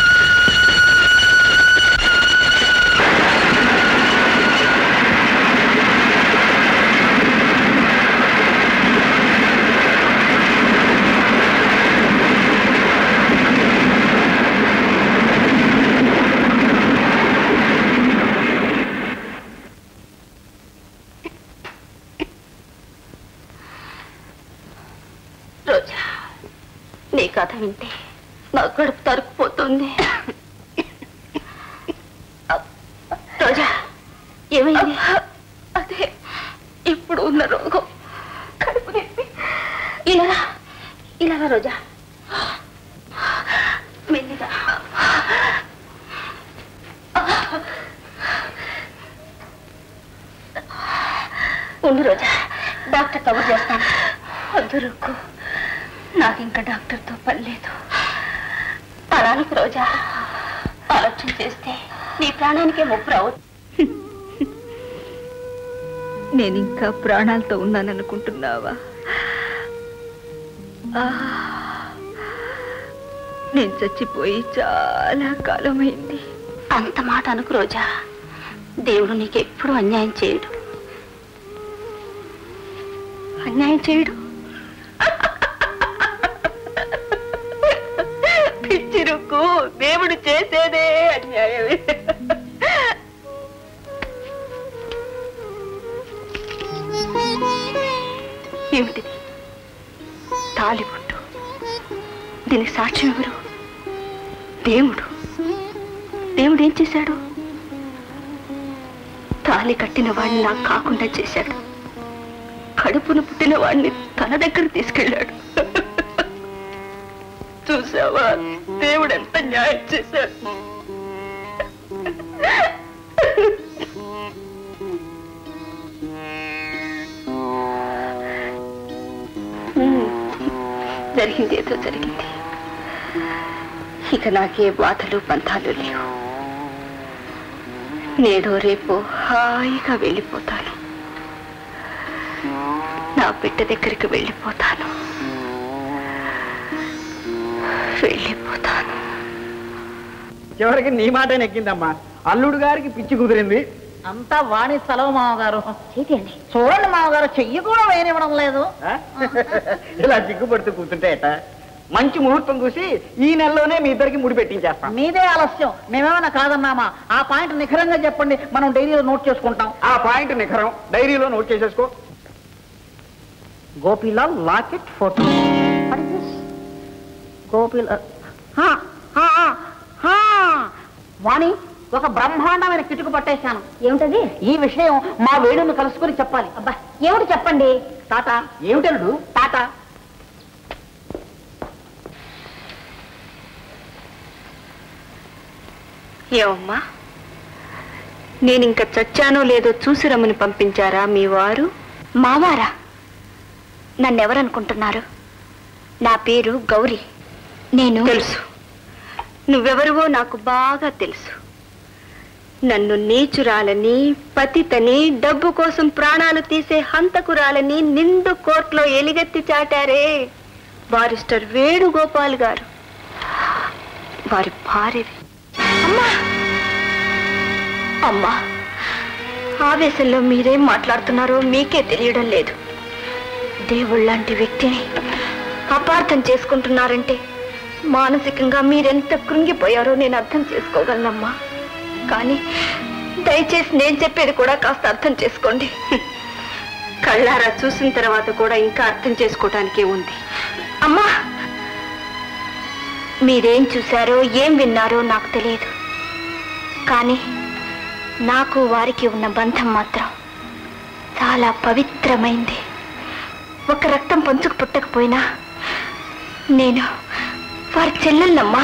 రోజా నీ కథ వింటే నా కడుపు తరుక్కుపోతుంది రోజా ఏమైంది అదే ఇప్పుడు ఉన్న రోగం కడుపు నొప్పి ఇలా రా. ఇలా రా, రోజా మెల్లిగా ఉండు రోజా డాక్టర్ కబుర్ చేస్తాను వద్దు రుక్కు నాకు ఇంకా డాక్టర్తో పని లేదు అలానికి రోజా ఆలోచన చేస్తే నీ ప్రాణానికే ముప్పు రావచ్చు నేను ఇంకా ప్రాణాలతో ఉన్నాననుకుంటున్నావా ఆ, నేను చచ్చిపోయి చాలా కాలమైంది అంత మాట అనుకు రోజా దేవుడు నీకు ఎప్పుడు అన్యాయం చేయడు అన్యాయం చేయడు పిచ్చిరుకు దేవుడు చేసేదే అన్యాయమే ఏమిటిది తాలిబొట్టు దీనికి సాక్ష్యం ఎవరు దేవుడు దేవుడు ఏం చేశాడు తాలి కట్టిన వాడిని నాకు కాకుండా చేశాడు కడుపున పుట్టిన వాడిని తన దగ్గర తీసుకెళ్ళాడు చూసావా దేవుడు ఎంత న్యాయం చేశాడు ఉమ్, జరిగింది ఏదో జరిగింది ఇక నాకే బాధలు బంధాలు లేవు నేడో రేపు హాయిగా వెళ్ళిపోతాను నా బిడ్డ దగ్గరికి వెళ్ళిపోతాను వెళ్ళిపోతాను చివరికి నీ మాట నెక్కిందమ్మా అల్లుడు గారికి పిచ్చి కుదిరింది అంతా వాణి సెలవు మామగారు చూడండి మామగారు చెయ్యి కూడా వేయనివ్వడం లేదు ఆ? ఇలా సిగ్గుపడుతూ కూర్చుంటే ఎట మంచి ముహూర్తం చూసి ఈ నెలలోనే మీ ఇద్దరికి ముడి పెట్టించేస్తాం మీదే ఆలస్యం మేమేమైనా కాదన్నామా ఆ పాయింట్ నిఖరంగా చెప్పండి మనం డైరీలో నోట్ చేసుకుంటాం ఆ పాయింట్ నిఖరం డైరీలో నోట్ చేసేసుకో గోపీలాల్ లాకెట్ ఫోటో గోపీలాల్ హా, హా, హా, హా. వాణి ఒక బ్రహ్మాండమైన కిటుకు పట్టేశాను ఏమిటది ఈ విషయం మా వేణుని కలుసుకొని చెప్పాలి అబ్బా ఏమిటి చెప్పండి తాత ఏమిటల్లుడు తాత ఏమమ్మా నేను ఇంకా చచ్చానో లేదో చూసి రమ్మని పంపించారా మీ వారు మావారా నన్నెవరనుకుంటున్నారు నా పేరు గౌరీ నేను తెలుసు నువ్వెవరివో నాకు బాగా తెలుసు నన్ను నీచురాలని పతితని డబ్బు కోసం ప్రాణాలు తీసే హంతకురాలని నిండు కోర్టులో ఎలిగెత్తి చాటారే బారిస్టర్ వేణుగోపాల్ గారు వారి భార్యవి అమ్మా అమ్మా ఆవేశంలో మీరేం మాట్లాడుతున్నారో మీకే తెలియడం లేదు దేవుళ్ళంటి వ్యక్తిని అపార్థం చేసుకుంటున్నారంటే మానసికంగా మీరెంత కృంగిపోయారో నేను అర్థం చేసుకోగలనమ్మా కానీ దయచేసి నేను చెప్పేది కూడా కాస్త అర్థం చేసుకోండి కళ్ళారా చూసిన తర్వాత కూడా ఇంకా అర్థం చేసుకోవటానికే ఉంది అమ్మా మీరేం చూశారో ఏం విన్నారో నాకు తెలియదు కానీ నాకు వారికి ఉన్న బంధం మాత్రం చాలా పవిత్రమైంది ఒక రక్తం పంచుకు పుట్టకపోయినా నేను వారి చెల్లెళ్ళమ్మా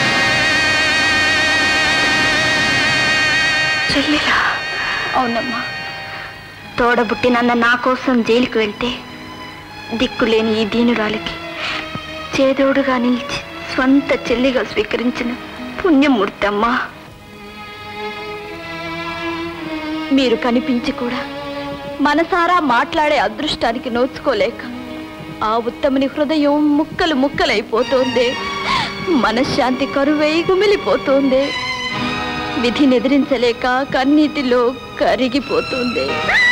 చెల్లెలా అవునమ్మా తోడబుట్టినన్న నా కోసం జైలుకు వెళ్తే దిక్కులేని ఈ దీనురాలికి చేదోడుగా నిలిచి స్వంత చెల్లిగా స్వీకరించిన పుణ్యమూర్తమ్మా మీరు కనిపించి కూడా మనసారా మాట్లాడే అదృష్టానికి నోచుకోలేక ఆ ఉత్తముని హృదయం ముక్కలు ముక్కలైపోతోంది మనశ్శాంతి కరువై గుమిలిపోతోంది విధిని ఎదిరించలేక కన్నీటిలో కరిగిపోతుంది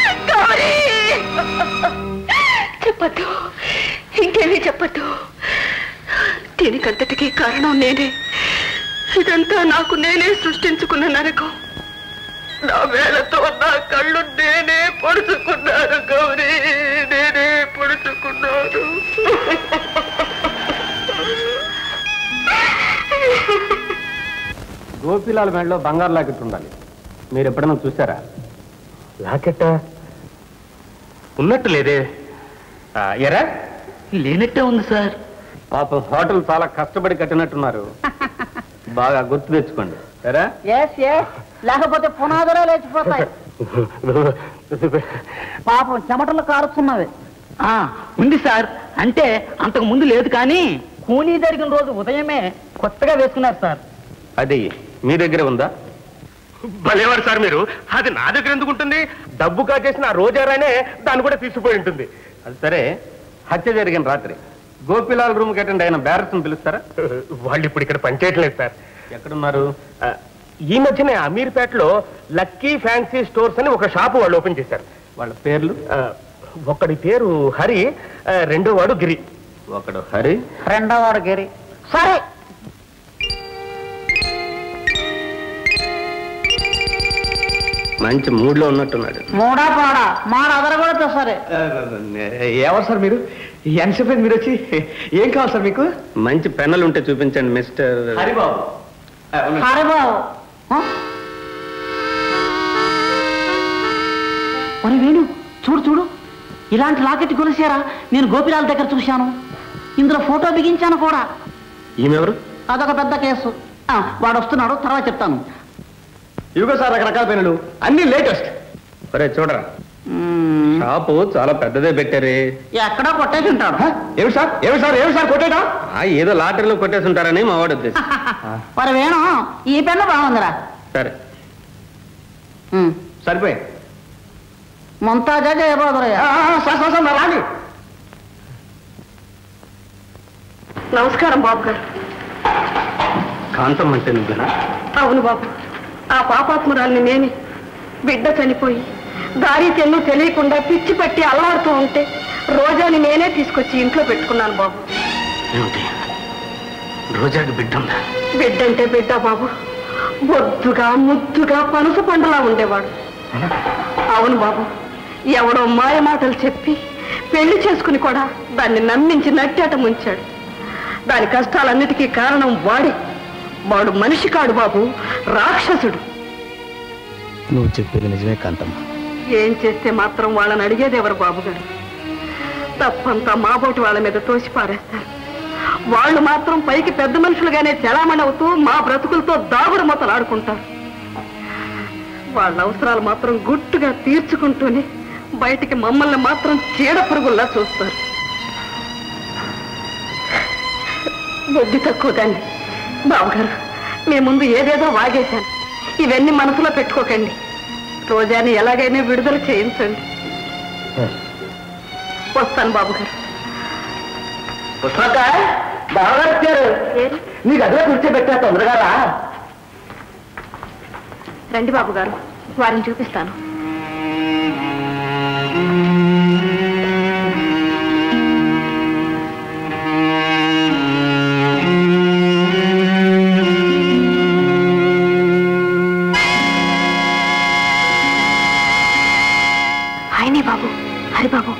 చెప్పద్దు ఇంకేమీ చెప్పద్దు దీనికంతటికీ కారణం నేనే ఇదంతా నాకు నేనే సృష్టించుకున్న నరకం నా వేళతో నా కళ్ళు నేనే పొడుచుకున్నాను గౌరీ నేనే పొడుచుకున్నాను గోపిలాల మెడలో బంగారు లాకెట్ ఉండాలి మీరు ఎప్పుడైనా చూసారా లాకెట్ ఉన్నట్టు లేదే ఆ, ఎరా లేనట్టే ఉంది సార్ పాపం హోటల్ చాలా కష్టపడి కట్టినట్టున్నారు బాగా గుర్తు తెచ్చుకోండి ఎరా ఎస్ ఎస్ లేకపోతే పునాదులే లేచిపోతాయి పాపం చెమటలు కారుతున్నవి ఆ, ఉంది సార్ అంటే అంతకు ముందు లేదు కానీ కూనీ జరిగిన రోజు ఉదయమే కొత్తగా వేసుకున్నారు సార్ అది మీ దగ్గర ఉందా భలేవారు సార్ మీరు అది నా దగ్గర ఎందుకు ఉంటుంది డబ్బు కాజేసిన ఆ రోజారానే దాన్ని కూడా తీసుకుపోయి ఉంటుంది అది సరే హత్య జరిగిన రాత్రి గోపిలాల్ రూమ్ అటెండ్ అయిన బ్యారస్ పిలుస్తారా వాళ్ళు ఇప్పుడు ఇక్కడ పనిచేయట్లేదు సార్ ఎక్కడున్నారు ఈ మధ్యనే అమీర్పేటలో లక్కీ ఫ్యాన్సీ స్టోర్స్ అని ఒక షాపు వాళ్ళు ఓపెన్ చేశారు వాళ్ళ పేర్లు ఒకడి పేరు హరి ఆ, రెండో వాడు గిరి ఒకడు హరి రెండో వాడు గిరి సరే మంచి మూడ్లో ఉన్నట్టున్నాడు మూడా పాడా మాడ అదర కూడా సరే ఎవరు సార్ మీరు ఎంతసేపు మీరు వచ్చి ఏం కావాలి సార్ మీకు మంచి పెన్నులు ఉంటే చూపించండి మిస్టర్ హరిబాబు అరే బాబు ఆ? ఒరే వేణు చూడు చూడు ఇలాంటి లాకెట్ కొలిసారా నేను గోపిలాల దగ్గర చూశాను ఇందులో ఫోటో బిగించాను కూడా ఈమెవరు అదొక పెద్ద కేసు ఆ, వాడు వస్తున్నాడు తర్వాత చెప్తాను ఇవిగో సార్ రకరకాల పెన్నులు అన్ని లేటెస్ట్ ఒరే చూడరా షాపు చాలా పెద్దదే పెట్టారే ఎక్కడో కొట్టేసి ఉంటాడు ఏమి సార్ ఏమి సార్ ఏమి సార్ కొట్టేటా ఏదో లాటరీలో కొట్టేసి ఉంటారని మా వాడు ఉద్దేశం మరి వేణు ఈ పెన్ను బాగుందిరా సరే ఉమ్. సరిపోయి ముంతాజా జయబాదురయ్య రాని నమస్కారం బాబు గారు కాంతం అంటే నువ్వేనా అవును బాబు ఆ పాపాత్మురాల్ని నేనే బిడ్డ చనిపోయి దారి తెన్ను తెలియకుండా పిచ్చి పట్టి అల్లాడుతూ ఉంటే రోజాని నేనే తీసుకొచ్చి ఇంట్లో పెట్టుకున్నాను బాబు ఏమిటి రోజాకి బిడ్డ ఉందా బిడ్డంటే బిడ్డ బాబు బొద్దుగా ముద్దుగా పనస పండులా ఉండేవాడు అవును బాబు ఎవడో మాయ మాటలు చెప్పి పెళ్లి చేసుకుని కూడా దాన్ని నమ్మించి నట్టేట ముంచాడు దాని కష్టాలన్నిటికీ కారణం వాడే వాడు మనిషి కాడు బాబు రాక్షసుడు నువ్వు చెప్పేది నిజమే కాంతమ్మ ఏం చేస్తే మాత్రం వాళ్ళని అడిగేది ఎవరు బాబు గారు తప్పంతా మాబోటి వాళ్ళ మీద తోసి పారేస్తారు వాళ్ళు మాత్రం పైకి పెద్ద మనుషులుగానే చలామణి అవుతూ మా బ్రతుకులతో దాగుడు మొత్తలు ఆడుకుంటారు వాళ్ళ అవసరాలు మాత్రం గుట్టుగా తీర్చుకుంటూనే బయటికి మమ్మల్ని మాత్రం చీడ పురుగుల్లా చూస్తారు బుద్ధి తక్కువ దాన్ని బాబుగారు మీ ముందు ఏదేదో వాగేశాను ఇవన్నీ మనసులో పెట్టుకోకండి రోజాని ఎలాగైనా విడుదల చేయించండి వస్తాను బాబు గారు పుష్పక బావగారు వచ్చారు నీకు అదే కూర్చోబెట్టా తొందరగా రా రండి బాబు గారు వారిని చూపిస్తాను ఆయనే బాబు హరిబాబు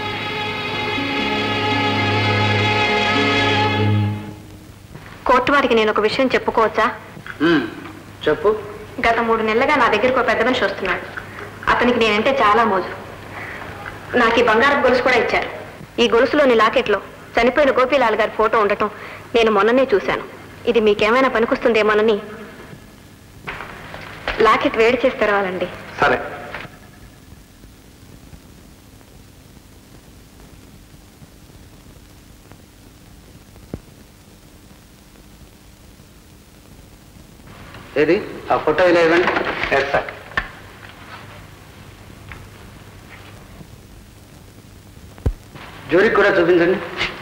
కోర్టు వారికి నేను ఒక విషయం చెప్పుకోవచ్చా చెప్పు గత మూడు నెలలుగా నా దగ్గరికి ఒక పెద్ద మనిషి వస్తున్నాడు అతనికి నేనంటే చాలా మోజు నాకు ఈ బంగారం గొలుసు కూడా ఇచ్చారు ఈ గొలుసులోని లాకెట్లో చనిపోయిన గోపీలాల్ గారి ఫోటో ఉండటం నేను మొన్ననే చూశాను ఇది మీకేమైనా పనికొస్తుందేమోనని లాకెట్ వేడి చేసి తెరవాలండి సరే ఏది ఆ ఫోటో ఇలా ఇవ్వండి ఎస్ సార్ జూరికి కూడా చూపించండి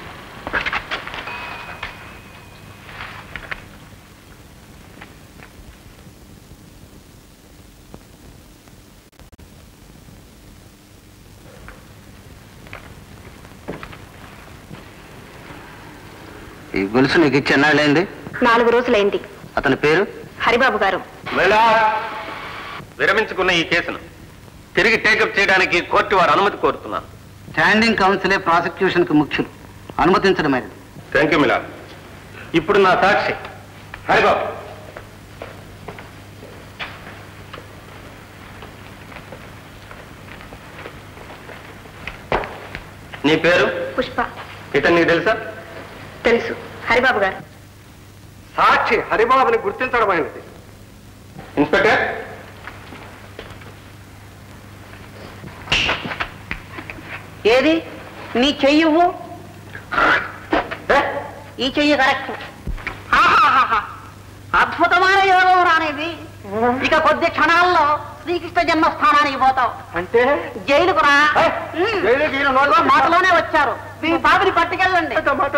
ఈ గొలుసు నీకు ఇచ్చి ఎన్నాళ్ళైంది నాలుగు రోజులైంది అతని పేరు హరిబాబు గారు విరమించుకున్న ఈ కేసును తిరిగి టేకప్ చేయడానికి కోర్టు వారు అనుమతి కోరుతున్నాను స్టాండింగ్ కౌన్సిలే ప్రాసిక్యూషన్ కు ముఖ్యులు అనుమతించడమైనది థ్యాంక్ యూ మిలా ఇప్పుడు నా సాక్షి హరిబాబు నీ పేరు పుష్ప ఇతను నీకు తెలుసా తెలుసు హరిబాబు గారు సాక్షి హరిబాబుని గుర్తించడమైనది ఇన్స్పెక్టర్ ఏది నీ చెయ్యవు ఈ చెయ్యి కరెక్ట్ ఆహాహాహా. అద్భుతమైన యోగం రానిది ఇక కొద్ది క్షణాల్లో శ్రీకృష్ణ జన్మస్థానానికి పోతావు అంటే జైలుకు రా ఉమ్. జైలు గీలు నోరు- ఇదిగో మాటలోనే వచ్చారు మీ బాబుని పట్టుకెళ్ళండి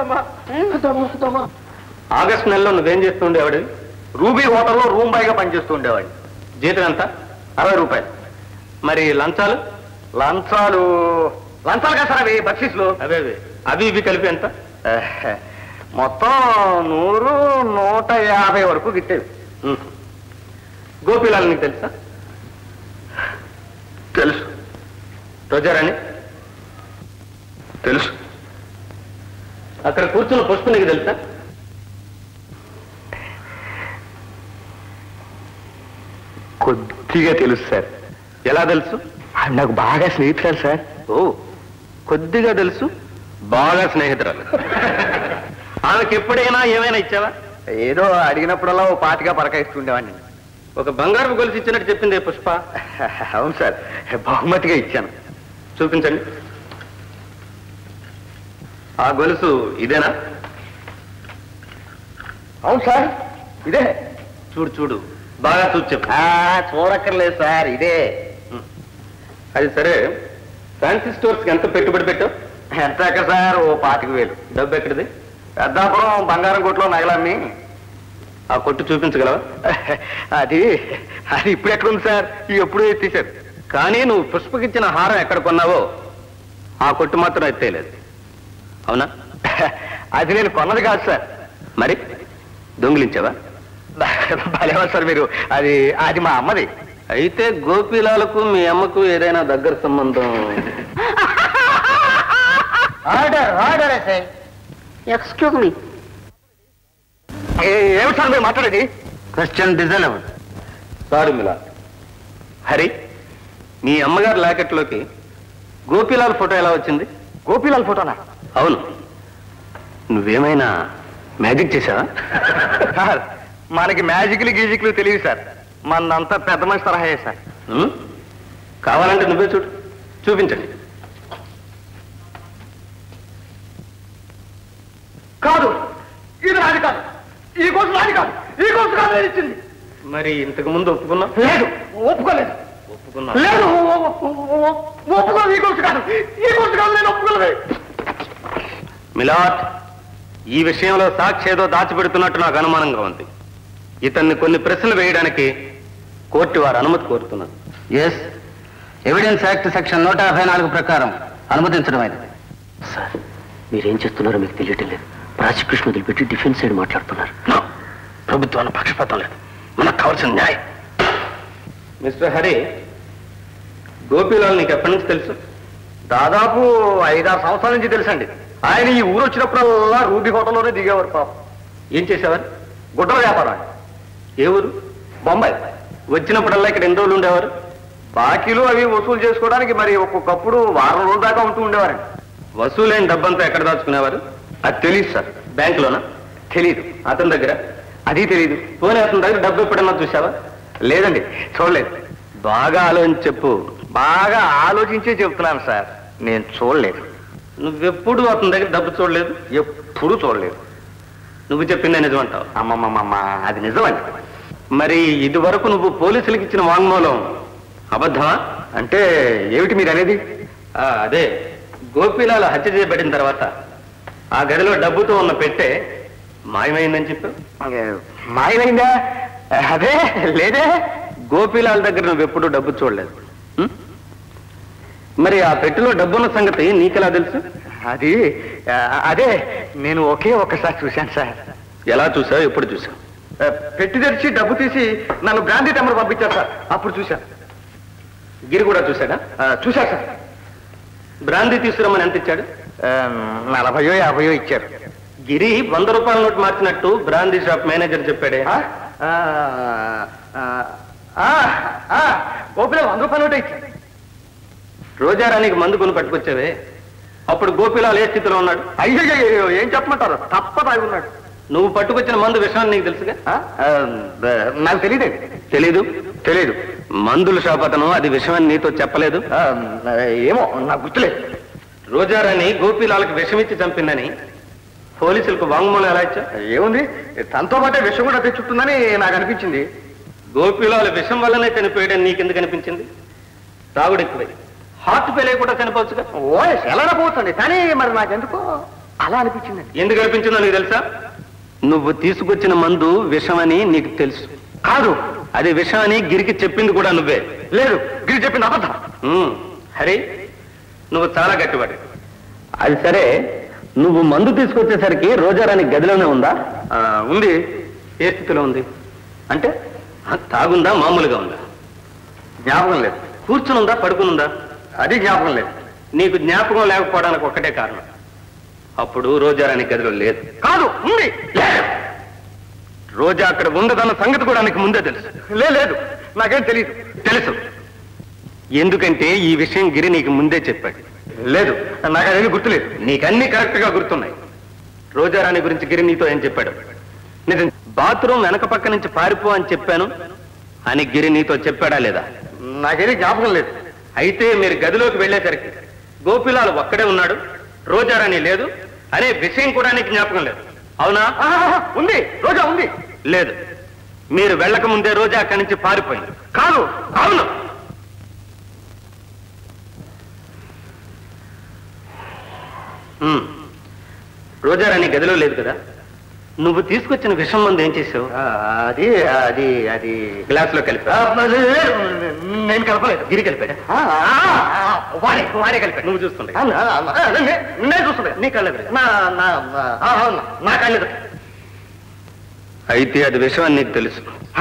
ఆగస్టు నెలలో నువ్వేం చేస్తూ ఉండేవాడు రూబీ హోటల్లో రూమ్ బాయ్గా పనిచేస్తూ ఉండేవాడు జీతం ఎంత అరవై రూపాయలు మరి లంచాలు లంచాలు లంచాలు కదా సార్ అవి బక్షీస్లు అవే అవే అవి ఇవి కలిపి ఎంత మొత్తం నూరు నూట యాభై వరకు గిట్టేవి గోపిలాల్ నీకు తెలుసా తెలుసు రోజారాణి తెలుసు అక్కడ కూర్చున్న పుష్ప నీకు తెలుసా కొద్దిగా తెలుసు సార్ ఎలా తెలుసు నాకు బాగా స్నేహితురాలు సార్ ఓ కొద్దిగా తెలుసు బాగా స్నేహితురాలు ఆమెకి ఎప్పుడైనా ఏమైనా ఇచ్చావా ఏదో అడిగినప్పుడల్లా ఓ పాతిగా పరకాయిస్తుండేవాడిని ఒక బంగారు గొలుసు ఇచ్చినట్టు చెప్పింది పుష్ప అవును సార్ బహుమతిగా ఇచ్చాను చూపించండి ఆ గొలుసు ఇదేనా అవును సార్ ఇదే చూడు చూడు బాగా చూసి చెప్పు చూడక్కర్లేదు సార్ ఇదే అది సరే ఫ్యాన్సీ స్టోర్స్ ఎంత పెట్టుబడి పెట్టావు ఎంత ఎక్కడ సార్ ఓ పాతిక వేలు డబ్బు ఎక్కడిది పెద్దాపురం బంగారం కొట్లో నగలమ్మి ఆ కొట్టు చూపించగలవా అది అది ఇప్పుడు ఎక్కడుంది సార్ ఎప్పుడు ఎత్తేసారు కానీ నువ్వు పుష్పకిచ్చిన హారం ఎక్కడ కొన్నావో ఆ కొట్టు మాత్రం ఎత్తేయలేదు అవునా అది నేను కొన్నది కాదు సార్ మరి దొంగిలించావా భలేవా సార్ మీరు అది అది మా అమ్మది అయితే గోపీలాలకు మీ అమ్మకు ఏదైనా దగ్గర సంబంధం order order SI excuse me ఏమిటి సార్ మీరు మాట్లాడేది question dissolve sorry milord Hari మీ అమ్మగారి లాకెట్లోకి గోపీలాల్ ఫోటో ఎలా వచ్చింది గోపీలాల్ ఫోటోనా అవును నువ్వేమైనా మ్యాజిక్ చేశావా సార్ మనకి మ్యాజిక్లు గీజిక్లు తెలియదు సార్ మనంతా పెద్ద మనిషి తరహా సార్ కావాలంటే నువ్వే చూడు చూపించండి కాదు ఇది నాది కాదు ఈ కోసం నాది కాదు ఈ గొలుసు కాదు నేను ఇచ్చింది మరి ఇంతకు ముందు ఒప్పుకున్నా లేదు ఒప్పుకోలేదు ఒప్పుకున్నా లేదు ఒప్పుకో ఈ గొలుసు కాదు ఈ గొలుసు కాదు నేను ఒప్పుకోలేదు మిలాట్ ఈ విషయంలో సాక్షి ఏదో దాచిపెడుతున్నట్టు నాకు అనుమానంగా ఉంది ఇతన్ని కొన్ని ప్రశ్నలు వేయడానికి కోర్టు వారు అనుమతి కోరుతున్నారు ఎస్ ఎవిడెన్స్ యాక్ట్ సెక్షన్ నూట యాభై నాలుగు ప్రకారం అనుమతించడమైనది సార్ మీరేం చేస్తున్నారో మీకు తెలియటం లేదు ప్రాసిక్యూషన్ వదిలిపెట్టి డిఫెన్స్ సైడ్ మాట్లాడుతున్నారు ప్రభుత్వాన్ని పక్షపాతం లేదు మనకు కావాల్సిన న్యాయం మిస్టర్ హరి గోపీలాల్ నీకు ఎప్పటి నుంచి తెలుసు దాదాపు ఐదారు సంవత్సరాల నుంచి తెలుసండి ఆయన ఈ ఊరు వచ్చినప్పుడల్లా రూబీ హోటల్లోనే దిగేవారు పాపం ఏం చేసేవారు గుడ్డల వ్యాపారం ఏ ఊరు బొంబాయి వచ్చినప్పుడల్లా ఇక్కడ ఎన్ని రోజులు ఉండేవారు బాకీలు అవి వసూలు చేసుకోవడానికి మరి ఒక్కొక్కప్పుడు వారం రోజుల దాకా ఉంటూ ఉండేవారండి వసూలైన డబ్బంతా ఎక్కడ దాచుకునేవారు అది తెలియదు సార్ బ్యాంకులోనా తెలీదు అతని దగ్గర అది తెలీదు పోనీ అతని దగ్గర డబ్బు ఎప్పుడన్నా చూసావా లేదండి చూడలేదు బాగా ఆలోచించి చెప్పు బాగా ఆలోచించే చెప్తున్నాను సార్ నేను చూడలేదు నువ్వెప్పుడు అతని దగ్గర డబ్బు చూడలేదు ఎప్పుడు చూడలేదు నువ్వు చెప్పిందే నిజమంటావు అమ్మమ్మమ్మ అది నిజమండి మరి ఇది వరకు నువ్వు పోలీసులకు ఇచ్చిన వాంగ్మూలం అబద్ధమా అంటే ఏమిటి మీరు అనేది ఆ, అదే గోపీలాల హత్య చేయబడిన తర్వాత ఆ గదిలో డబ్బుతో ఉన్న పెట్టే మాయమైందని చెప్పావు మాయమైందా అదే లేదే గోపీలాల దగ్గర నువ్వు ఎప్పుడు డబ్బు చూడలేదు ఉం? మరి ఆ పెట్టెలో డబ్బున్న సంగతి నీకెలా తెలుసు అది ఆ, అదే నేను ఒకే ఒక్కసారి చూశాను సార్ ఎలా చూసావు ఎప్పుడు చూసావు ఆ, పెట్టి తెరిచి డబ్బు తీసి నన్ను బ్రాందీ టెంబర్ పంపించారు సార్ అప్పుడు చూశాను గిరి కూడా చూశాడా ఆ, చూశాను సార్ బ్రాందీ తీసుకురమ్మని ఎంత ఇచ్చాడు ఆ, నలభయో యాభయో ఇచ్చారు గిరి వంద రూపాయల నోట్ మార్చినట్టు బ్రాందీ షాప్ మేనేజర్ చెప్పాడే ఆ, ఆ, ఆ, ఆ, ఆ, గోపిలో వంద రూపాయలు నోటే ఇచ్చారు రోజారానికి మందు కొని పట్టుకొచ్చావే అప్పుడు గోపిలాల్ ఏ స్థితిలో ఉన్నాడు అయ్యో ఏం చెప్పమంటారు తప్ప తాగున్నాడు నువ్వు పట్టుకొచ్చిన మందు విషయాన్ని నీకు తెలుసుగా ఆ, ఆ, నాకు తెలియదండి తెలీదు తెలియదు మందుల షాప్ అతను అది విషయమని నీతో చెప్పలేదు ఆ, ఏమో నాకు గుర్తులేదు రోజారాని గోపీలాల్కి విషమిచ్చి చంపిందని పోలీసులకు వాంగ్మూలం ఎలా ఇచ్చా ఏముంది తనతో పాటే విషయం కూడా తెచ్చుతుందని నాకు అనిపించింది గోపీలాల విషం వల్లనే చనిపోయాడని నీకెందుకు అనిపించింది తాగుడు ఎక్కువై హార్ట్ ఫెయిల్ అయి కూడా చనిపోవచ్చుగా ఓ ఎలా పోతుంది కానీ మరి నాకెందుకో అలా అనిపించిందండి ఎందుకు అనిపించిందో నీకు తెలుసా నువ్వు తీసుకొచ్చిన మందు విషమని నీకు తెలుసు కాదు అది విషమని గిరికి చెప్పింది కూడా నువ్వే లేదు గిరి చెప్పింది అబద్ధం ఉమ్, హరి నువ్వు చాలా గట్టివాడు అది సరే నువ్వు మందు తీసుకొచ్చేసరికి రోజారాని గదిలోనే ఉందా ఆ, ఉంది ఏ స్థితిలో ఉంది అంటే ఆ, తాగుందా మామూలుగా ఉందా జ్ఞాపకం లేదు కూర్చుని ఉందా పడుకుని ఉందా అది జ్ఞాపకం లేదు నీకు జ్ఞాపకం లేకపోవడానికి ఒక్కటే కారణం అప్పుడు రోజారాని గదిలో లేదు కాదు ఉంది లేదు. రోజా అక్కడ ఉండదన్న సంగతి కూడా నీకు ముందే తెలుసు లే- లేదు నాకేం తెలియదు తెలుసు ఎందుకంటే ఈ విషయం గిరి నీకు ముందే చెప్పాడు లేదు నాకు అదేమి గుర్తులేదు నీకన్నీ కరెక్ట్ గా గుర్తున్నాయి రోజారాణి గురించి గిరి నీతో ఏం చెప్పాడు నిజం బాత్రూమ్ వెనక పక్క నుంచి పారిపో అని చెప్పాను అని గిరి నీతో చెప్పాడా లేదా నాకేమీ జ్ఞాపకం లేదు అయితే మీరు గదిలోకి వెళ్ళేసరికి గోపిలాల్ ఒక్కడే ఉన్నాడు రోజారాణి లేదు అనే విషయం కూడా నీకు జ్ఞాపకం లేదు అవునా ఆహాహా, ఉంది రోజా ఉంది లేదు మీరు వెళ్ళక ముందే రోజా అక్కడి నుంచి పారిపోయింది కాదు అవును ఉమ్. రోజారాణి గదిలో లేదు కదా నువ్వు తీసుకొచ్చిన విషం మందు ఏం చేసావు ఆ, అది అది అది గ్లాస్ లో కలిపి ఆ, లేదు, నేను కలపలేదు గిరి కలిపాడా ఆ, ఆ, ఆ, వాడే వాడే కలిపాడు నువ్వు చూస్తుండే ఆ, నా- నా- నే- నేను చూస్తున్నా నీ కళ్ళ ఎదురుగా. నా నా ఆ, అవును, నా కళ్ళు అయితే అది విషం అని నీకు తెలుసు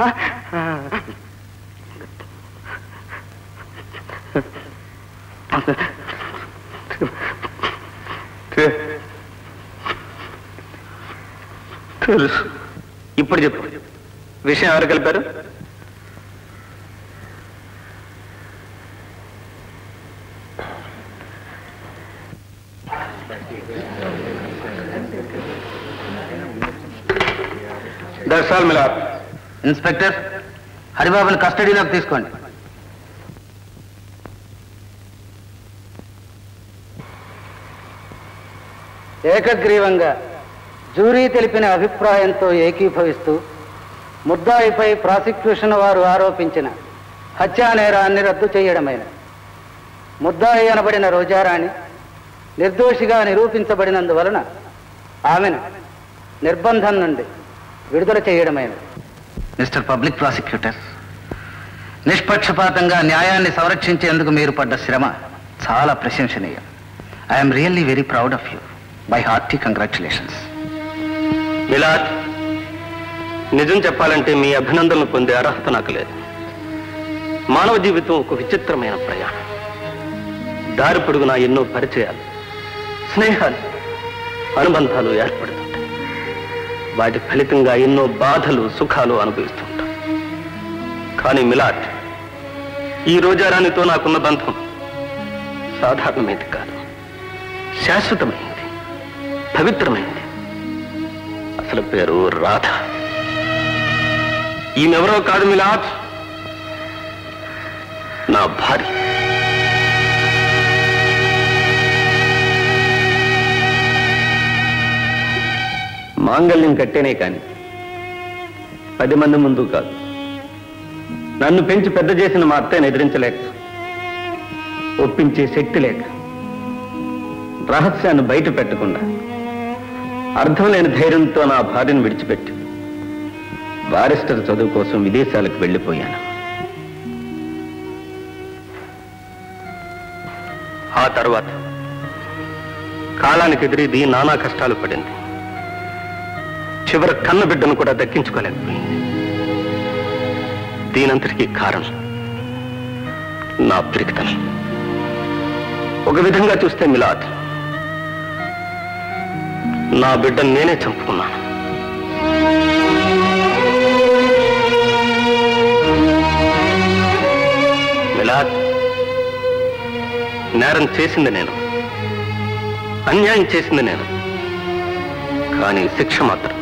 తెలుసు ఇప్పుడు చెప్పు విషయం ఎవరు కలిపారు దట్స్ ఆల్ మిలార్ ఇన్స్పెక్టర్ హరిబాబుని కస్టడీలోకి తీసుకోండి ఏకగ్రీవంగా జూరీ తెలిపిన అభిప్రాయంతో ఏకీభవిస్తూ ముద్దాయిపై ప్రాసిక్యూషన్ వారు ఆరోపించిన హత్యా నేరాన్ని రద్దు చేయడమైన ముద్దాయి అనబడిన రోజారాణి నిర్దోషిగా నిరూపించబడినందువలన ఆమెను నిర్బంధం నుండి విడుదల చేయడమైనది మిస్టర్ పబ్లిక్ ప్రాసిక్యూటర్ నిష్పక్షపాతంగా న్యాయాన్ని సంరక్షించేందుకు మీరు పడ్డ శ్రమ చాలా ప్రశంసనీయం I'm really very proud of you by hearty congratulations milord నిజం చెప్పాలంటే మీ అభినందనలు పొందే అర్హత నాకు లేదు మానవ జీవితం ఒక విచిత్రమైన ప్రయాణం దారి పొడుగున ఎన్నో పరిచయాలు స్నేహాలు అనుబంధాలు ఏర్పడుతుంటాయి వాటి ఫలితంగా ఎన్నో బాధలు సుఖాలు అనుభవిస్తుంటాం కానీ మిలాద్ ఈ రోజారానితో నాకున్న బంధం సాధారణమైనది కాదు శాశ్వతమైంది పవిత్రమైంది అసలు పేరు రాధ ఈమెవరో కాదు మిలాద్ నా భార్య మాంగళ్యం కట్టేనే కాని పది మంది ముందు కాదు నన్ను పెంచి పెద్ద చేసిన మా అత్తయ్యను ఎదిరించలేక ఒప్పించే శక్తి లేక రహస్యాన్ని బయట పెట్టకుండా అర్థం లేని ధైర్యంతో నా భార్యను విడిచిపెట్టి బారిస్టర్ చదువు కోసం విదేశాలకు వెళ్ళిపోయాను ఆ తర్వాత కాలానికి ఎదిరిది నానా కష్టాలు పడింది చివరి కన్న బిడ్డను కూడా దక్కించుకోలేకపోయింది దీనంతటికీ కారణం నా పిరికితనం ఒక విధంగా చూస్తే మిలాద్ నా బిడ్డను నేనే చంపుకున్నాను మిలాద్ నేరం చేసింది నేను అన్యాయం చేసింది నేను కానీ శిక్ష మాత్రం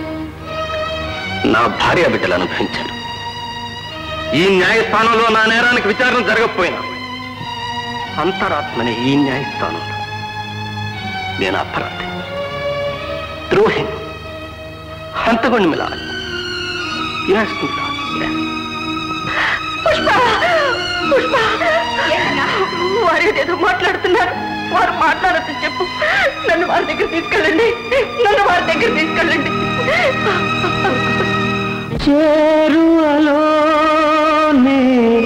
నా భార్య బిడ్డలు అనుభవించారు ఈ న్యాయస్థానంలో నా నేరానికి విచారణ జరగకపోయినా అంతరాత్మని ఈ న్యాయస్థానంలో నేను అపరాధి ద్రోహి హంతకుండా మిలాలి Yes, మిలాలి. Yes. పుష్ప పుష్ప వారు ఏదేదో మాట్లాడుతున్నారు వారు మాట్లాడద్దు చెప్పు నన్ను వారి దగ్గర తీసుకెళ్ళండి నన్ను వారి దగ్గర తీసుకెళ్ళండి చేరువలోనే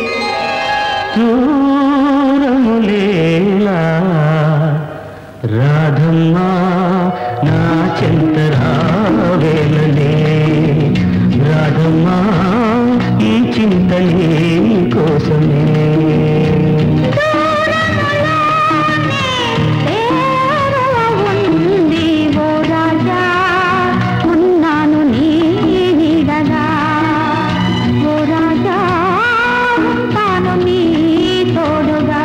దూరములేలా రాధమ్మా నా చెంతరావేలనే రాధమ్మా ఈ చింతనే కోసమే ఉంది ఓ రాజా ఉన్నాను నీ నీడగా ఓ రాజా ఉంటాను నీ తోడుగా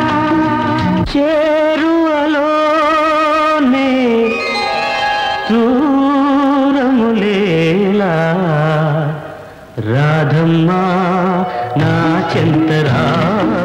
చేరువలోనే దూరములేలా రాధమ్మా నా చెంతరా